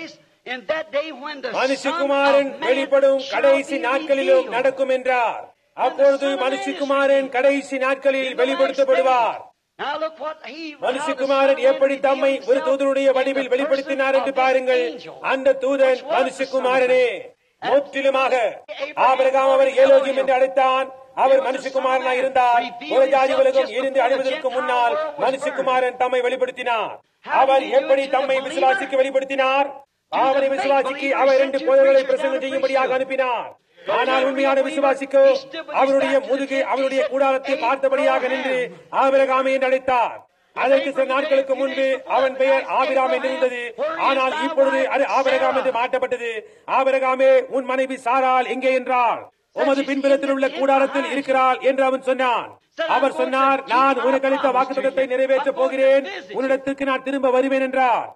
மனுஷகுமாரன் வெளிப்படும் கடைசி நாட்களிலும் நடக்கும் என்றார் அப்பொழுது மனுஷகுமாரன் கடைசி நாட்களில் வெளிப்படுத்தப்படுவார் Now look what he மனுஷகுமாரன் எப்படி தம்மை ஒரு தூதனுடைய வடிவில் வெளிப்படுத்தினார் என்று பாருங்கள் அந்த தூதன் மனுஷகுமாரனே முற்றிலுமாக ஆபிரகாம் அவர் ஏலோகியம் என்று அழைத்தான் அவர் மனுஷகுமாரனாய் இருந்தார் ஒரு ஜாதி உலகம் இருந்து அழிவதற்கு முன்னால் மனுஷகுமாரன் தம்மை வெளிப்படுத்தினார் அவர் எப்படி தம்மை விசுவாசிக்கு வெளிப்படுத்தினார் அவரை விசுவாசிக்கு அவர் இரண்டு போதர்களை பிரசங்கம் செய்யும்படியாக அனுப்பினார் ஆனால் உண்மையான விசுவாசிக்கோ அவருடைய முதுகு அவருடைய கூடாரத்தை பார்த்தபடியாக நின்று ஆபிரகாமை என்று அழைத்தார் அதற்கு சில நாட்களுக்கு முன்பு அவன் பெயர் ஆபிராம் என்று இருந்தது ஆனால் இப்பொழுது அது ஆபிரகாம் என்று மாற்றப்பட்டது ஆபிரகாமே உன் மனைவி சாரால் எங்கே என்றாள் உமது பின்புறத்தில் உள்ள கூடாரத்தில் இருக்கிறாள் என்று அவன் சொன்னான் அவர் சொன்னார் நான் உனக்கு அளித்த வாக்குத்தத்தை நிறைவேற்றப் போகிறேன் உன்னிடத்துக்கு நான் திரும்ப வருவேன் என்றார்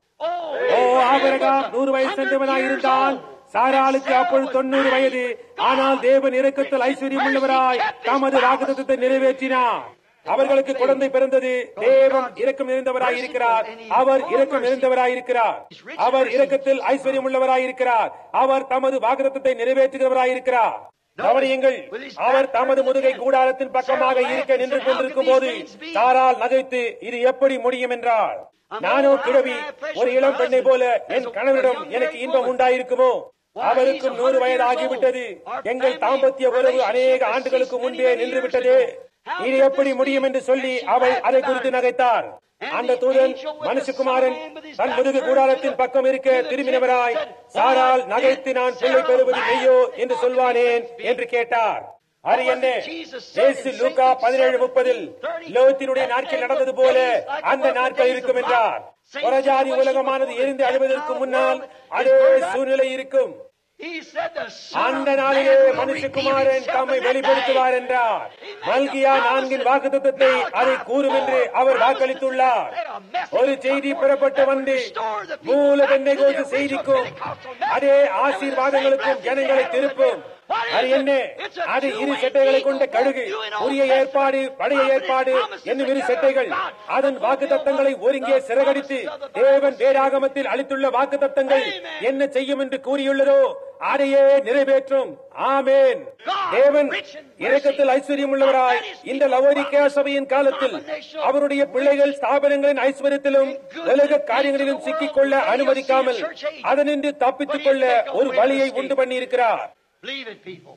ஓ ஆபிரகாம் நூறு வயசு சென்றவனாய் இருந்தான் சாராளுக்கு அப்பொழுது தொண்ணூறு வயது ஆனால் தேவன் இறக்கத்தில் ஐஸ்வர்யம் உள்ளவராய் தமது வாக்குத்தத்தை நிறைவேற்றினார் அவர்களுக்கு குழந்தை பிறந்தது தேவன் இரக்கம் நிறைந்தவராய் இருக்கிறார் அவர் இரக்கம் நிறைந்தவராய் இருக்கிறார் அவர் இரக்கத்தில் ஐஸ்வர்யம் உள்ளவராய் இருக்கிறார் அவர் தமது வாக்குத்தத்தை நிறைவேற்றுகிறவராய் இருக்கிறார் கவனியுங்கள் அவர் தமது முதுகை கூடாரத்தின் பக்கமாக இருக்க நின்று கொண்டிருக்கும் போது சாரால் நகைத்து இது எப்படி முடியும் என்றார் நானோ கிழவி ஒரு இளம் பெண்ணை போல என் கணவரிடம் எனக்கு இன்பம் உண்டாயிருக்குமோ அவருக்கும் நூறு வயது ஆகிவிட்டது எங்கள் தாம்பத்திய உறவு அநேக ஆண்டுகளுக்கு முன்பே நின்று விட்டது இது எப்படி முடியும் என்று சொல்லி அவள் அதை குறித்து நகைத்தார் அந்த தூதன் மனுஷகுமாரன் தன் முதுகு கூடாரத்தின் பக்கம் இருக்க திரும்பினவராய் சாரால் நகைத்து நான் பிள்ளை பெறுவது மெய்யோ என்று சொல்வானேன் என்று கேட்டார் அது என்ன இயேசு லூக்கா பதினேழு முப்பதில் லோகத்தினுடைய நாட்கள் நடந்தது போல அந்த நாட்கள் இருக்கும் என்றார் புறஜாதி உலகமானது எரிந்து அழுவதற்கு முன்னால் அதே சூழ்நிலை இருக்கும் He said the Son அந்த of நாளிலே Man will மனுஷகுமாரன் reveal himself தம்மை in that வெளிப்படுத்துவார் day. என்றார் மல்கியா நான்கின் வாக்குத்தத்தை அதை கூறும் என்று அவர் வாக்களித்துள்ளார் ஒரு செய்தி புறப்பட்டு வந்து மூல பெந்தைகோசு செய்திக்கும் அதே ஆசீர்வாதங்களுக்கும் ஜனங்களை திருப்பும் அது என்ன அது இரு செட்டைகளை கொண்ட கழுகு புதிய ஏற்பாடு பழைய ஏற்பாடு என்னும் இரு செட்டைகள் அதன் வாக்குத்தத்தங்களை ஒருங்கே சிறகடித்து தேவன் வேதாகமத்தில் அளித்துள்ள வாக்குத்தத்தங்கள் என்ன செய்யும் என்று கூறியுள்ளதோ அதையே நிறைவேற்றும் ஆமேன் தேவன் இரக்கத்தில் ஐஸ்வர்யம் உள்ளவராய் இந்த லவோரிக்கா சபையின் காலத்தில் அவருடைய பிள்ளைகள் ஸ்தாபனங்களின் ஐஸ்வர்யத்திலும் உலக காரியங்களிலும் சிக்கிக்கொள்ள அனுமதிக்காமல் அதனின்று தப்பித்துக் கொள்ள ஒரு வழியை உண்டு பண்ணியிருக்கிறார் Believe it, people.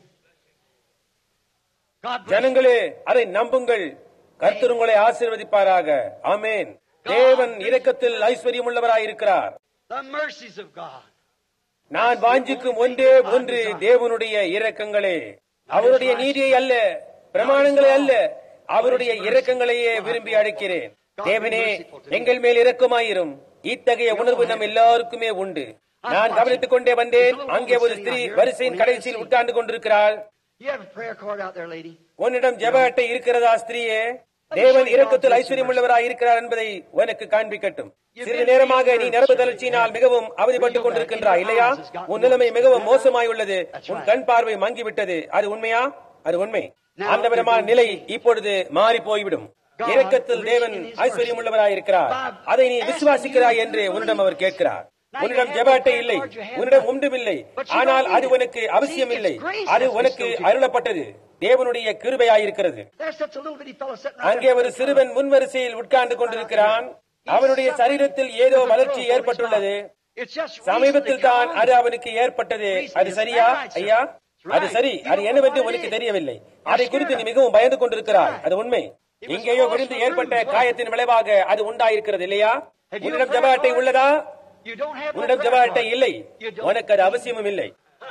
God bless you. ஜனங்களே அதை நம்புங்கள் கர்த்தர் உங்களை ஆசீர்வதிப்பாராக ஆமேன் தேவன் இரக்கத்தில் ஐஸ்வர்யம் உள்ளவராய் இருக்கிறார் The mercies of God. நான் வாஞ்சிக்கும் ஒன்றே ஒன்று தேவனுடைய இரக்கங்களே அவருடைய நீதியை அல்ல பிரமாணங்களை அல்ல அவருடைய இரக்கங்களையே விரும்பி அழைக்கிறேன் தேவனே எங்கள் மேல் இரக்கமாயிரும் இத்தகைய உணர்வு நம் எல்லாருக்குமே உண்டு நான் கவனித்துக் கொண்டே வந்தேன் அங்கே ஒரு ஸ்திரீ வரிசையின் கடைசியில் உட்கார்ந்து கொண்டிருக்கிறாள் You have a prayer card out there, lady? உன்னிடம் ஜெப அட்டை இருக்கிறதா ஸ்திரீயே தேவன் இரக்கத்தில் ஐஸ்வர்யம் உள்ளவராய் இருக்கிறார் என்பதை உனக்கு காண்பிக்கட்டும் சிறிது நேரமாக நீ நரம்பு தளர்ச்சியினால் மிகவும் அவதிப்பட்டுக் கொண்டிருக்கின்றாய் இல்லையா உன் நிலைமை மிகவும் மோசமாய் உள்ளது உன் கண் பார்வை மங்கிவிட்டது அது உண்மையா அது உண்மை அந்த விதமான நிலை இப்பொழுது மாறி போய்விடும் இரக்கத்தில் தேவன் ஐஸ்வர்யம் உள்ளவராய் இருக்கிறார் அதை நீ விசுவாசிக்கிறாய் என்று உன்னிடம் அவர் கேட்கிறார் உன்னிடம் ஜெப அட்டை இல்லை உன்னிடம் ஒன்றும் இல்லை ஆனால் அது உனக்கு அவசியம் இல்லை அது உனக்கு அருளப்பட்டது தேவனுடைய கிருபையாயிருக்கிறது There's such a little bitty fellow sitting out அங்கே ஒரு சிறுவன் முன்வரிசையில் உட்கார்ந்து கொண்டிருக்கிறான் அவனுடைய சரீரத்தில் ஏதோ வளர்ச்சி ஏற்பட்டுள்ளது It's just சமீபத்தில் தான் அது அவனுக்கு ஏற்பட்டது அது சரியா ஐயா அது சரி அது என்னவென்று உனக்கு தெரியவில்லை அதை குறித்து நீ மிகவும் பயந்து கொண்டிருக்கிறாய் அது உண்மை எங்கேயோ விழுந்து ஏற்பட்ட காயத்தின் விளைவாக அது உண்டாயிருக்கிறது இல்லையா உன்னிடம் ஜப அட்டை உள்ளதா You don't have no உன்னிடம் ஜப prayer அட்டை card. இல்லை You don't. உனக்கு அது அவசியமும் இல்லை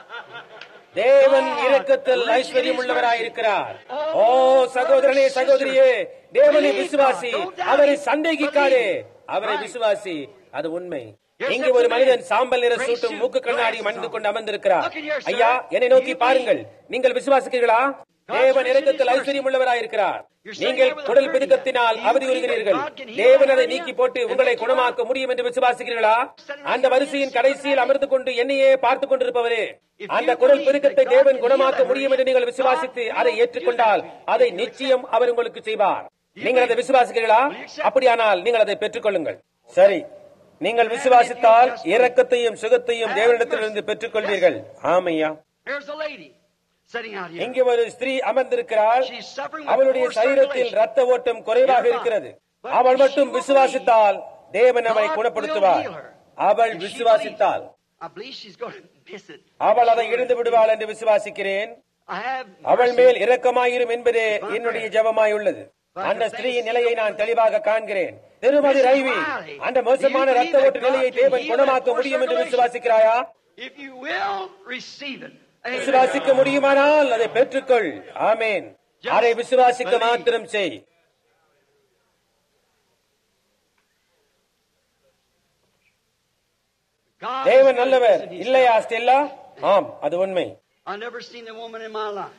தேவன் இரக்கத்தில் ஐஸ்வர்யம் உள்ளவராயிருக்கிறார் ஓ சகோதரனே சகோதரியே தேவனை விசுவாசி அவரை சந்தேகிக்காதே அவரை விசுவாசி அது உண்மை இங்கு ஒரு மனிதன் சாம்பல் நிற சூட்டும் மூக்கு கண்ணாடி மணிந்து கொண்டு அமர்ந்திருக்கிறார் ஐயா என்னை நோக்கி பாருங்கள் நீங்கள் விசுவாசிக்கிறீர்களா தேவன் இரக்கத்தில் ஐஸ்வர்யம் உள்ளவராயிருக்கிறார் நீங்கள் குடல் பெருக்கத்தினால் அவதி வருகிறீர்கள் தேவன் அதை நீக்கி போட்டு உங்களை குணமாக்க முடியும் என்று விசுவாசிக்கிறீர்களா அந்த வரிசையின் கடைசியில் அமர்ந்து கொண்டு என்னையே பார்த்துக் கொண்டிருப்பவரே அந்த குரல் பெருக்கத்தை தேவன் குணமாக்க முடியும் என்று நீங்கள் விசுவாசித்து அதை ஏற்றுக்கொண்டால் அதை நிச்சயம் அவர் உங்களுக்கு செய்வார் நீங்கள் அதை விசுவாசிக்கிறீர்களா அப்படியானால் நீங்கள் அதை பெற்றுக்கொள்ளுங்கள் சரி நீங்கள் விசுவாசித்தால் இரக்கத்தையும் சுகத்தையும் தேவனிடத்திலிருந்து பெற்றுக்கொள்வீர்கள் ஆமையா Here's a lady sitting out here. இங்கே ஒரு ஸ்திரீ அமர்ந்திருக்கிறாள் She's suffering with அவளுடைய poor சரீரத்தில் circulation. ரத்த ஓட்டம் குறைவாக இருக்கிறது அவள் மட்டும் விசுவாசித்தால் தேவன் அவளை குணப்படுத்துவார் அவள் விசுவாசித்தால் I believe she's going to miss it. அவள் அதை இழந்து விடுவாள் என்று விசுவாசிக்கிறேன் I have அவள் மேல் இரக்கமாயிரும் என்பதே என்னுடைய ஜெபமாய் உள்ளது அந்த ஸ்திரீயின் நிலையை நான் தெளிவாக காண்கிறேன் திருமதி ரைவி அந்த மோசமான ரத்த ஓட்டு நிலையை தேவன் குணமாக்க முடியும் என்று விசுவாசிக்கிறாயா If you will receive it. Amen. விசுவாசிக்க முடியுமானால் அதை பெற்றுக்கொள் ஆமேன் அதை விசுவாசிக்க மாத்திரம் செய் God தேவன் is நல்லவர் good. இல்லையா ஸ்டெல்லா ஆம் அது உண்மை I've never seen a woman in my life.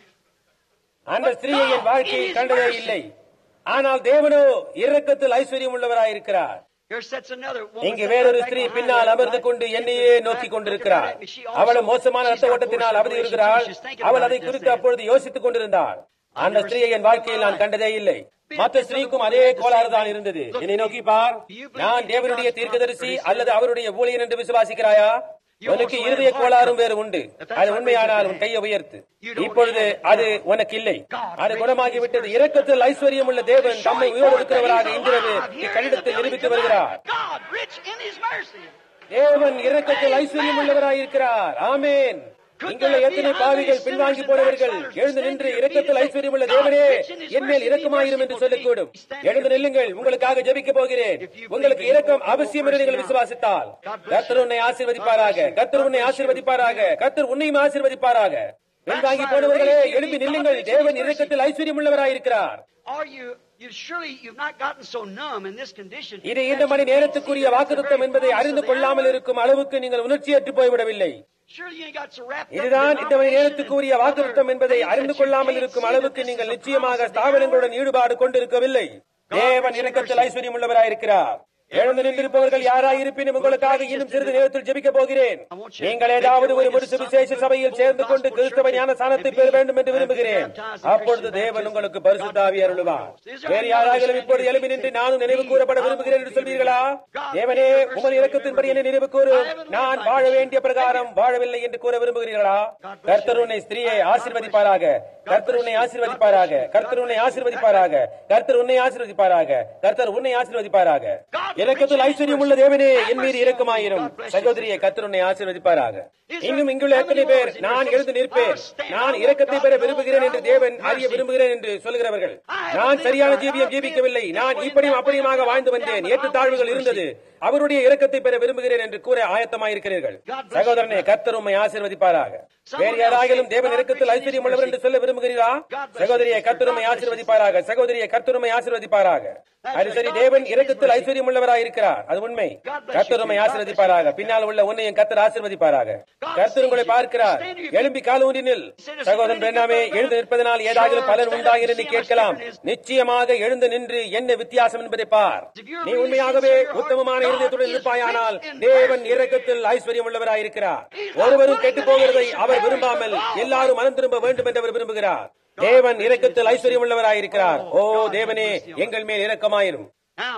அந்த ஸ்திரீயை என் வாழ்க்கையில் கண்டதே இல்லை ஆனால் தேவனோ இரக்கத்தில் ஐஸ்வர்யம் உள்ளவராயிருக்கிறார் Here sits another woman. இங்கு sitting வேறொரு right ஸ்திரீ behind பின்னால் her. அமர்ந்து கொண்டு என்னையே நோக்கி கொண்டிருக்கிறார் அவளும் மோசமான ரத்த ஓட்டத்தினால் அவதி இருக்கிறாள் அவள் அதை குறித்து அப்பொழுது யோசித்துக் கொண்டிருந்தாள் அந்த ஸ்திரீயை என் வாழ்க்கையில் நான் கண்டதே இல்லை மற்ற ஸ்திரீக்கும் அதே கோளாறு தான் இருந்தது என்னை நோக்கி பார் நான் தேவனுடைய தீர்க்கதரிசி அல்லது அவருடைய ஊழியன் என்று விசுவாசிக்கிறாயா உனக்கு இருதய கோளாறும் வேறு உண்டு அது உண்மையானால் உன் கையை உயர்த்து இப்பொழுது அது உனக்கு இல்லை அது குணமாகி விட்டது இரக்கத்தில் ஐஸ்வர்யம் உள்ள தேவன் தம்மை உயிரோடு இருக்கிறவராக இன்றிரவு இக்கடிதத்தில் நிரூபித்து வருகிறார் God, rich in His mercy. தேவன் இரக்கத்தில் ஐஸ்வர்யம் உள்ளவராயிருக்கிறார் ஆமேன் இங்குள்ள எத்தனை பாவிகள் பின்வாங்கி போனவர்கள் எழுந்து நின்று இரக்கத்தில் ஐஸ்வர்யம் உள்ள தேவனே என் மேல் இரக்கமாயிரும் என்று சொல்லக்கூடும் எழுந்து நில்லுங்கள் உங்களுக்காக ஜெபிக்க போகிறேன் உங்களுக்கு இரக்கம் அவசியம் என்று நீங்கள் விசுவாசித்தால் கர்த்தர் உன்னை ஆசீர்வதிப்பாராக கர்த்தர் உன்னை ஆசீர்வதிப்பாராக கர்த்தர் உன்னையும் ஆசீர்வதிப்பாராக பின்வாங்கி போனவர்களே எழுப்பி நில்லுங்கள் தேவன் இரக்கத்தில் ஐஸ்வர்யம் உள்ளவராயிருக்கிறார் Are you, you surely you've not gotten so numb in this condition. இது இந்த மணி நேரத்துக்குரிய வாக்குத்தம் என்பதை அறிந்து கொள்ளாமல் இருக்கும் அளவுக்கு நீங்கள் உணர்ச்சியற்று போய்விடவில்லை Surely you ain't got so wrapped up in இதுதான் இந்த மணி denomination நேரத்துக்குரிய and வாக்குத்தம் other என்பதை things அறிந்து that you கொள்ளாமல் can't இருக்கும் see அளவுக்கு that this நீங்கள் is a நிச்சயமாக promise of ஸ்தாபனங்களுடன் ஈடுபாடு கொண்டிருக்கவில்லை தேவன் இரக்கத்தில் ஐஸ்வர்யம் உள்ளவராயிருக்கிறார் எழுந்து நின்றிருப்பவர்கள் யாராய் இருப்பினும் உங்களுக்காக இன்னும் சிறிது நேரத்தில் ஜெபிக்க போகிறேன் நீங்கள் ஏதாவது ஒரு ஒரு சுவிசேஷ சபையில் சேர்ந்து கொண்டு கிறிஸ்தவ ஞான சாணத்தை பெற வேண்டும் என்று விரும்புகிறேன் அப்பொழுது தேவன் உங்களுக்கு பரிசுத்தாவி அருளுவார் வேறு யாராகிலும் இப்பொழுது எழுப்பி நின்று நானும் நினைவு கூறப்பட விரும்புகிறேன் என்று சொல்வீர்களா தேவனே உமது இரக்கத்தின்படி என்னை நினைவு கூறும் நான் வாழ வேண்டிய பிரகாரம் வாழவில்லை என்று கூற விரும்புகிறீர்களா கர்த்தர் உன்னை ஸ்திரீயை ஆசீர்வதிப்பாராக கர்த்தர் உன்னை ஆசீர்வதிப்பாராக கர்த்தர் உன்னை ஆசீர்வதிப்பாராக கர்த்தர் உன்னை ஆசீர்வதிப்பாராக கர்த்தர் உன்னை ஆசீர்வதிப்பாராக இரக்கத்தில் ஐஸ்வர்யம் உள்ள தேவனே என் மீது இரக்கமாயிரும் சகோதரியை கர்த்தர் உன்னை ஆசீர்வதிப்பாராக இன்னும் இங்குள்ள எத்தனை பேர் நான் எழுந்து நிற்பேன் நான் இரக்கத்தை பெற விரும்புகிறேன் என்று தேவன் அறிய விரும்புகிறேன் என்று சொல்கிறவர்கள் நான் சரியான ஜீவியம் ஜீவிக்கவில்லை நான் இப்படியும் அப்படியுமாக வாழ்ந்து வந்தேன் ஏற்றத்தாழ்வுகள் இருந்தது அவருடைய இரக்கத்தை பெற விரும்புகிறேன் என்று கூற ஆயத்தமாயிருக்கிறீர்கள் சகோதரனே கர்த்தர் உம்மை ஆசீர்வதிப்பாராக வேறு யாராகிலும் தேவன் இரக்கத்தில் ஐஸ்வர்யம் உள்ளவர் என்று சொல்ல விரும்புகிறீரா சகோதரியை கர்த்தருமை ஆசீர்வதிப்பாராக சகோதரியை கர்த்தருமை ஆசீர்வதிப்பாராக அது சரி தேவன் இரக்கத்தில் ஐஸ்வர்யம் உள்ளவராய் இருக்கிறார் அது உண்மை கர்த்தருமை ஆசீர்வதிப்பாராக பின்னால் உள்ள உன்னையும் கர்த்தர் ஆசீர்வதிப்பாராக கர்த்தர் உங்களை பார்க்கிறார் எழும்பி கால ஊன்றினில் சகோதரன் பெண்ணாமே எழுந்து நிற்பதனால் ஏதாவது பலன் உண்டாகிறது என்று கேட்கலாம் நிச்சயமாக எழுந்து நின்று என்ன வித்தியாசம் என்பதை பார் நீ உண்மையாகவே உத்தமமான இருதயத்துடன் இருப்பாயானால் தேவன் இரக்கத்தில் ஐஸ்வர்யம் உள்ளவராயிருக்கிறார் ஒருவரும் கெட்டு போகிறதை அவர் விரும்பாமல் எல்லாரும் மனம் திரும்ப வேண்டும் என்று அவர் விரும்புகிறார் தேவன் இரக்கத்தில் ஐஸ்வர்யம் உள்ளவராயிருக்கிறார் ஓ தேவனே எங்கள் மேல் இரக்கமாயிரும் Now,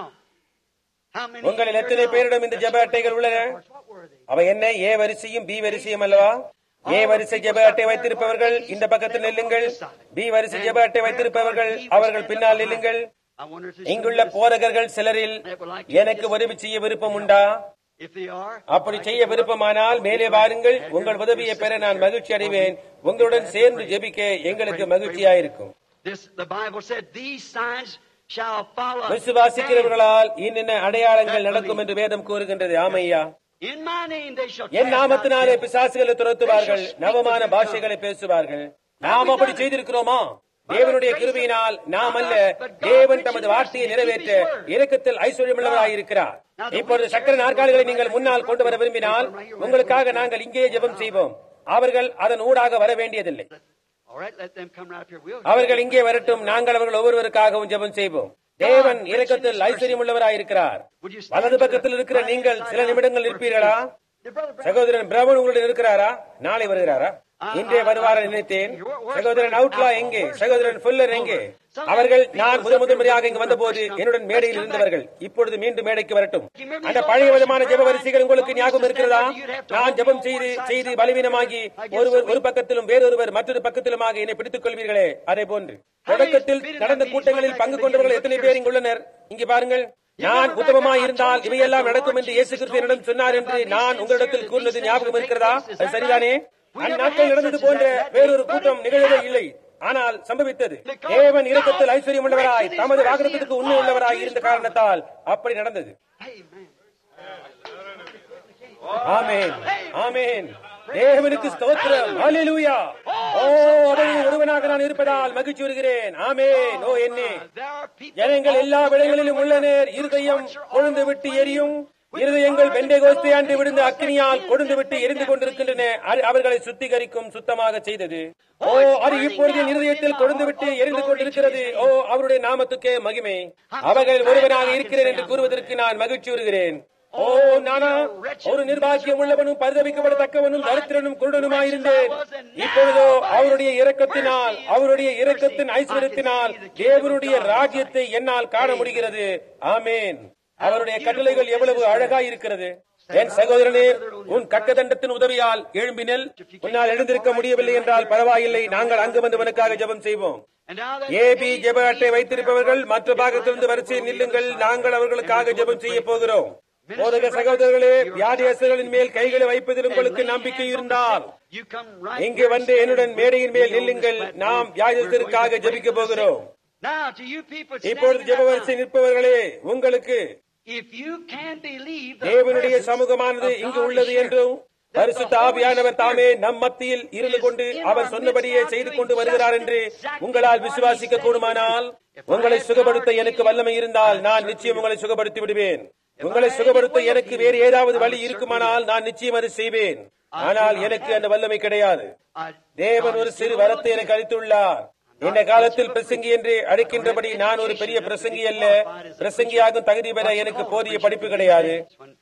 how many உங்களில் எத்தனை பேரிடம் இந்த ஜெப அட்டைகள் உள்ளன What were they? அவை என்ன ஏ வரிசையும் பி வரிசையும் அல்லவா ஏ வரிசை ஜெப அட்டை வைத்திருப்பவர்கள் இந்த பக்கத்தில் நில்லுங்கள் பி வரிசை ஜெப அட்டை வைத்திருப்பவர்கள் அவர்கள் பின்னால் நில்லுங்கள் I wonder if இங்குள்ள போதகர்கள் சிலரில் எனக்கு உதவி செய்ய விருப்பம் உண்டா if they are. அப்படி செய்ய விருப்பமானால் மேலே வாருங்கள் உங்கள் உதவியை பெற நான் மகிழ்ச்சி அடைவேன் உங்களுடன் சேர்ந்து ஜெபிக்க எங்களுக்கு மகிழ்ச்சியாயிருக்கும் This the Bible said, these signs shall follow. விசுவாசிக்கிறவர்களால் இன்னென்ன அடையாளங்கள் நடக்கும் என்று வேதம் கூறுகின்றது ஆமையா In my name they shall N cast out நாமத்தினாலே devils. பிசாசுகளை துரத்துவார்கள் நவமான பாஷைகளை பேசுவார்கள் நாம் அப்படி செய்திருக்கிறோமா தேவனுடைய கிருபையினால் நாம் அல்ல தேவன் தமது வார்த்தையை நிறைவேற்ற இரக்கத்தில் ஐஸ்வர்யமுள்ளவராயிருக்கிறார் இப்பொழுது சக்கர நாற்காலிகளை நீங்கள் முன்னால் கொண்டு வர விரும்பினால் உங்களுக்காக நாங்கள் இங்கே ஜெபம் செய்வோம் அவர்கள் அதன் ஊடாக வர வேண்டியதில்லை All right, let them come right up here. We'll அவர்கள் இங்கே வரட்டும் நாங்கள் அவர்கள் ஒவ்வொருவருக்காகவும் ஜெபம் செய்வோம் தேவன் இரக்கத்தில் ஐஸ்வர்யம் உள்ளவராயிருக்கிறார் வலது பக்கத்தில் இருக்கிற நீங்கள் சில நிமிடங்கள் இருப்பீர்களா Dear brother Branham, சகோதரன் பிரபன் உங்களுடன் இருக்கிறாரா நாளை வருகிறாரா இன்றே வருவார நினைத்தேன் சகோதரன் அவுட்லா எங்கே சகோதரன் ஃபுல்லர் எங்கே அவர்கள் நான் முதன் முதல் முறையாக இங்கு வந்தபோது என்னுடன் மேடையில் இருந்தவர்கள் இப்பொழுது மீண்டும் மேடைக்கு வரட்டும் அந்த பழைய விதமான ஜெப வரிசைகள் உங்களுக்கு ஞாபகம் இருக்கிறதா நான் ஜெபம் செய்து செய்து பலவீனமாகி ஒருவர் ஒரு பக்கத்திலும் வேறொருவர் மற்றொரு பக்கத்திலுமாக என்னை பிடித்துக் கொள்வீர்களே அதே போன்று தொடக்கத்தில் நடந்த கூட்டங்களில் பங்கு கொண்டவர்கள் எத்தனை பேர் இங்கு உள்ளனர் இங்கே பாருங்கள் நான் உத்தமமாய் இருந்தால் இவையெல்லாம் நடக்கும் என்று இயேசு கிறிஸ்து என்னிடம் சொன்னார் என்று நான் உங்களிடத்தில் கூறினது ஞாபகம் இருக்கிறதா அது சரிதானே அந்நாட்கள் நடந்தது போன்ற வேறொரு கூட்டம் நிகழவே இல்லை ஆனால் சம்பவித்தது தேவன் இரக்கத்தில் ஐஸ்வர்யம் உள்ளவராய் தமது வாகனத்திற்கு உண்மை உள்ளவராய் இருந்த காரணத்தால் அப்படி நடந்தது ஆமேன் ஆமேன் தேவனுக்கு ஸ்தோத்திரம் ஹalleluya ஓ அவரில் ஒருவனாக நான் இருப்பதால் மகிழ்ச்சி வருகிறேன் ஆமேன் ஓ என்னே ஜனங்கள் எல்லா விடங்களிலும் உள்ளனர் இருதயம் கொழுந்து விட்டு எரியும் இருதயங்கள் வெண்டை கோஸ்தை ஆண்டு விழுந்த அக்னியால் கொழுந்து விட்டு எரிந்து கொண்டிருக்கின்றன அது அவர்களை சுத்திகரிக்கும் சுத்தமாக செய்தது ஓ அது இப்பொழுது என் இருதயத்தில் கொழுந்து விட்டு எரிந்து கொண்டிருக்கிறது ஓ அவருடைய நாமத்துக்கே மகிமை அவர்கள் ஒருவனாக இருக்கிறேன் என்று கூறுவதற்கு நான் மகிழ்ச்சி வருகிறேன் ஓ நானா ஒரு நிர்வாகியம் உள்ளவனும் பரிதவிக்கப்படத்தக்கவனும் தரித்திரனும் குருடனுமாயிருந்தேன் இப்பொழுதோ அவருடைய இரக்கத்தினால் அவருடைய இரக்கத்தின் ஐஸ்வர்யத்தினால் தேவனுடைய ராஜ்யத்தை என்னால் காண முடிகிறது ஆமேன் அவருடைய கட்டளைகள் எவ்வளவு அழகாய் இருக்கிறது என் சகோதரனே உன் கக்கதண்டத்தின் உதவியால் எழும்பினல் உன்னால் எழுந்திருக்க முடியவில்லை என்றால் பரவாயில்லை நாங்கள் அங்கு வந்து உனக்காக ஜெபம் செய்வோம் ஏபி ஜெப அட்டை வைத்திருப்பவர்கள் மற்ற பாகத்திலிருந்து வரிசையில் நில்லுங்கள் நாங்கள் அவர்களுக்காக ஜெபம் செய்ய போகிறோம் போதக சகோதரர்களே வியாதியஸ்தர்களின் மேல் கைகளை வைப்பதில் உங்களுக்கு நம்பிக்கை இருந்தால் இங்கு வந்து என்னுடன் மேடையின் மேல் நில்லுங்கள் நாம் வியாதியஸ்தருக்காக ஜெபிக்க போகிறோம் இப்பொழுது ஜெப வரிசை நிற்பவர்களே உங்களுக்கு தேவனுடைய சமூகமானது இங்கு உள்ளது என்றும் பரிசுத்த ஆவியானவர் தாமே நம் மத்தியில் இருந்து கொண்டு அவர் சொன்னபடியே செய்து கொண்டு வருகிறார் என்று உங்களால் விசுவாசிக்க கூடுமானால் உங்களை சுகப்படுத்த எனக்கு வல்லமை இருந்தால் நான் நிச்சயம் உங்களை சுகப்படுத்தி விடுவேன் உங்களை சுகப்படுத்த எனக்கு வேறு ஏதாவது வழி இருக்குமானால் நான் நிச்சயம் அது செய்வேன் ஆனால் எனக்கு அந்த வல்லமை கிடையாது தேவன் ஒரு சிறு வரத்தை எனக்கு அளித்துள்ளார் இந்த காலத்தில் பிரசங்கி என்று அழைக்கின்றபடி நான் ஒரு பெரிய பிரசங்கி அல்ல பிரசங்கியாகும் தகுதி பெற எனக்கு போதிய படிப்பு கிடையாது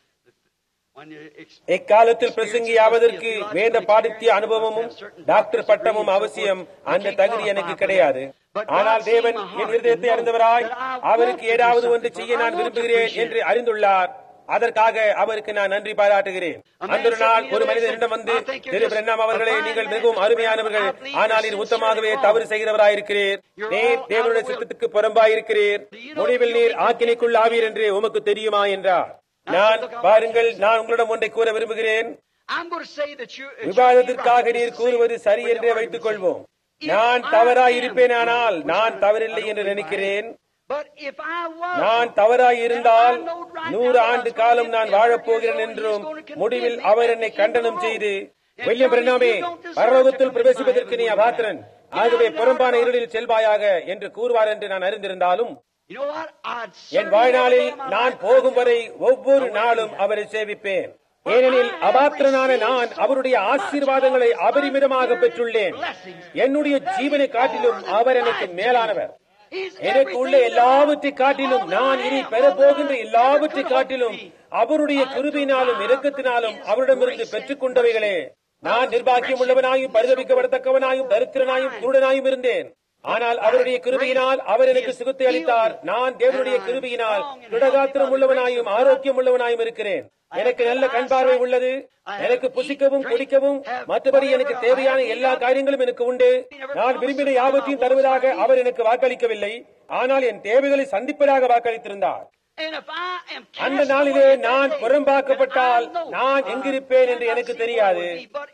இக்காலத்தில் பிரசங்கி ஆவதற்கு வேத பாடித்திய அனுபவமும் டாக்டர் பட்டமும் அவசியம் அந்த தகுதி எனக்கு கிடையாது ஆனால் தேவன் என் இருதயத்தை அறிந்தவராய் அவருக்கு ஏதாவது ஒன்று செய்ய நான் விரும்புகிறேன் என்று அறிந்துள்ளார் அதற்காக அவருக்கு நான் நன்றி பாராட்டுகிறேன் அந்த ஒரு நாள் ஒரு மனிதனிடம் வந்து திரு பிரண்ணாம் அவர்களே நீங்கள் மிகவும் அருமையானவர்கள் ஆனால் நீர் உத்தமாகவே தவறு செய்கிறவராயிருக்கிறீர் நீர் தேவனுடைய சித்தத்துக்கு புறம்பாயிருக்கிறீர் முடிவில் நீர் ஆக்கினைக்குள் ஆவீர் என்று உமக்கு தெரியுமா என்றார் நான் பாருங்கள் நான் உங்களிடம் ஒன்றை கூற விரும்புகிறேன் விவாதத்திற்காக நீர் கூறுவது சரி என்றே வைத்துக் கொள்வோம் நான் தவறாய் இருப்பேனானால் நான் தவறில்லை என்று நினைக்கிறேன் நான் தவறாய் இருந்தால் நூறு ஆண்டு காலம் நான் வாழப்போகிறேன் என்றும் முடிவில் அவர் என்னை கண்டனம் செய்து வில்லியம் பிரணாமே பரலோகத்தில் பிரவேசிப்பதற்கு நீ அபாத்திரன் ஆகவே புறம்பான இருளில் செல்வாயாக என்று கூறுவார் என்று நான் அறிந்திருந்தாலும் என் வாழ்நாளில் நான் போகும் வரை ஒவ்வொரு நாளும் அவரை சேவிப்பேன் ஏனெனில் அபாத்திரனான நான் அவருடைய ஆசீர்வாதங்களை அபரிமிதமாக பெற்றுள்ளேன் என்னுடைய ஜீவனை காட்டிலும் அவர் எனக்கு மேலானவர் எனக்கு உள்ள எல்லாவற்றை காட்டிலும் நான் இனி பெறப்போகின்ற எல்லாவற்றை காட்டிலும் அவருடைய கிருபினாலும் இரக்கத்தினாலும் அவரிடமிருந்து பெற்றுக் கொண்டவைகளே நான் நிர்வாகியம் உள்ளவனாயும் பரிதவிக்கப்படத்தக்கவனாயும் தரித்திரனாயும் குருடனாயும் இருந்தேன் ஆனால் அவருடைய கிருபையினால் அவர் எனக்கு சுகத்தை அளித்தார் நான் தேவனுடைய கிருபையினால் திடகாத்திரம் உள்ளவனாயும் ஆரோக்கியம் உள்ளவனாயும் இருக்கிறேன் எனக்கு நல்ல கண் பார்வை உள்ளது எனக்கு புசிக்கவும் குடிக்கவும் மற்றபடி எனக்கு தேவையான எல்லா காரியங்களும் எனக்கு உண்டு நான் விரும்பின யாவற்றையும் தருவதாக அவர் எனக்கு வாக்களிக்கவில்லை ஆனால் என் தேவைகளை சந்திப்பதாக வாக்களித்திருந்தார் அந்த நாளிலே நான் புறம்பாக்கப்பட்டால் நான் எங்கிருப்பேன் என்று எனக்கு தெரியாது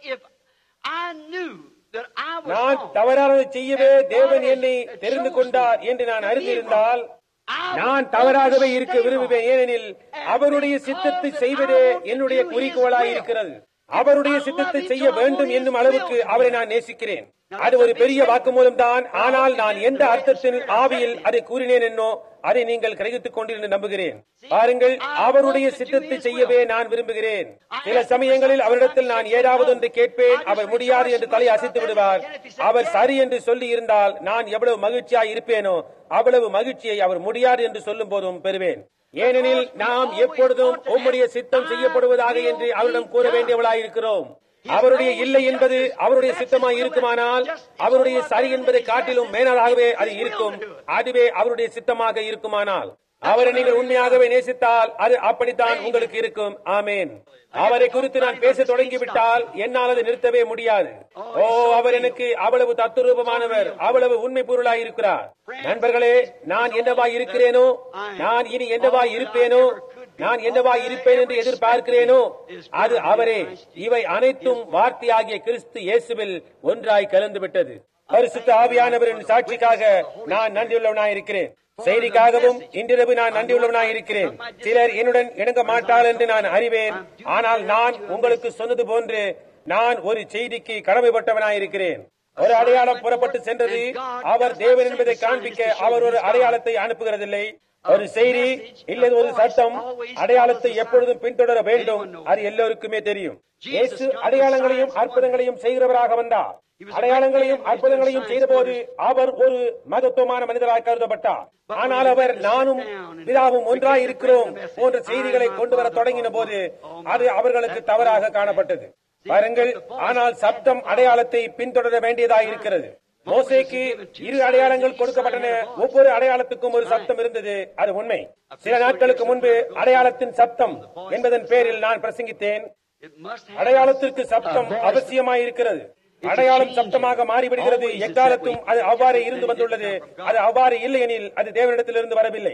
நான் தவறானதை செய்யவே தேவன் என்னை தெரிந்து கொண்டார் என்று நான் அறிந்திருந்தால் நான் தவறாகவே இருக்க விரும்புவேன் ஏனெனில் அவருடைய சித்தத்தை செய்வதே என்னுடைய குறிக்கோளாய் இருக்கிறது அவருடைய சித்தத்தை செய்ய வேண்டும் என்னும் அளவுக்கு அவரை நான் நேசிக்கிறேன் அது ஒரு பெரிய வாக்குமூலம் தான் ஆனால் நான் எந்த அர்த்தத்தில் ஆவியில் அதை கூறினேன் என்னோ அதை நீங்கள் கிரகித்துக் கொண்டிருந்து நம்புகிறேன் பாருங்கள் அவருடைய சித்தத்தை செய்யவே நான் விரும்புகிறேன் சில சமயங்களில் அவரிடத்தில் நான் ஏதாவது ஒன்று கேட்பேன் அவர் முடியாது என்று தலை அசைத்து விடுவார் அவர் சரி என்று சொல்லி இருந்தால் நான் எவ்வளவு மகிழ்ச்சியாய் இருப்பேனோ அவ்வளவு மகிழ்ச்சியை அவர் முடியாது என்று சொல்லும் போதும் பெறுவேன் ஏனெனில் நாம் எப்பொழுதும் உம்முடைய சித்தம் செய்யப்படுவதாக என்று அவரிடம் கூற வேண்டியவளாயிருக்கிறோம் அவருடைய இல்லை என்பது அவருடைய சித்தமாய் இருக்குமானால் அவருடைய சரி என்பதை காட்டிலும் மேலாகவே அது இருக்கும் அதுவே அவருடைய சித்தமாக இருக்குமானால் அவரை நீங்கள் உண்மையாகவே நேசித்தால் அது அப்படித்தான் உங்களுக்கு இருக்கும் ஆமேன் அவரை குறித்து நான் பேச தொடங்கிவிட்டால் என்னால் அதை நிறுத்தவே முடியாது ஓ அவர் எனக்கு அவ்வளவு தத்துரூபமானவர் அவ்வளவு உண்மை பொருளாய் இருக்கிறார் நண்பர்களே நான் என்னவாய் இருக்கிறேனோ நான் இனி என்னவாய் இருப்பேனோ நான் என்னவாய் இருப்பேன் என்று எதிர்பார்க்கிறேனோ அது அவரே இவை அனைத்தும் வார்த்தையாகிய கிறிஸ்து இயேசுவில் ஒன்றாய் கலந்து விட்டது பரிசுத்த ஆவியானவரின் சாட்சிக்காக நான் நன்றியுள்ளவனாய் இருக்கிறேன் செய்திக்காகவும் இன்றிரவு நான் நன்றியுள்ளவனாய் இருக்கிறேன் சிலர் என்னுடன் இணங்க மாட்டாள் என்று நான் அறிவேன் ஆனால் நான் உங்களுக்கு சொன்னது போன்று நான் ஒரு செய்திக்கு கடமைப்பட்டவனாய் இருக்கிறேன் ஒரு அடையாளம் புறப்பட்டு சென்றது அவர் தேவன் என்பதை காண்பிக்க அவர் ஒரு அடையாளத்தை அனுப்புகிறதில்லை ஒரு செய்தி இல்லது ஒரு சட்டம் அடையாளத்தை எப்பொழுதும் பின்தொடர வேண்டும் அது எல்லோருக்குமே தெரியும் இயேசு அடையாளங்களையும் அற்புதங்களையும் செய்கிறவராக வந்தார் அடையாளங்களையும் அற்புதங்களையும் செய்தபோது அவர் ஒரு மகத்துவமான மனிதராக கருதப்பட்டார் ஆனால் அவர் நானும் பிதாவும் ஒன்றாய் இருக்கிறோம் போன்ற செய்திகளை கொண்டு வர தொடங்கின போது அது அவர்களுக்கு தவறாக காணப்பட்டது பாருங்கள் ஆனால் சப்தம் அடையாளத்தை பின்தொடர வேண்டியதாக இருக்கிறது மோசேக்கு இரு அடையாளங்கள் கொடுக்கப்பட்டன ஒவ்வொரு அடையாளத்துக்கும் ஒரு சப்தம் இருந்தது அது உண்மை சில நாட்களுக்கு முன்பு அடையாளத்தின் சப்தம் என்பதன் பேரில் நான் பிரசங்கித்தேன் அடையாளத்திற்கு சப்தம் அவசியமாய் இருக்கிறது அடையாளம் சப்தமாக மாறிவிடுகிறது எக்காலத்தும் அது அவ்வாறு இருந்து வந்துள்ளது அது அவ்வாறு இல்லை எனில் அது தேவனிடத்திலிருந்து வரவில்லை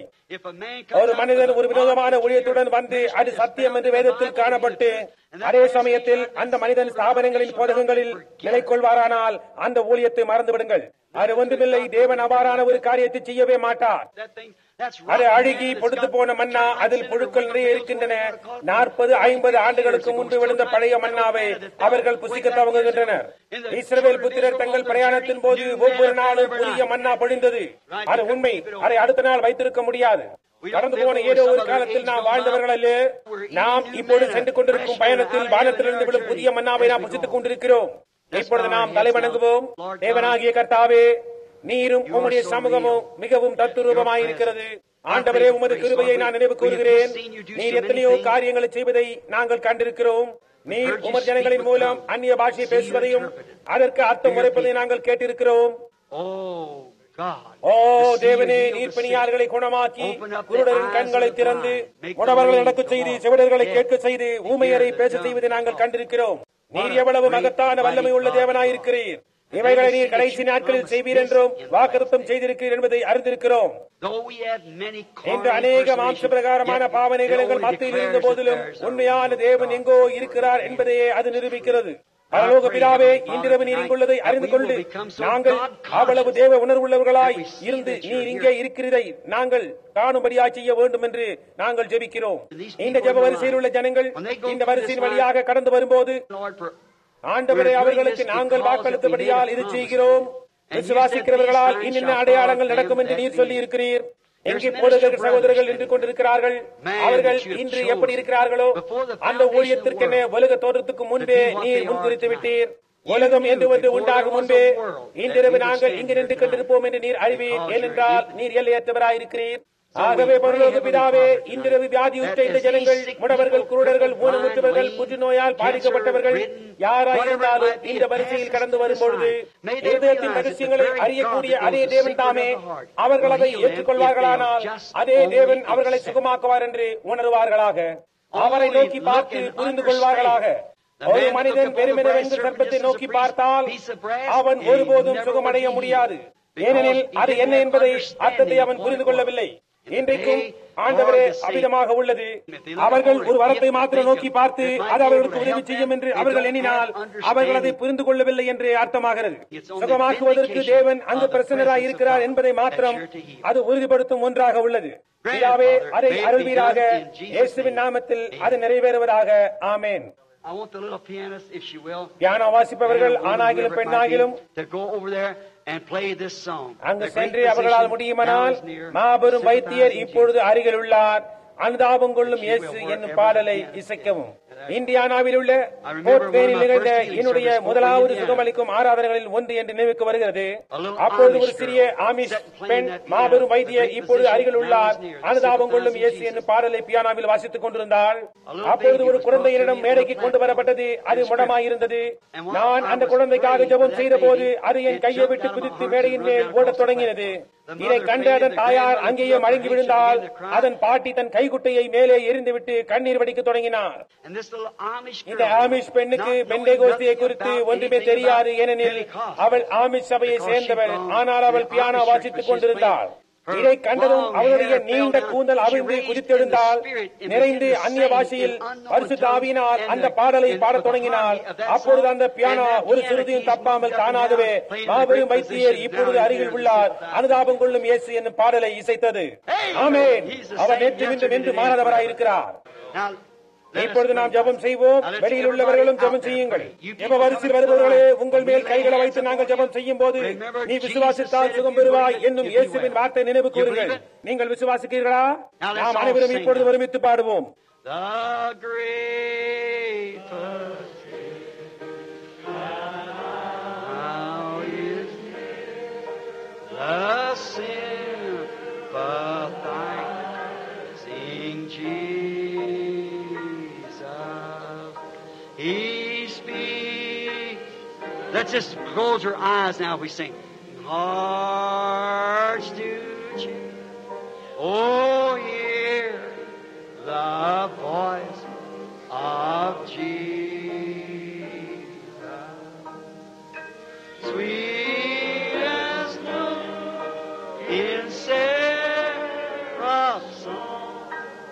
ஒரு மனிதன் ஒரு வினோதமான ஊழியத்துடன் வந்து அது சத்தியம் என்று வேதத்தில் காணப்பட்டு அதே சமயத்தில் அந்த மனிதன் ஸ்தாபனங்களின் போதகங்களில் நிலை கொள்வாரானால் அந்த ஊழியத்தை மறந்து விடுங்கள் அது ஒன்றுமில்லை தேவன் அவ்வாறான ஒரு காரியத்தை செய்யவே மாட்டார் அது அழுகி பொடுத்து போன மன்னா அதில் புழுக்கள் நிறைய இருக்கின்றன நாற்பது ஐம்பது ஆண்டுகளுக்கு முன்பு விழுந்த பழைய மன்னாவை அவர்கள் புசிக்க துவங்குகின்றனர் இஸ்ரவேல் புத்திரர் தங்கள் பிரயாணத்தின் போது ஒவ்வொரு நாளும் புதிய மன்னா பொழிந்தது அது உண்மை அதை அடுத்த நாள் வைத்திருக்க முடியாது கடந்து போன ஏதோ ஒரு காலத்தில் நாம் வாழ்ந்தவர்கள் அல்ல நாம் இப்பொழுது சென்று கொண்டிருக்கும் பயணத்தில் வானத்திலிருந்து விழும் புதிய மன்னாவை நாம் புசித்துக் கொண்டிருக்கிறோம் இப்பொழுது நாம் தலைவணங்குவோம் தேவனாகிய கர்த்தாவே நீரும் உம்முடைய சமூகமும் மிகவும் தத்துரூபமாயிருக்கிறது ஆண்டவரே உமது கிருபையை நான் நினைவு கூறுகிறேன் நீர் எத்தனையோ காரியங்களை செய்வதை நாங்கள் கண்டிருக்கிறோம் நீர் உமர் ஜனங்களின் மூலம் அந்நிய பாஷையை பேசுவதையும் அதற்கு அர்த்தம் உரைப்பதை நாங்கள் கேட்டிருக்கிறோம் ஓ தேவனே நீர் பணியாளர்களை குணமாக்கி குருடரின் கண்களை திறந்து உணவர்களை நடக்க செய்து செவிடர்களை கேட்க செய்து ஊமையரை பேச செய்வதை நாங்கள் கண்டிருக்கிறோம் நீர் எவ்வளவு மகத்தான வல்லமை உள்ள தேவனாயிருக்கிறீர் இவைகளை நீர் கடைசி நாட்களில் செய்வீர் என்றும் வாக்குத்தம் செய்திருக்கிறீர் என்பதை அறிந்திருக்கிறோம் இன்று அநேக மாம்ச பிரகாரமான பாவனைகள் எங்கள் மத்தியில் இருந்த போதிலும் உண்மையான தேவன் எங்கோ இருக்கிறார் என்பதையே அது நிரூபிக்கிறது பரலோக பிதாவே இன்றிரவு நீர் இங்குள்ளதை அறிந்து கொண்டு நாங்கள் அவ்வளவு தேவ உணர்வுள்ளவர்களாய் இருந்து நீர் இங்கே இருக்கிறதை நாங்கள் காணும்படியா செய்ய வேண்டும் என்று நாங்கள் ஜெபிக்கிறோம் இந்த ஜெப வரிசையில் உள்ள ஜனங்கள் இந்த வரிசையின் வழியாக கடந்து வரும்போது ஆண்டவரே அவர்களுக்கு நாங்கள் வாக்களித்தபடியால் இது செய்கிறோம் விசுவாசிக்கிறவர்களால் இன்னின்ன அடையாளங்கள் நடக்கும் என்று நீர் சொல்லி இருக்கிறீர் எங்கே போடுகிற சகோதரர்கள் நின்று கொண்டிருக்கிறார்கள் அவர்கள் இன்று எப்படி இருக்கிறார்களோ அந்த ஊழியத்திற்கென உலக தோற்றத்துக்கு முன்பே நீர் முன்குறித்து விட்டீர் உலகம் என்று ஒன்று உண்டாகும் முன்பே இன்றிரவு நாங்கள் இங்கு நின்று கொண்டிருப்போம் என்று நீர் அறிவீர் ஏனென்றால் நீர் எல்லையற்றவராயிருக்கிறீர் ஆகவே பரலோக பிதாவே இன்றிரவு வியாதியுற்ற இந்த ஜனங்கள் முடவர்கள் குருடர்கள் ஊனமுற்றவர்கள் புற்றுநோயால் பாதிக்கப்பட்டவர்கள் யாராயிருந்தாலும் இந்த வரிசையில் கடந்து வரும்பொழுது இருதயத்தின் ரகசியங்களை அறியக்கூடிய அதே தேவன் தாமே அவர்கள் அதை ஏற்றுக்கொள்வார்களானால் அதே தேவன் அவர்களை சுகமாக்குவார் என்று உணர்வார்களாக அவரை நோக்கி பார்த்து புரிந்து கொள்வார்களாக ஒரு மனிதன் பெருமெனவென்று சர்ப்பத்தை நோக்கி பார்த்தால் அவன் ஒருபோதும் சுகமடைய முடியாது ஏனெனில் அது என்ன என்பதை அர்த்தத்தை அவன் புரிந்து கொள்ளவில்லை இன்றைக்கும் ஆண்டவரே அபிதமாக உள்ளது அவர்கள் ஒரு வரத்தை மாத்திரம் நோக்கி பார்த்து அது அவர்களுக்கு உதவி செய்யும் என்று அவர்கள் எண்ணினால் அவர்கள் அதை புரிந்து கொள்ளவில்லை என்று அர்த்தமாகிறது சுகமாக்குவதற்கு தேவன் அங்கு பிரசன்னராய் இருக்கிறார் என்பதை மாத்திரம் அது உறுதிப்படுத்தும் ஒன்றாக உள்ளது பிதாவே அதை அருள்வீராக இயேசுவின் நாமத்தில் அது நிறைவேறுவதாக ஆமேன் I want the little pianist, if she will, piano வாசிப்பவர்கள் ஆணாகிலும் பெண்ணாகிலும் to go over there and play this song. அங்கு The great சென்று அவர்களால் physician முடியுமானால் now is near. மாபெரும் வைத்தியர் Sympathize in இப்பொழுது அருகில் உள்ளார் அனுதாபம் கொள்ளும் She இயேசு will work என்னும் every பாடலை pianist இசைக்கவும் is. இந்தியானாவில் உள்ள போர்ட் வேனில் நிகழ்ந்த என்னுடைய முதலாவது சுகமளிக்கும் ஆராதனைகளில் ஒன்று என்று நினைவுக்கு வருகிறது அப்பொழுது ஒரு சிறிய ஆமிஷ் பெண் மாபெரும் வைத்தியர் இப்பொழுது அருகில் உள்ளார் அனுதாபம் கொள்ளும் இயேசு என்னும் பாடலை பியானாவில் வாசித்துக் கொண்டிருந்தாள் அப்பொழுது ஒரு குழந்தையினிடம் மேடைக்கு கொண்டு வரப்பட்டது அது முடமாயிருந்தது நான் அந்த குழந்தைக்காக ஜெபம் செய்த போது அது என் கையை விட்டு குதித்து மேடையின் மேல் ஓடத் தொடங்கினது இதை கண்டு அதன் தாயார் அங்கேயே மயங்கி விழுந்தால் அதன் பாட்டி தன் கைக்குட்டையை மேலே எரிந்துவிட்டு கண்ணீர் வடிக்க தொடங்கினார் And this little Amish girl, இந்த ஆமிஷ் பெண்ணுக்கு not knowing பெண்டேகோஸ்தியை nothing குறித்து about ஒன்றுமே anything தெரியாது about ஏனெனில் Pentecost. அவள் ஆமிஷ் சபையை Because she சேர்ந்தவள் belonged ஆனால் to அவள் the பியானோ Amish வாசித்துக் church, but கொண்டிருந்தாள் she's playing. இதை கண்டதும் Her அவளுடைய long நீண்ட hair கூந்தல் fell அவிழ்ந்து down. She குதித்தெழுந்தால் raised in the spirit and நிறைந்து began to அந்நிய sing பாஷையில் in unknown பரிசுத்த tongues ஆவியினால் and அந்த the- பாடலை and பாடத் with the தொடங்கினாள் harmony of that அப்பொழுது song, அந்த பியானோ and that ஒரு piano சிறுதியும் keys தப்பாமல் moved up and தானாகவே down, playing in a மாபெரும் great வைத்தியர் position இப்பொழுது down அருகில் here உள்ளார் in the அனுதாபம் கொள்ளும் இயேசு என்னும் பாடலை இசைத்தது Hey! Amen He's the our same நேற்று இன்றும் என்று yesterday, மாறாதவராயிருக்கிறார் Now, let us இப்பொழுது நாம் pray. ஜெபம் செய்வோம் Now, let's வெளியில் everybody உள்ளவர்களும் out ஜெபம் there செய்யுங்கள் pray. You ஜெப people வரிசையில் coming வருபவர்களே tonight, உங்கள் when மேல் we lay கைகளை hands வைத்து upon நாங்கள் you, ஜெபம் செய்யும் போது remember நீ Jesus விசுவாசித்தால் said, சுகம் if you பெறுவாய் believe, என்னும் you'll be இயேசுவின் well. வார்த்தை நினைவு You கூறுங்கள் believe it? நீங்கள் விசுவாசிக்கிறீர்களா Now let's நாம் all அனைவரும் sing இப்பொழுது now. ஒருமித்து பாடுவோம் The great How is the sympathizing Jesus? He speaks. Let's just close your eyes now if we sing. Hearts to choose. Oh, hear the voice of Jesus. Sweet as note in seraph's song.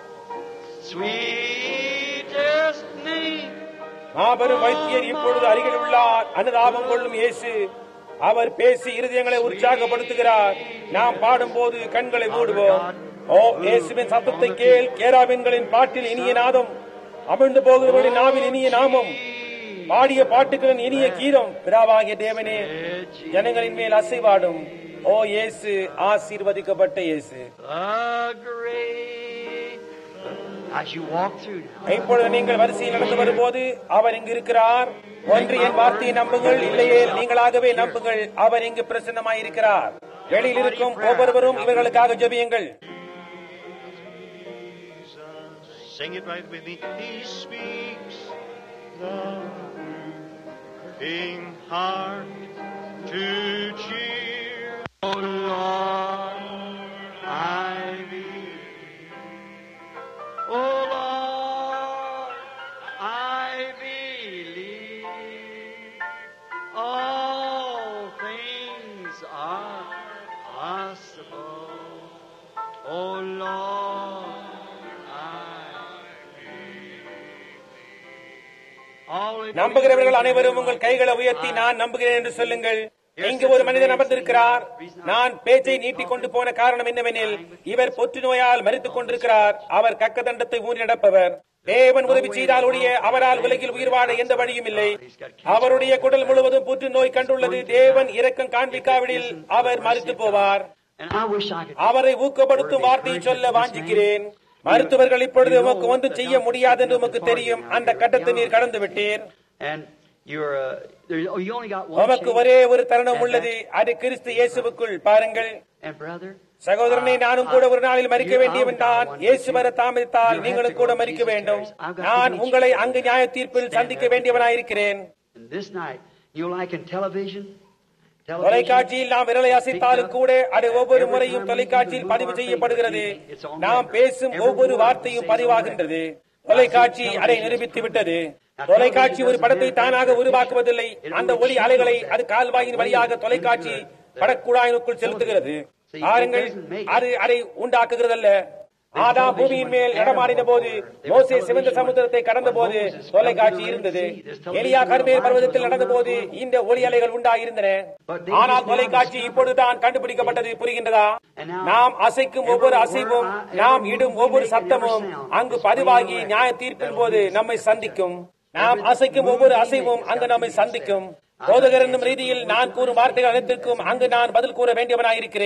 Sweetest name. மாபெரும் வைத்தியர் இப்பொழுது அருகில் உள்ளார் அனுதாபம் கொள்ளும் இயேசு அவர் பேசி இருதயங்களை உற்சாகப்படுத்துகிறார் நாம் பாடும்போது கண்களை மூடுவோம் ஓ இயேசுவின் சத்தத்தை கேள் கேராபின்களின் பாட்டில் இனிய நாதம் அமிழ்ந்து போகிறவருடைய நாவில் இனிய நாமம் பாடிய பாட்டுகளின் இனிய கீதம் பிதாவாகிய தேவனே ஜனங்களின் மேல் அசைவாடும் ஓ இயேசு ஆசீர்வதிக்கப்பட்ட இயேசு The great. As you walk through now. இப்பொழுது நீங்கள் வரிசையில் நடந்து வரும்போது அவர் இங்கு இருக்கிறார் ஒன்று என் வார்த்தையை நம்புங்கள் இல்லையே நீங்களாகவே நம்புங்கள் அவர் இங்கு பிரசன்னமாயிருக்கிறார் வெளியில் இருக்கும் ஒவ்வொருவரும் இவர்களுக்காக ஜெபியுங்கள் Sing it right with me. He speaks the in heart to cheer. Oh Lord, I believe. Oh Lord, I believe. All things are possible. Oh Lord, I நம்புகிறவர்கள் அனைவரும் உங்கள் கைகளை உயர்த்தி நான் நம்புகிறேன் என்று சொல்லுங்கள் இங்கு ஒரு மனிதன் அமர்ந்திருக்கிறார் நான் பேச்சை நீட்டிக் கொண்டு போன காரணம் என்னவெனில் இவர் புற்று நோயால் மறித்துக் கொண்டிருக்கிறார் அவர் கக்க தண்டத்தை ஊறி நடப்பவர் தேவன் உதவி செய்தால் ஒழிய அவரால் உலகில் உயிர் வாழ எந்த வழியும் இல்லை அவருடைய குடல் முழுவதும் புற்றுநோய் கண்டுள்ளது தேவன் இரக்கம் காண்பிக்காவிடில் அவர் மறித்து போவார் And I wish I could. அவரை ஊக்கப்படுத்தும் வார்த்தையை சொல்ல வாஞ்சிக்கிறேன் மருத்துவர்கள் இப்பொழுது உமக்கு ஒன்றும் செய்ய முடியாது என்று உமக்கு தெரியும் அந்த கட்டத்தை நீர் கடந்து விட்டீர் And you're, uh, there, oh, you only got one உமக்கு chance. ஒரே ஒரு தருணம் உள்ளது அது கிறிஸ்து இயேசுவுக்குள் பாருங்கள் And brother, சகோதரனை நானும் கூட ஒரு நாளில் மறிக்க வேண்டியவன் தான் இயேசு வர தாமதித்தால் நீங்களும் கூட மறிக்க வேண்டும் நான் உங்களை அங்கு நியாய தீர்ப்பில் சந்திக்க வேண்டியவனாயிருக்கிறேன் and this night, you know, like in television, television, தொலைக்காட்சியில் நாம் விரலை அசைத்தாலும் கூட அது ஒவ்வொரு முறையும் தொலைக்காட்சியில் பதிவு செய்யப்படுகிறது நாம் பேசும் ஒவ்வொரு வார்த்தையும் பதிவாகின்றது தொலைக்காட்சி அதை நிரூபித்து விட்டது தொலைக்காட்சி ஒரு படத்தை தானாக உருவாக்குவதில்லை அந்த ஒளி அலைகளை அது கால்வாயின் வழியாக தொலைக்காட்சி படக்குழாயினுக்குள் செலுத்துகிறது பாருங்கள் அது அதை உண்டாக்குகிறதல்ல ஆதாம் பூமியின் மேல் இடமாறின போது மோசே சிவந்த சமுத்திரத்தை கடந்த போது தொலைக்காட்சி இருந்தது எலியா கர்மேல் பர்வதத்தில் நடந்த போது இந்த ஒளி அலைகள் உண்டாயிருந்தன ஆனால் தொலைக்காட்சி இப்பொழுதுதான் கண்டுபிடிக்கப்பட்டது புரிகின்றதா நாம் அசைக்கும் ஒவ்வொரு அசைவும் நாம் இடும் ஒவ்வொரு சத்தமும் அங்கு பதிவாகி நியாய தீர்ப்பின் போது நம்மை சந்திக்கும் நாம் அசைக்கும் ஒவ்வொரு அசைவும் அங்கு நம்மை சந்திக்கும் போதகர் என்னும் ரீதியில் நான் கூறும் வார்த்தைகள் அனைத்திற்கும் அங்கு நான் பதில் கூற வேண்டியவனாயிருக்கிறேன்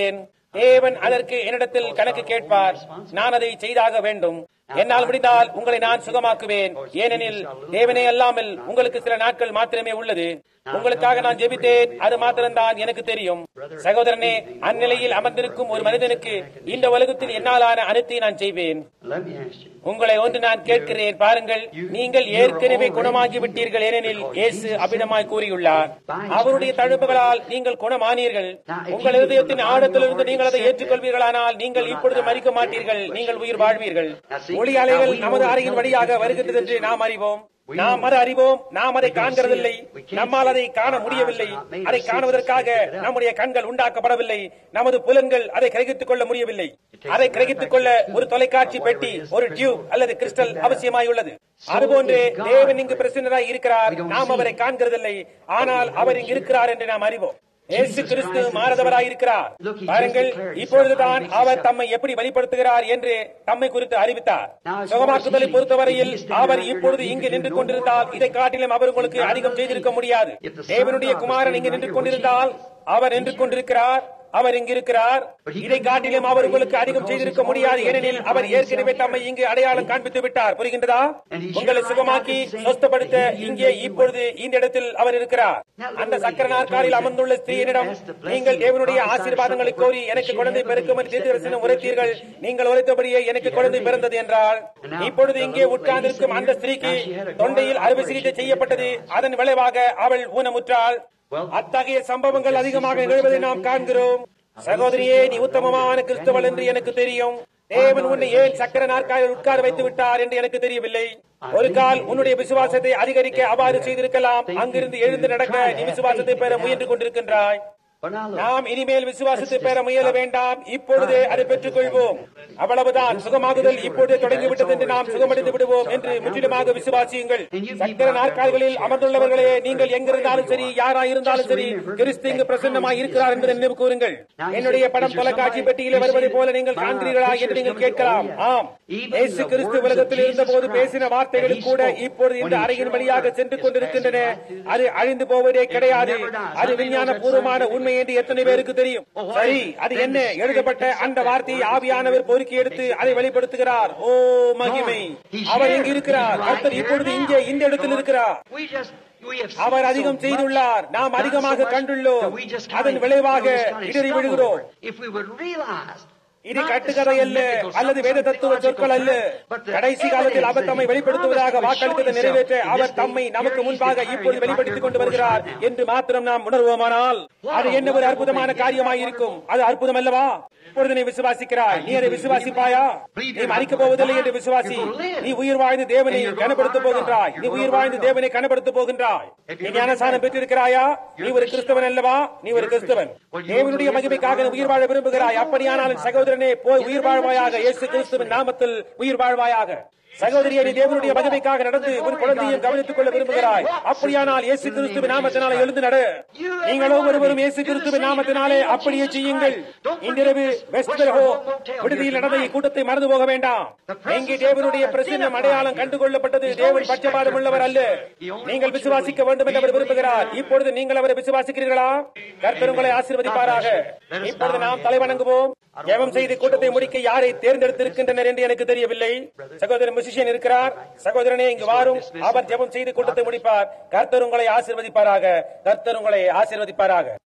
தேவன் அதற்கு என்னிடத்தில் கணக்கு கேட்பார் நான் அதை செய்தாக வேண்டும் என்னால் முடிந்தால் உங்களை நான் சுகமாக்குவேன் ஏனெனில் தேவனே அல்லாமல் உங்களுக்கு சில நாட்கள் மாத்திரமே உள்ளது உங்களுக்காக நான் ஜெபித்தேன் அது மாத்திரம்தான் எனக்கு தெரியும் சகோதரனே அந்நிலையில் அமர்ந்திருக்கும் ஒரு மனிதனுக்கு இந்த உலகத்தில் என்னாலான அனைத்தை நான் செய்வேன் Let me ask you. உங்களை ஒன்று நான் கேட்கிறேன் பாருங்கள் நீங்கள் ஏற்கனவே குணமாகி விட்டீர்கள் ஏனெனில் இயேசு அபிடமாய் கூறியுள்ளார் அவருடைய தழும்புகளால் நீங்கள் குணமானீர்கள் உங்கள் இருதயத்தின் ஆழத்திலிருந்து நீங்கள் அதை ஏற்றுக்கொள்வீர்களானால் நீங்கள் இப்பொழுது மறிக்க மாட்டீர்கள் நீங்கள் உயிர் வாழ்வீர்கள் ஒளி அலைகள் நமது அறையின் வழியாக வருகின்றது என்று நாம் அறிவோம் நாம் அதை அறிவோம் நாம் அதை காண்கிறதில்லை நம்மால் அதை காண முடியவில்லை அதை காணுவதற்காக நம்முடைய கண்கள் உண்டாக்கப்படவில்லை நமது புலன்கள் அதை கிரகித்துக் கொள்ள முடியவில்லை அதை கிரகித்துக் கொள்ள ஒரு தொலைக்காட்சி பெட்டி ஒரு டியூப் அல்லது கிறிஸ்டல் அவசியமாயுள்ளது அதுபோன்றே தேவன் இங்கு பிரசன்னராய் இருக்கிறார் நாம் அவரை காண்கிறதில்லை ஆனால் அவர் இங்கு இருக்கிறார் என்று நாம் அறிவோம் இயேசு கிறிஸ்து மாறதவராய் இருக்கிறார் பாருங்கள் இப்பொழுதுதான் அவர் தம்மை எப்படி வெளிப்படுத்துகிறார் என்று தம்மை குறித்து அறிவித்தார் சுகமாக்குதலை பொறுத்தவரையில் அவர் இப்பொழுது இங்கு நின்று கொண்டிருந்தால் இதை காட்டிலும் அவர் உங்களுக்கு அதிகம் செய்திருக்க முடியாது தேவனுடைய குமாரன் இங்கு நின்று கொண்டிருந்தால் அவர் நின்று கொண்டிருக்கிறார் அவர் இங்கு இருக்கிறார் இதை காட்டிலும் அவர் உங்களுக்கு அதிகம் செய்திருக்க முடியாது ஏனெனில் அவர் ஏற்கனவே தம்மை இங்கு அடையாளம் காண்பித்து விட்டார் புரிகின்றதா உங்களை சுகமாக்கி சொஸ்தப்படுத்த இங்கே இப்பொழுது இந்த இடத்தில் அவர் இருக்கிறார் அந்த சக்கர நாற்காலில் அமர்ந்துள்ள ஸ்திரீனிடம் நீங்கள் தேவனுடைய ஆசீர்வாதங்களை கோரி எனக்கு குழந்தை பிறக்கும் என்று தீர்க்கதரிசனம் உரைத்தீர்கள் நீங்கள் உரைத்தபடியே எனக்கு குழந்தை பிறந்தது என்றால் இப்பொழுது இங்கே உட்கார்ந்திருக்கும் அந்த ஸ்திரீக்கு தொண்டையில் அறுவை சிகிச்சை செய்யப்பட்டது அதன் விளைவாக அவள் ஊனமுற்றாள் அத்தகைய சம்பவங்கள் அதிகமாக நிகழ்வதை நாம் காண்கிறோம் சகோதரியே நீ உத்தமமான கிறிஸ்தவள் என்று எனக்கு தெரியும் தேவன் உன்னை ஏன் சக்கர நாற்காலில் உட்கார வைத்து விட்டார் என்று எனக்கு தெரியவில்லை ஒரு கால் உன்னுடைய விசுவாசத்தை அதிகரிக்க அவ்வாறு செய்திருக்கலாம் அங்கிருந்து எழுந்து நடக்க நீ விசுவாசத்தை பெற முயன்று கொண்டிருக்கின்றாய் But now look. நாம் இனிமேல் விசுவாசத்தை பெற முயல வேண்டாம் இப்பொழுதே அதை பெற்றுக் கொள்வோம் அவ்வளவுதான் சுகமாகுதல் இப்பொழுதே தொடங்கிவிட்டது என்று நாம் சுகமடைந்து விடுவோம் என்று முற்றிலுமாக விசுவாசியுங்கள் சக்கர நாற்காலிகளில் அமர்ந்துள்ளவர்களே நீங்கள் எங்கிருந்தாலும் சரி யாராயிருந்தாலும் சரி கிறிஸ்து இங்கு பிரசன்னமாய் இருக்கிறார் என்பதை நினைவு கூறுங்கள் என்னுடைய படம் தொலைக்காட்சி பெட்டியிலே வருவதை போல நீங்கள் காண்கிறீர்களா என்று நீங்கள் கேட்கலாம் ஆம் இயேசு கிறிஸ்து உலகத்தில் இருந்த போது பேசின வார்த்தைகள் கூட இப்பொழுது இந்த அறையின் வழியாக சென்று கொண்டிருக்கின்றன அது அழிந்து போவதே கிடையாது அது விஞ்ஞான பூர்வமான உண்மை என்று எத்தனை பேருக்கு தெரியும் சரி அது என்ன எழுதப்பட்ட அந்த வார்த்தையை ஆவியானவர் பொறுக்கி எடுத்து அதை வெளிப்படுத்துகிறார் ஓ மகிமை அவர் இங்கு இருக்கிறார் கர்த்தர் இப்பொழுது இங்கே இந்த இடத்தில் இருக்கிறார் We just, we have seen our so அதிகம் much, செய்துள்ளார் நாம் done அதிகமாக so much கண்டுள்ளோம் that we just அதன் kinda- விளைவாக we just kinda இடறி stumble விழுகிறோம் over it. If we would realize இது கட்டுக்கதை அல்ல அல்லது வேத தத்துவ சொற்கள் அல்ல கடைசி காலத்தில் அவர் தம்மை வெளிப்படுத்துவதாக வாக்களித்ததை நிறைவேற்ற அவர் தம்மை நமக்கு முன்பாக இப்பொழுது வெளிப்படுத்திக் கொண்டு வருகிறார் என்று மாத்திரம் நாம் உணர்வோமானால் அது என்ன ஒரு அற்புதமான காரியமாய் இருக்கும் அது அற்புதம் அல்லவா இப்பொழுது நீ விசுவாசிக்கிறாய் நீ அதை விசுவாசிப்பாயா நீ மறிக்க போவதில்லை என்று விசுவாசி நீ உயிர் வாழ்ந்து தேவனை கனப்படுத்த போகின்றாய் நீ உயிர் வாழ்ந்து தேவனை கனப்படுத்த போகின்றாய் நீ ஞானசானம் பெற்றிருக்கிறாயா நீ ஒரு கிறிஸ்தவன் அல்லவா நீ ஒரு கிறிஸ்தவன் தேவனுடைய மகிமைக்காக நீ உயிர் வாழ விரும்புகிறாய் அப்படியானாலும் சகோதரனே போய் உயிர் வாழ்வாயாக இயேசு கிறிஸ்துவின் நாமத்தில் உயிர் வாழ்வாயாக சகோதரியை நீ தேவனுடைய மகிமைக்காக நடந்து ஒரு குழந்தையும் கவனித்துக் கொள்ள விரும்புகிறாய் அப்படியானால் இயேசு கிறிஸ்துவின் நாமத்தினாலே எழுந்து நடு நீங்கள் ஒவ்வொருவரும் இயேசு கிறிஸ்துவின் நாமத்தினாலே அப்படியே செய்யுங்கள் இன்றிரவு வெஸ்ட்பெர்ஹோ விடுதியில் நடந்த கூட்டத்தை மறந்து போக வேண்டாம் இங்கே தேவனுடைய பிரசன்னம் அடையாளம் கண்டுகொள்ளப்பட்டது தேவன் பட்சபாதம் உள்ளவர் அல்ல நீங்கள் விசுவாசிக்க வேண்டும் என்று அவர் விரும்புகிறார் இப்பொழுது நீங்கள் அவரை விசுவாசிக்கிறீர்களா கர்த்தர் உங்களை ஆசீர்வதிப்பாராக இப்பொழுது நாம் தலைவணங்குவோம் ஜெபம் செய்து கூட்டத்தை முடிக்க யாரை தேர்ந்தெடுத்திருக்கின்றனர் என்று எனக்கு தெரியவில்லை சகோதரன் மியூசிஷியன் இருக்கிறார் சகோதரனே இங்கு வாரும் அவர் ஜெபம் செய்து கூட்டத்தை முடிப்பார் கர்த்தர் உங்களை ஆசீர்வதிப்பாராக கர்த்தர் உங்களை ஆசீர்வதிப்பாராக